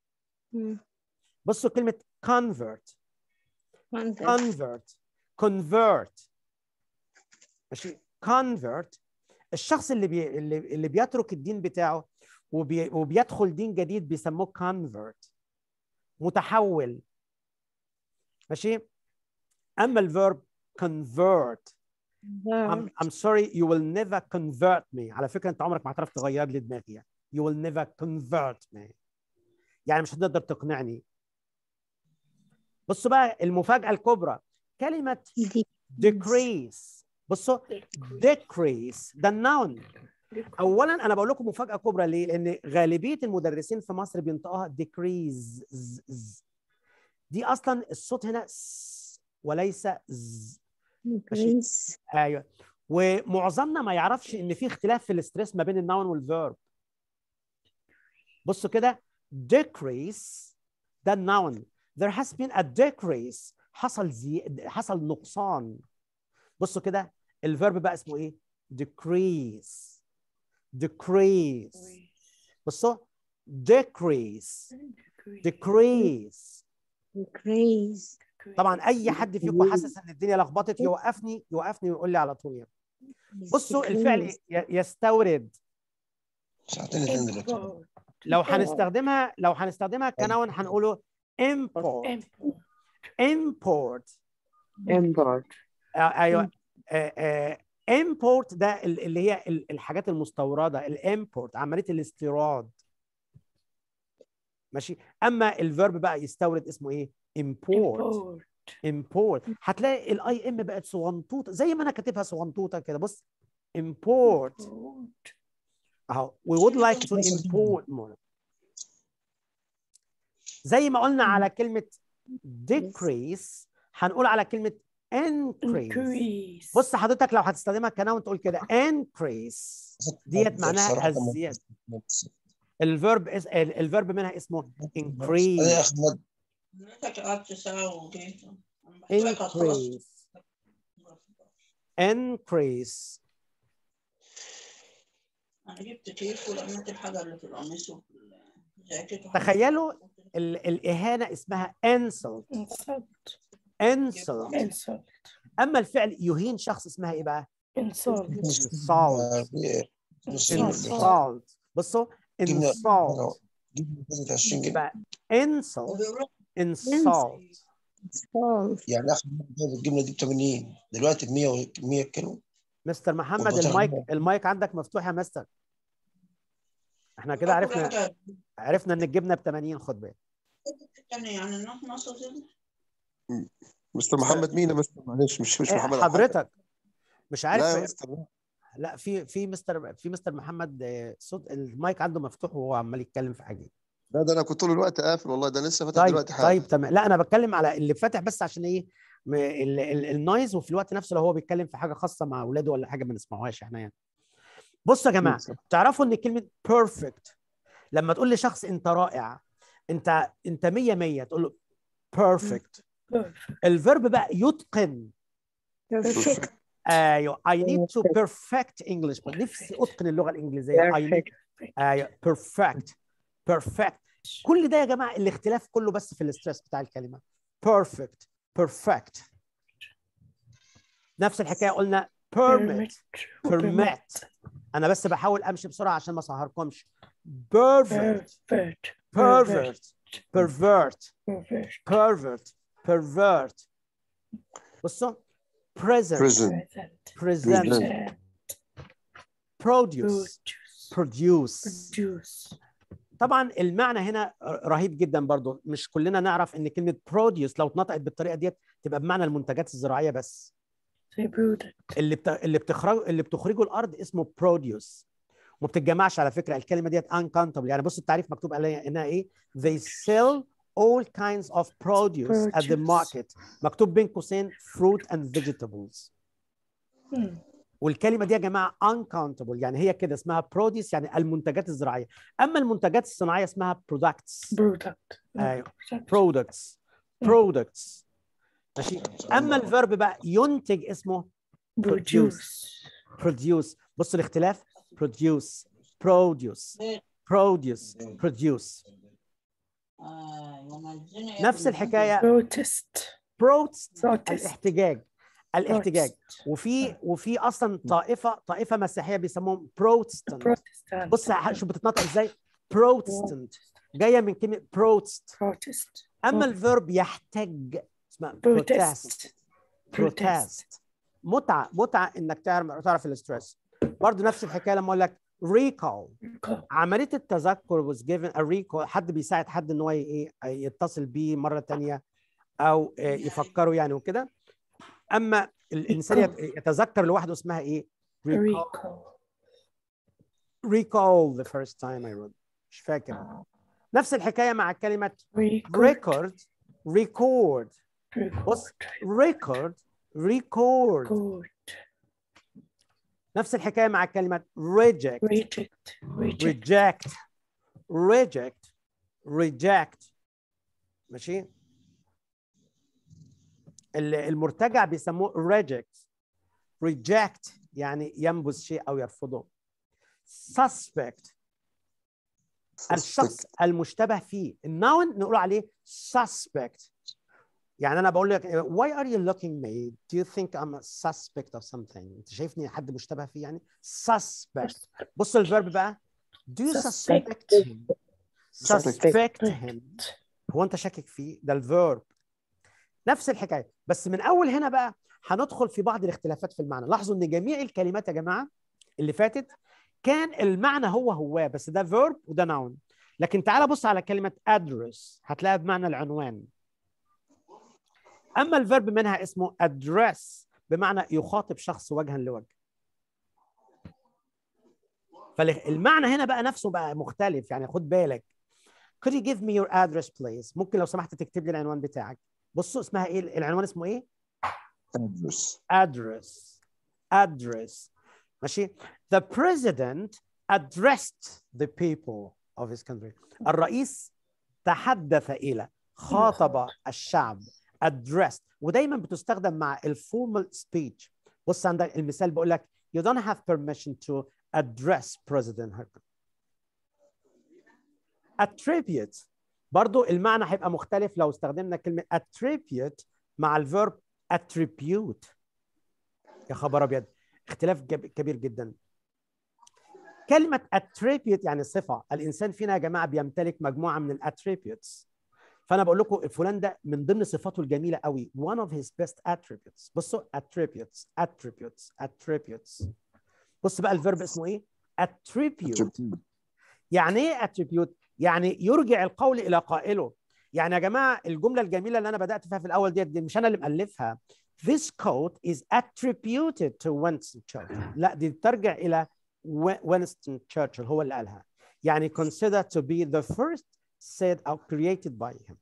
بصوا كلمه convert convert convert ماشي convert الشخص اللي بي اللي, اللي بيترك الدين بتاعه وبي وبيدخل دين جديد بيسموه convert متحول ماشي اما الفيرب convert I'm, I'm sorry you will never convert me على فكره انت عمرك ما هتعرف تغير لي دماغي يعني. you will never convert me يعني مش هتقدر تقنعني بصوا بقى المفاجاه الكبرى كلمه decrease بصوا decrease ده النون اولا انا بقول لكم مفاجاه كبرى ليه لان غالبيه المدرسين في مصر بينطقوها decrease دي اصلا الصوت هنا س وليس ز ماشي ايوه ومعظمنا ما يعرفش ان في اختلاف في الاستريس ما بين النون والفيرب بصوا كده decrease ده النون there has been a decrease حصل زي... حصل نقصان بصوا كده الفيرب بقى اسمه ايه decrease decrease بصوا decrease decrease decrease طبعا اي حد فيكم حاسس ان الدنيا لخبطت يوقفني يوقفني ويقول لي على طول يعني بصوا الفعل ي- يستورد ساعتين اتنين دلوقتي لو هنستخدمها لو هنستخدمها كنون هنقوله import import import آه، ايوه آه، آه، import ده ال- اللي هي ال- الحاجات المستورده الامبورت عمليه الاستيراد ماشي اما الفيرب بقى يستورد اسمه ايه import import هتلاقي الاي ام بقت صغنطوطه زي ما انا كاتبها صغنطوطه كده بص import اهو we would like to import more زي ما قلنا على كلمه decrease هنقول على كلمه increase increase بص حضرتك لو هتستخدمها كنون تقول كده increase ديت معناها بصراحة الزياده الفيرب اس... ال- الفيرب منها اسمه يا increase اخي ما- increase increase انا جبت تيف ولميت الحاجه اللي في القميص وفي الجاكيت وحطيت- تخيلوا ال... الاهانه اسمها insult insult insult insult اما الفعل يهين شخص اسمها ايه بقى insult insult insult بصوا جبنا- insult جبنا كذا 20 جنيه يبقى insult insult يعني اخر مرة جابت الجبنه دي ب 80 دلوقتي ب 100 100 كيلو مستر محمد وبطلع المايك منها. المايك عندك مفتوح يا مستر احنا كده عرفنا عرفنا ان الجبنه ب 80 خد بالك يعني يعني النص نص زي مستر محمد مين يا مستر معلش مش مش إيه، محمد أبو حاتم. حضرتك مش عارف لا يا مستر لا. لا في في مستر في مستر محمد آه، صوت المايك عنده مفتوح وهو عمال يتكلم في حاجه لا ده انا كنت طول الوقت قافل والله ده لسه فاتح طيب دلوقتي حاجه طيب تمام لا انا بتكلم على اللي فاتح بس عشان ايه م- ال- ال- النويز وفي الوقت نفسه لو هو بيتكلم في حاجه خاصه مع اولاده ولا حاجه ما نسمعوهاش احنا يعني بصوا يا جماعه تعرفوا ان كلمه perfect لما تقول لشخص انت رائع انت انت 100 100 تقول له perfect الفيرب بقى يتقن perfect ايوه I need to perfect English نفسي اتقن اللغه الانجليزيه I need ايوه perfect perfect كل ده يا جماعه الاختلاف كله بس في الاسترس بتاع الكلمه perfect perfect نفس الحكايه قلنا permit permit انا بس بحاول امشي بسرعه عشان ما اسهركمش pervert pervert pervert pervert pervert pervert pervert بصوا present Present. present present produce produce produce طبعا المعنى هنا رهيب جدا برضو مش كلنا نعرف ان كلمه produce لو اتنطقت بالطريقه ديت تبقى بمعنى المنتجات الزراعيه بس زي product اللي بت... اللي بتخرج اللي بتخرجه الارض اسمه produce وما بتتجمعش على فكره الكلمه ديت uncountable يعني بص التعريف مكتوب عليها انها ايه they sell all kinds of produce at the Produce. market مكتوب بين قوسين fruit and vegetables Hmm. والكلمه دي يا جماعه uncountable يعني هي كده اسمها produce يعني المنتجات الزراعيه اما المنتجات الصناعيه اسمها products product ايوه products products ماشي اما الفيرب بقى ينتج اسمه produce produce بصوا الاختلاف produce produce produce produce نفس الحكايه protest protest protest الاحتجاج الاحتجاج وفي وفي اصلا طائفه طائفه مسيحيه بيسموهم بروتستانت protestant بص ح- شوف بتتنطق ازاي بروتستانت جايه من كلمه بروتست protest اما الفيرب يحتج اسمها protest بروتست بروتست متعه متعه انك تعرف تعرف الاسترس برضه نفس الحكايه لما اقول لك recall عمليه التذكر was given a recall حد بيساعد حد ان هو ي- ايه يتصل بيه مره تانية او آه، يفكروا يعني وكده اما الانسان يت- يتذكر لوحده اسمها ايه recall recall recall the first time I wrote مش فاكر نفس الحكايه مع كلمه record record record بص record record record نفس الحكايه مع كلمه reject reject reject reject reject reject ماشي ال- المرتجع بيسموه reject reject يعني ينبذ شيء او يرفضه suspect الشخص المشتبه فيه الناون نقول عليه suspect يعني انا بقول لك why are you looking me do you think I'm a suspect of something انت شايفني حد مشتبه فيه يعني suspect بص الفيرب بقى do you suspect him suspect him هو انت شاكك فيه ده الفيرب نفس الحكايه بس من اول هنا بقى هندخل في بعض الاختلافات في المعنى لاحظوا ان جميع الكلمات يا جماعه اللي فاتت كان المعنى هو هو بس ده فيرب وده ناون لكن تعال بص على كلمه address هتلاقيها بمعنى العنوان اما الفيرب منها اسمه address بمعنى يخاطب شخص وجها لوجه فالمعنى هنا بقى نفسه بقى مختلف يعني خد بالك could you give me your address please ممكن لو سمحت تكتب لي العنوان بتاعك بصوا اسمها ايه العنوان اسمه ايه address address address ماشي the president addressed the people of his country الرئيس تحدث الى خاطب الشعب addressed ودايما بتستخدم مع الفورمال speech بص عندك المثال بيقول لك you don't have permission to address President Harper attribute برضو المعنى هيبقى مختلف لو استخدمنا كلمة attribute مع الفيرب attribute يا خبر ابيض اختلاف جب- كبير جدا كلمة attribute يعني صفة الإنسان فينا يا جماعة بيمتلك مجموعة من الاتريبيوتس فأنا بقول لكم فلان ده من ضمن صفاته الجميلة قوي one of his best attributes بصوا attributes attributes attributes بص بقى الفيرب اسمه ايه attribute يعني ايه attribute يعني يرجع القول الى قائله يعني يا جماعه الجمله الجميله اللي انا بدات فيها في الاول ديت دي مش انا اللي مالفها this quote is attributed to Winston Churchill لا دي ترجع الى Winston Churchill هو اللي قالها يعني considered to be the first said or created by him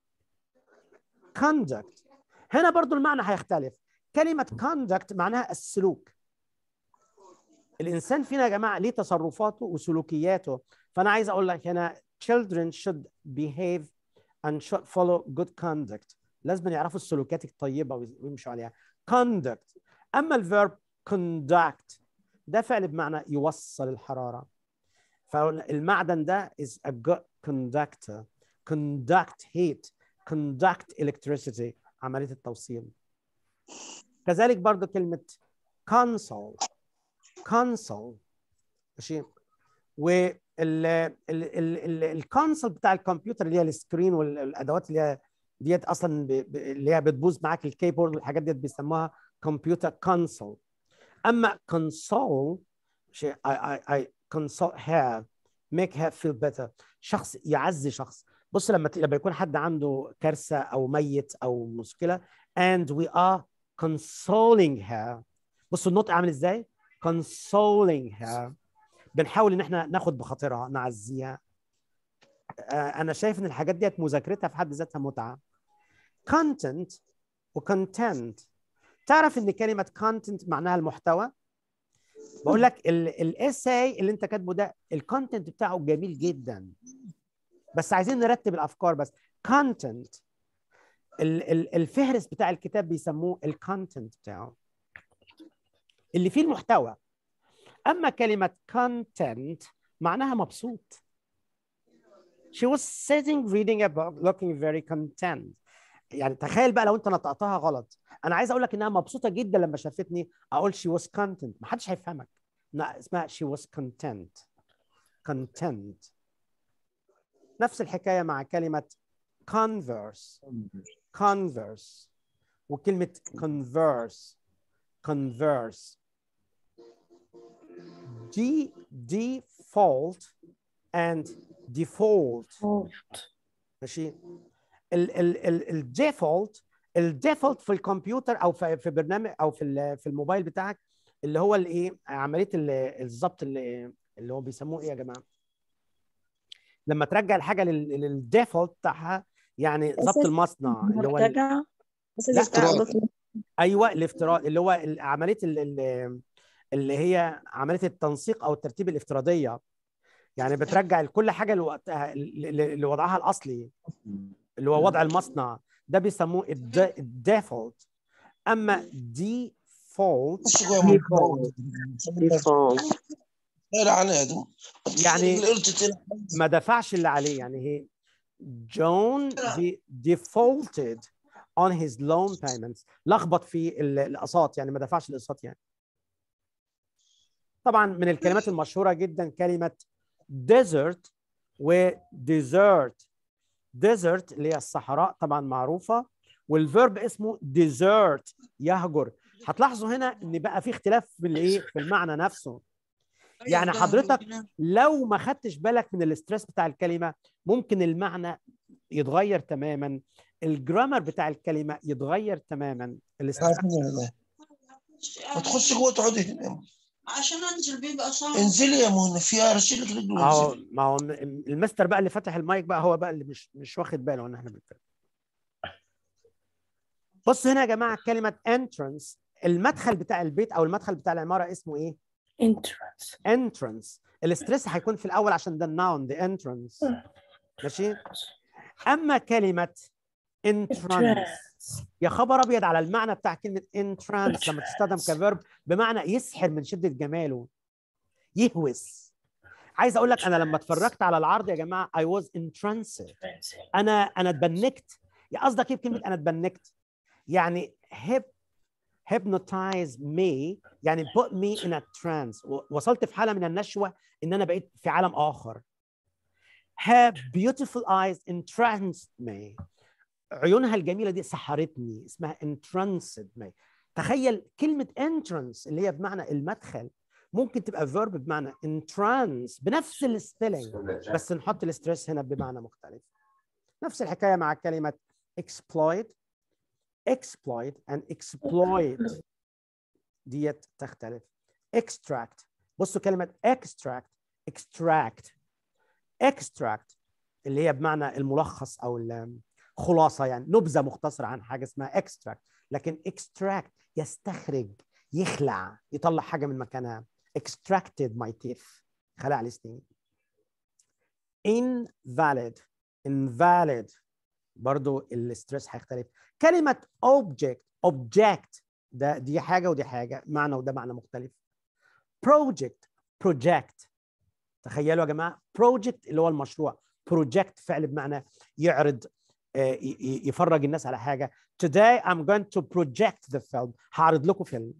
conduct هنا برضو المعنى هيختلف كلمة conduct معناها السلوك الإنسان فينا يا جماعة ليه تصرفاته وسلوكياته فأنا عايز أقول لك هنا children should behave and should follow good conduct لازم يعرفوا السلوكيات الطيبة ويمشوا عليها conduct أما الفيرب conduct ده فعل بمعنى يوصل الحرارة فالمعدن ده is a good conductor conduct heat conduct electricity عملية التوصيل كذلك برضو كلمة console console ماشي وال الكونسول بتاع الكمبيوتر اللي هي السكرين والادوات اللي هي ديت اصلا ب... ب... اللي هي بتبوظ معاك الكيبورد والحاجات ديت بيسموها كمبيوتر كونسول اما console شيء I, I, I console her make her feel better شخص يعزي شخص بص لما ت... لما يكون حد عنده كارثه او ميت او مشكله and we are consoling her بصوا النطق عامل ازاي consoling her بنحاول ان احنا ناخد بخاطرها نعزيها آه، انا شايف ان الحاجات ديت مذاكرتها في حد ذاتها متعه content وcontent تعرف ان كلمه content معناها المحتوى بقول لك الاساي اللي انت كاتبه ده الكونتنت بتاعه جميل جدا بس عايزين نرتب الافكار بس content ال- ال- الفهرس بتاع الكتاب بيسموه الكونتنت بتاعه اللي فيه المحتوى اما كلمه content معناها مبسوط she was sitting reading a book looking very content يعني تخيل بقى لو انت نطقتها غلط انا عايز اقول لك انها مبسوطه جدا لما شافتني اقول she was content ما حدش هيفهمك لا اسمها she was content content نفس الحكايه مع كلمه converse converse وكلمه converse converse D default and default ماشي ال ال ال الديفولت الديفولت في الكمبيوتر او في في برنامج او في ال- في الموبايل بتاعك اللي هو الايه عمليه ال- الضبط اللي اللي هو بيسموه ايه يا جماعه لما ترجع الحاجه لل- للديفولت بتاعها يعني ضبط أساس المصنع اللي هو ال- مرتجع بس لا الافتراض ايوه الافتراض اللي هو ال- عمليه ال- ال- اللي هي عمليه التنسيق او الترتيب الافتراضيه يعني بترجع كل حاجه لوقتها ل- ل- لوضعها الاصلي اللي هو وضع المصنع ده بيسموه الديفولت اما ديفولت لا عن هذا يعني ما دفعش اللي عليه يعني هي جون defaulted on his loan payments لخبط في ال- الاقساط يعني ما دفعش الاقساط يعني طبعا من الكلمات المشهوره جدا كلمه desert و desert desert اللي هي الصحراء طبعا معروفه والفيرب اسمه ديزرت يهجر هتلاحظوا هنا ان بقى في اختلاف في الايه في المعنى نفسه يعني ده حضرتك ممكن- لو ما خدتش بالك من الاسترس بتاع الكلمه ممكن المعنى يتغير تماما الجرامر بتاع الكلمه يتغير تماما الاسترس عارفين ولا لا؟ ما تخش جوه تقعدي هنا عشان انزل بيبقى صعب انزلي يا منى فيها ارسلك رجل اهو وانزلي ما هو المستر بقى اللي فتح المايك بقى هو بقى اللي مش مش واخد باله ان احنا بنتكلم بص هنا يا جماعه كلمه entrance المدخل بتاع البيت او المدخل بتاع العماره اسمه ايه entrance entrance الاسترس هيكون في الاول عشان ده الناون the entrance ماشي اما كلمه entrance يا خبر ابيض على المعنى بتاع كلمه entrance لما تستخدم كفيرب بمعنى يسحر من شده جماله يهوس عايز اقول لك انا لما اتفرجت على العرض يا جماعه I was entranced انا انا اتبنكت يا قصدك ايه بكلمه انا اتبنكت يعني هيب hypnotize me يعني put me in a trance و- وصلت في حاله من النشوه ان انا بقيت في عالم اخر her beautiful eyes entranced me عيونها الجميله دي سحرتني اسمها entranced me تخيل كلمه entrance اللي هي بمعنى المدخل ممكن تبقى verb بمعنى entrance بنفس السبيلنج بس نحط الاسترس هنا بمعنى مختلف نفس الحكايه مع كلمه exploit exploit and exploit ديت تختلف extract بصوا كلمة extract extract extract اللي هي بمعنى الملخص أو الخلاصة يعني نبذة مختصرة عن حاجة اسمها extract لكن extract يستخرج يخلع يطلع حاجة من مكانها extracted my teeth خلع لي سنين invalid invalid برضو الاسترس هيختلف كلمة object object ده دي حاجة ودي حاجة معنى وده معنى مختلف project project تخيلوا يا جماعة project اللي هو المشروع project فعل بمعنى يعرض آه، ي- ي- يفرج الناس على حاجة today I'm going to project the film هعرض لكم فيلم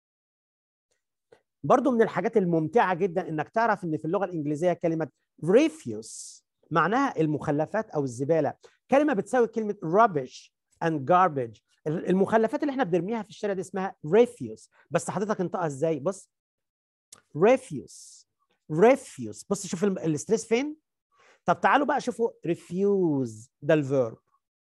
برضو من الحاجات الممتعة جدا انك تعرف ان في اللغة الانجليزية كلمة refuse معناها المخلفات او الزبالة كلمة بتساوي كلمة rubbish and garbage المخلفات اللي احنا بنرميها في الشارع دي اسمها refuse بس حضرتك انطقها ازاي بص refuse refuse بص شوف الم- الاستريس فين طب تعالوا بقى شوفوا refuse ده الفيرب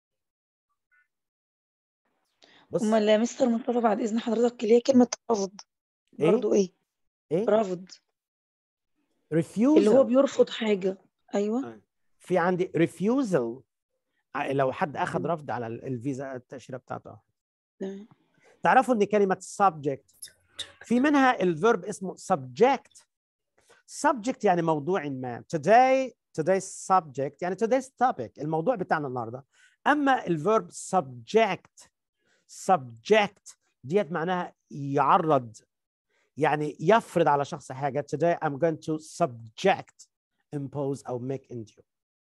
بص امال يا مستر مصطفى بعد اذن حضرتك اللي هي كلمه رفض ايه برضو ايه ايه رفض اللي هو refusal بيرفض حاجه ايوه في عندي refusal ع- لو حد اخذ رفض على ال- الفيزا التاشيره بتاعته تمام. تعرفوا ان كلمه subject في منها الفيرب اسمه subject subject يعني موضوع ما today today's subject يعني today's topic الموضوع بتاعنا النهارده اما الفيرب subject subject ديت معناها يعرض يعني يفرض على شخص حاجه today I'm going to subject impose او make into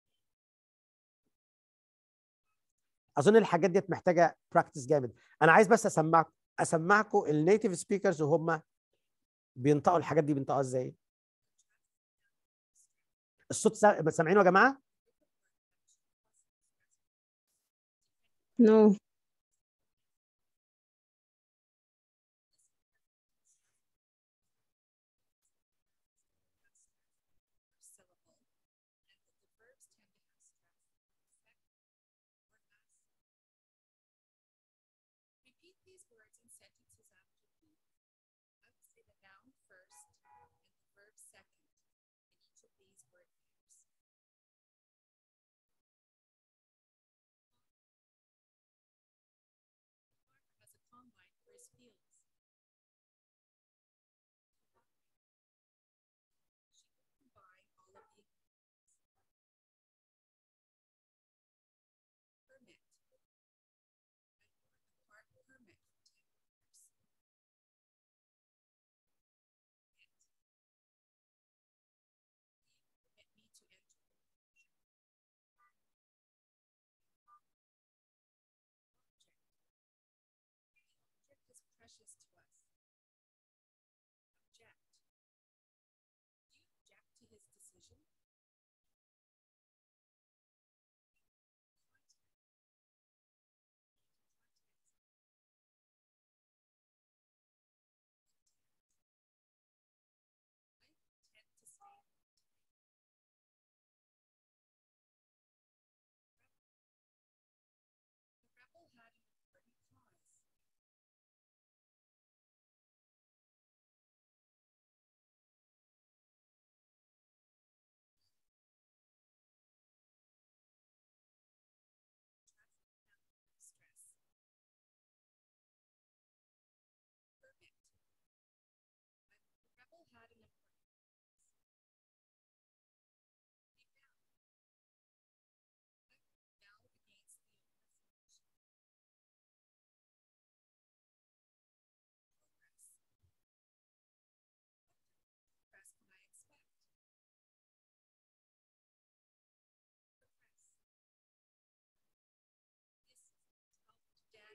اظن الحاجات ديت محتاجه براكتس جامد انا عايز بس اسمعكم اسمعكم النيتيف سبيكرز وهم بينطقوا الحاجات دي بينطقوها ازاي الصوت سا- سامعينه يا جماعه No. Repeat these words and sentences after me. I will say the noun first and the verb second in each of these word pairs.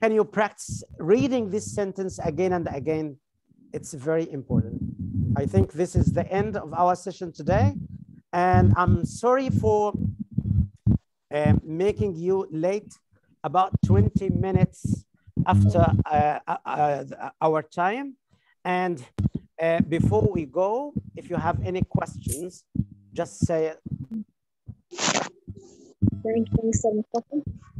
can you practice reading this sentence again and again? It's very important. I think this is the end of our session today. And I'm sorry for uh, making you late about 20 minutes after uh, uh, uh, our time. And uh, before we go, if you have any questions, just say it. Thank you, Mr. Mustafa.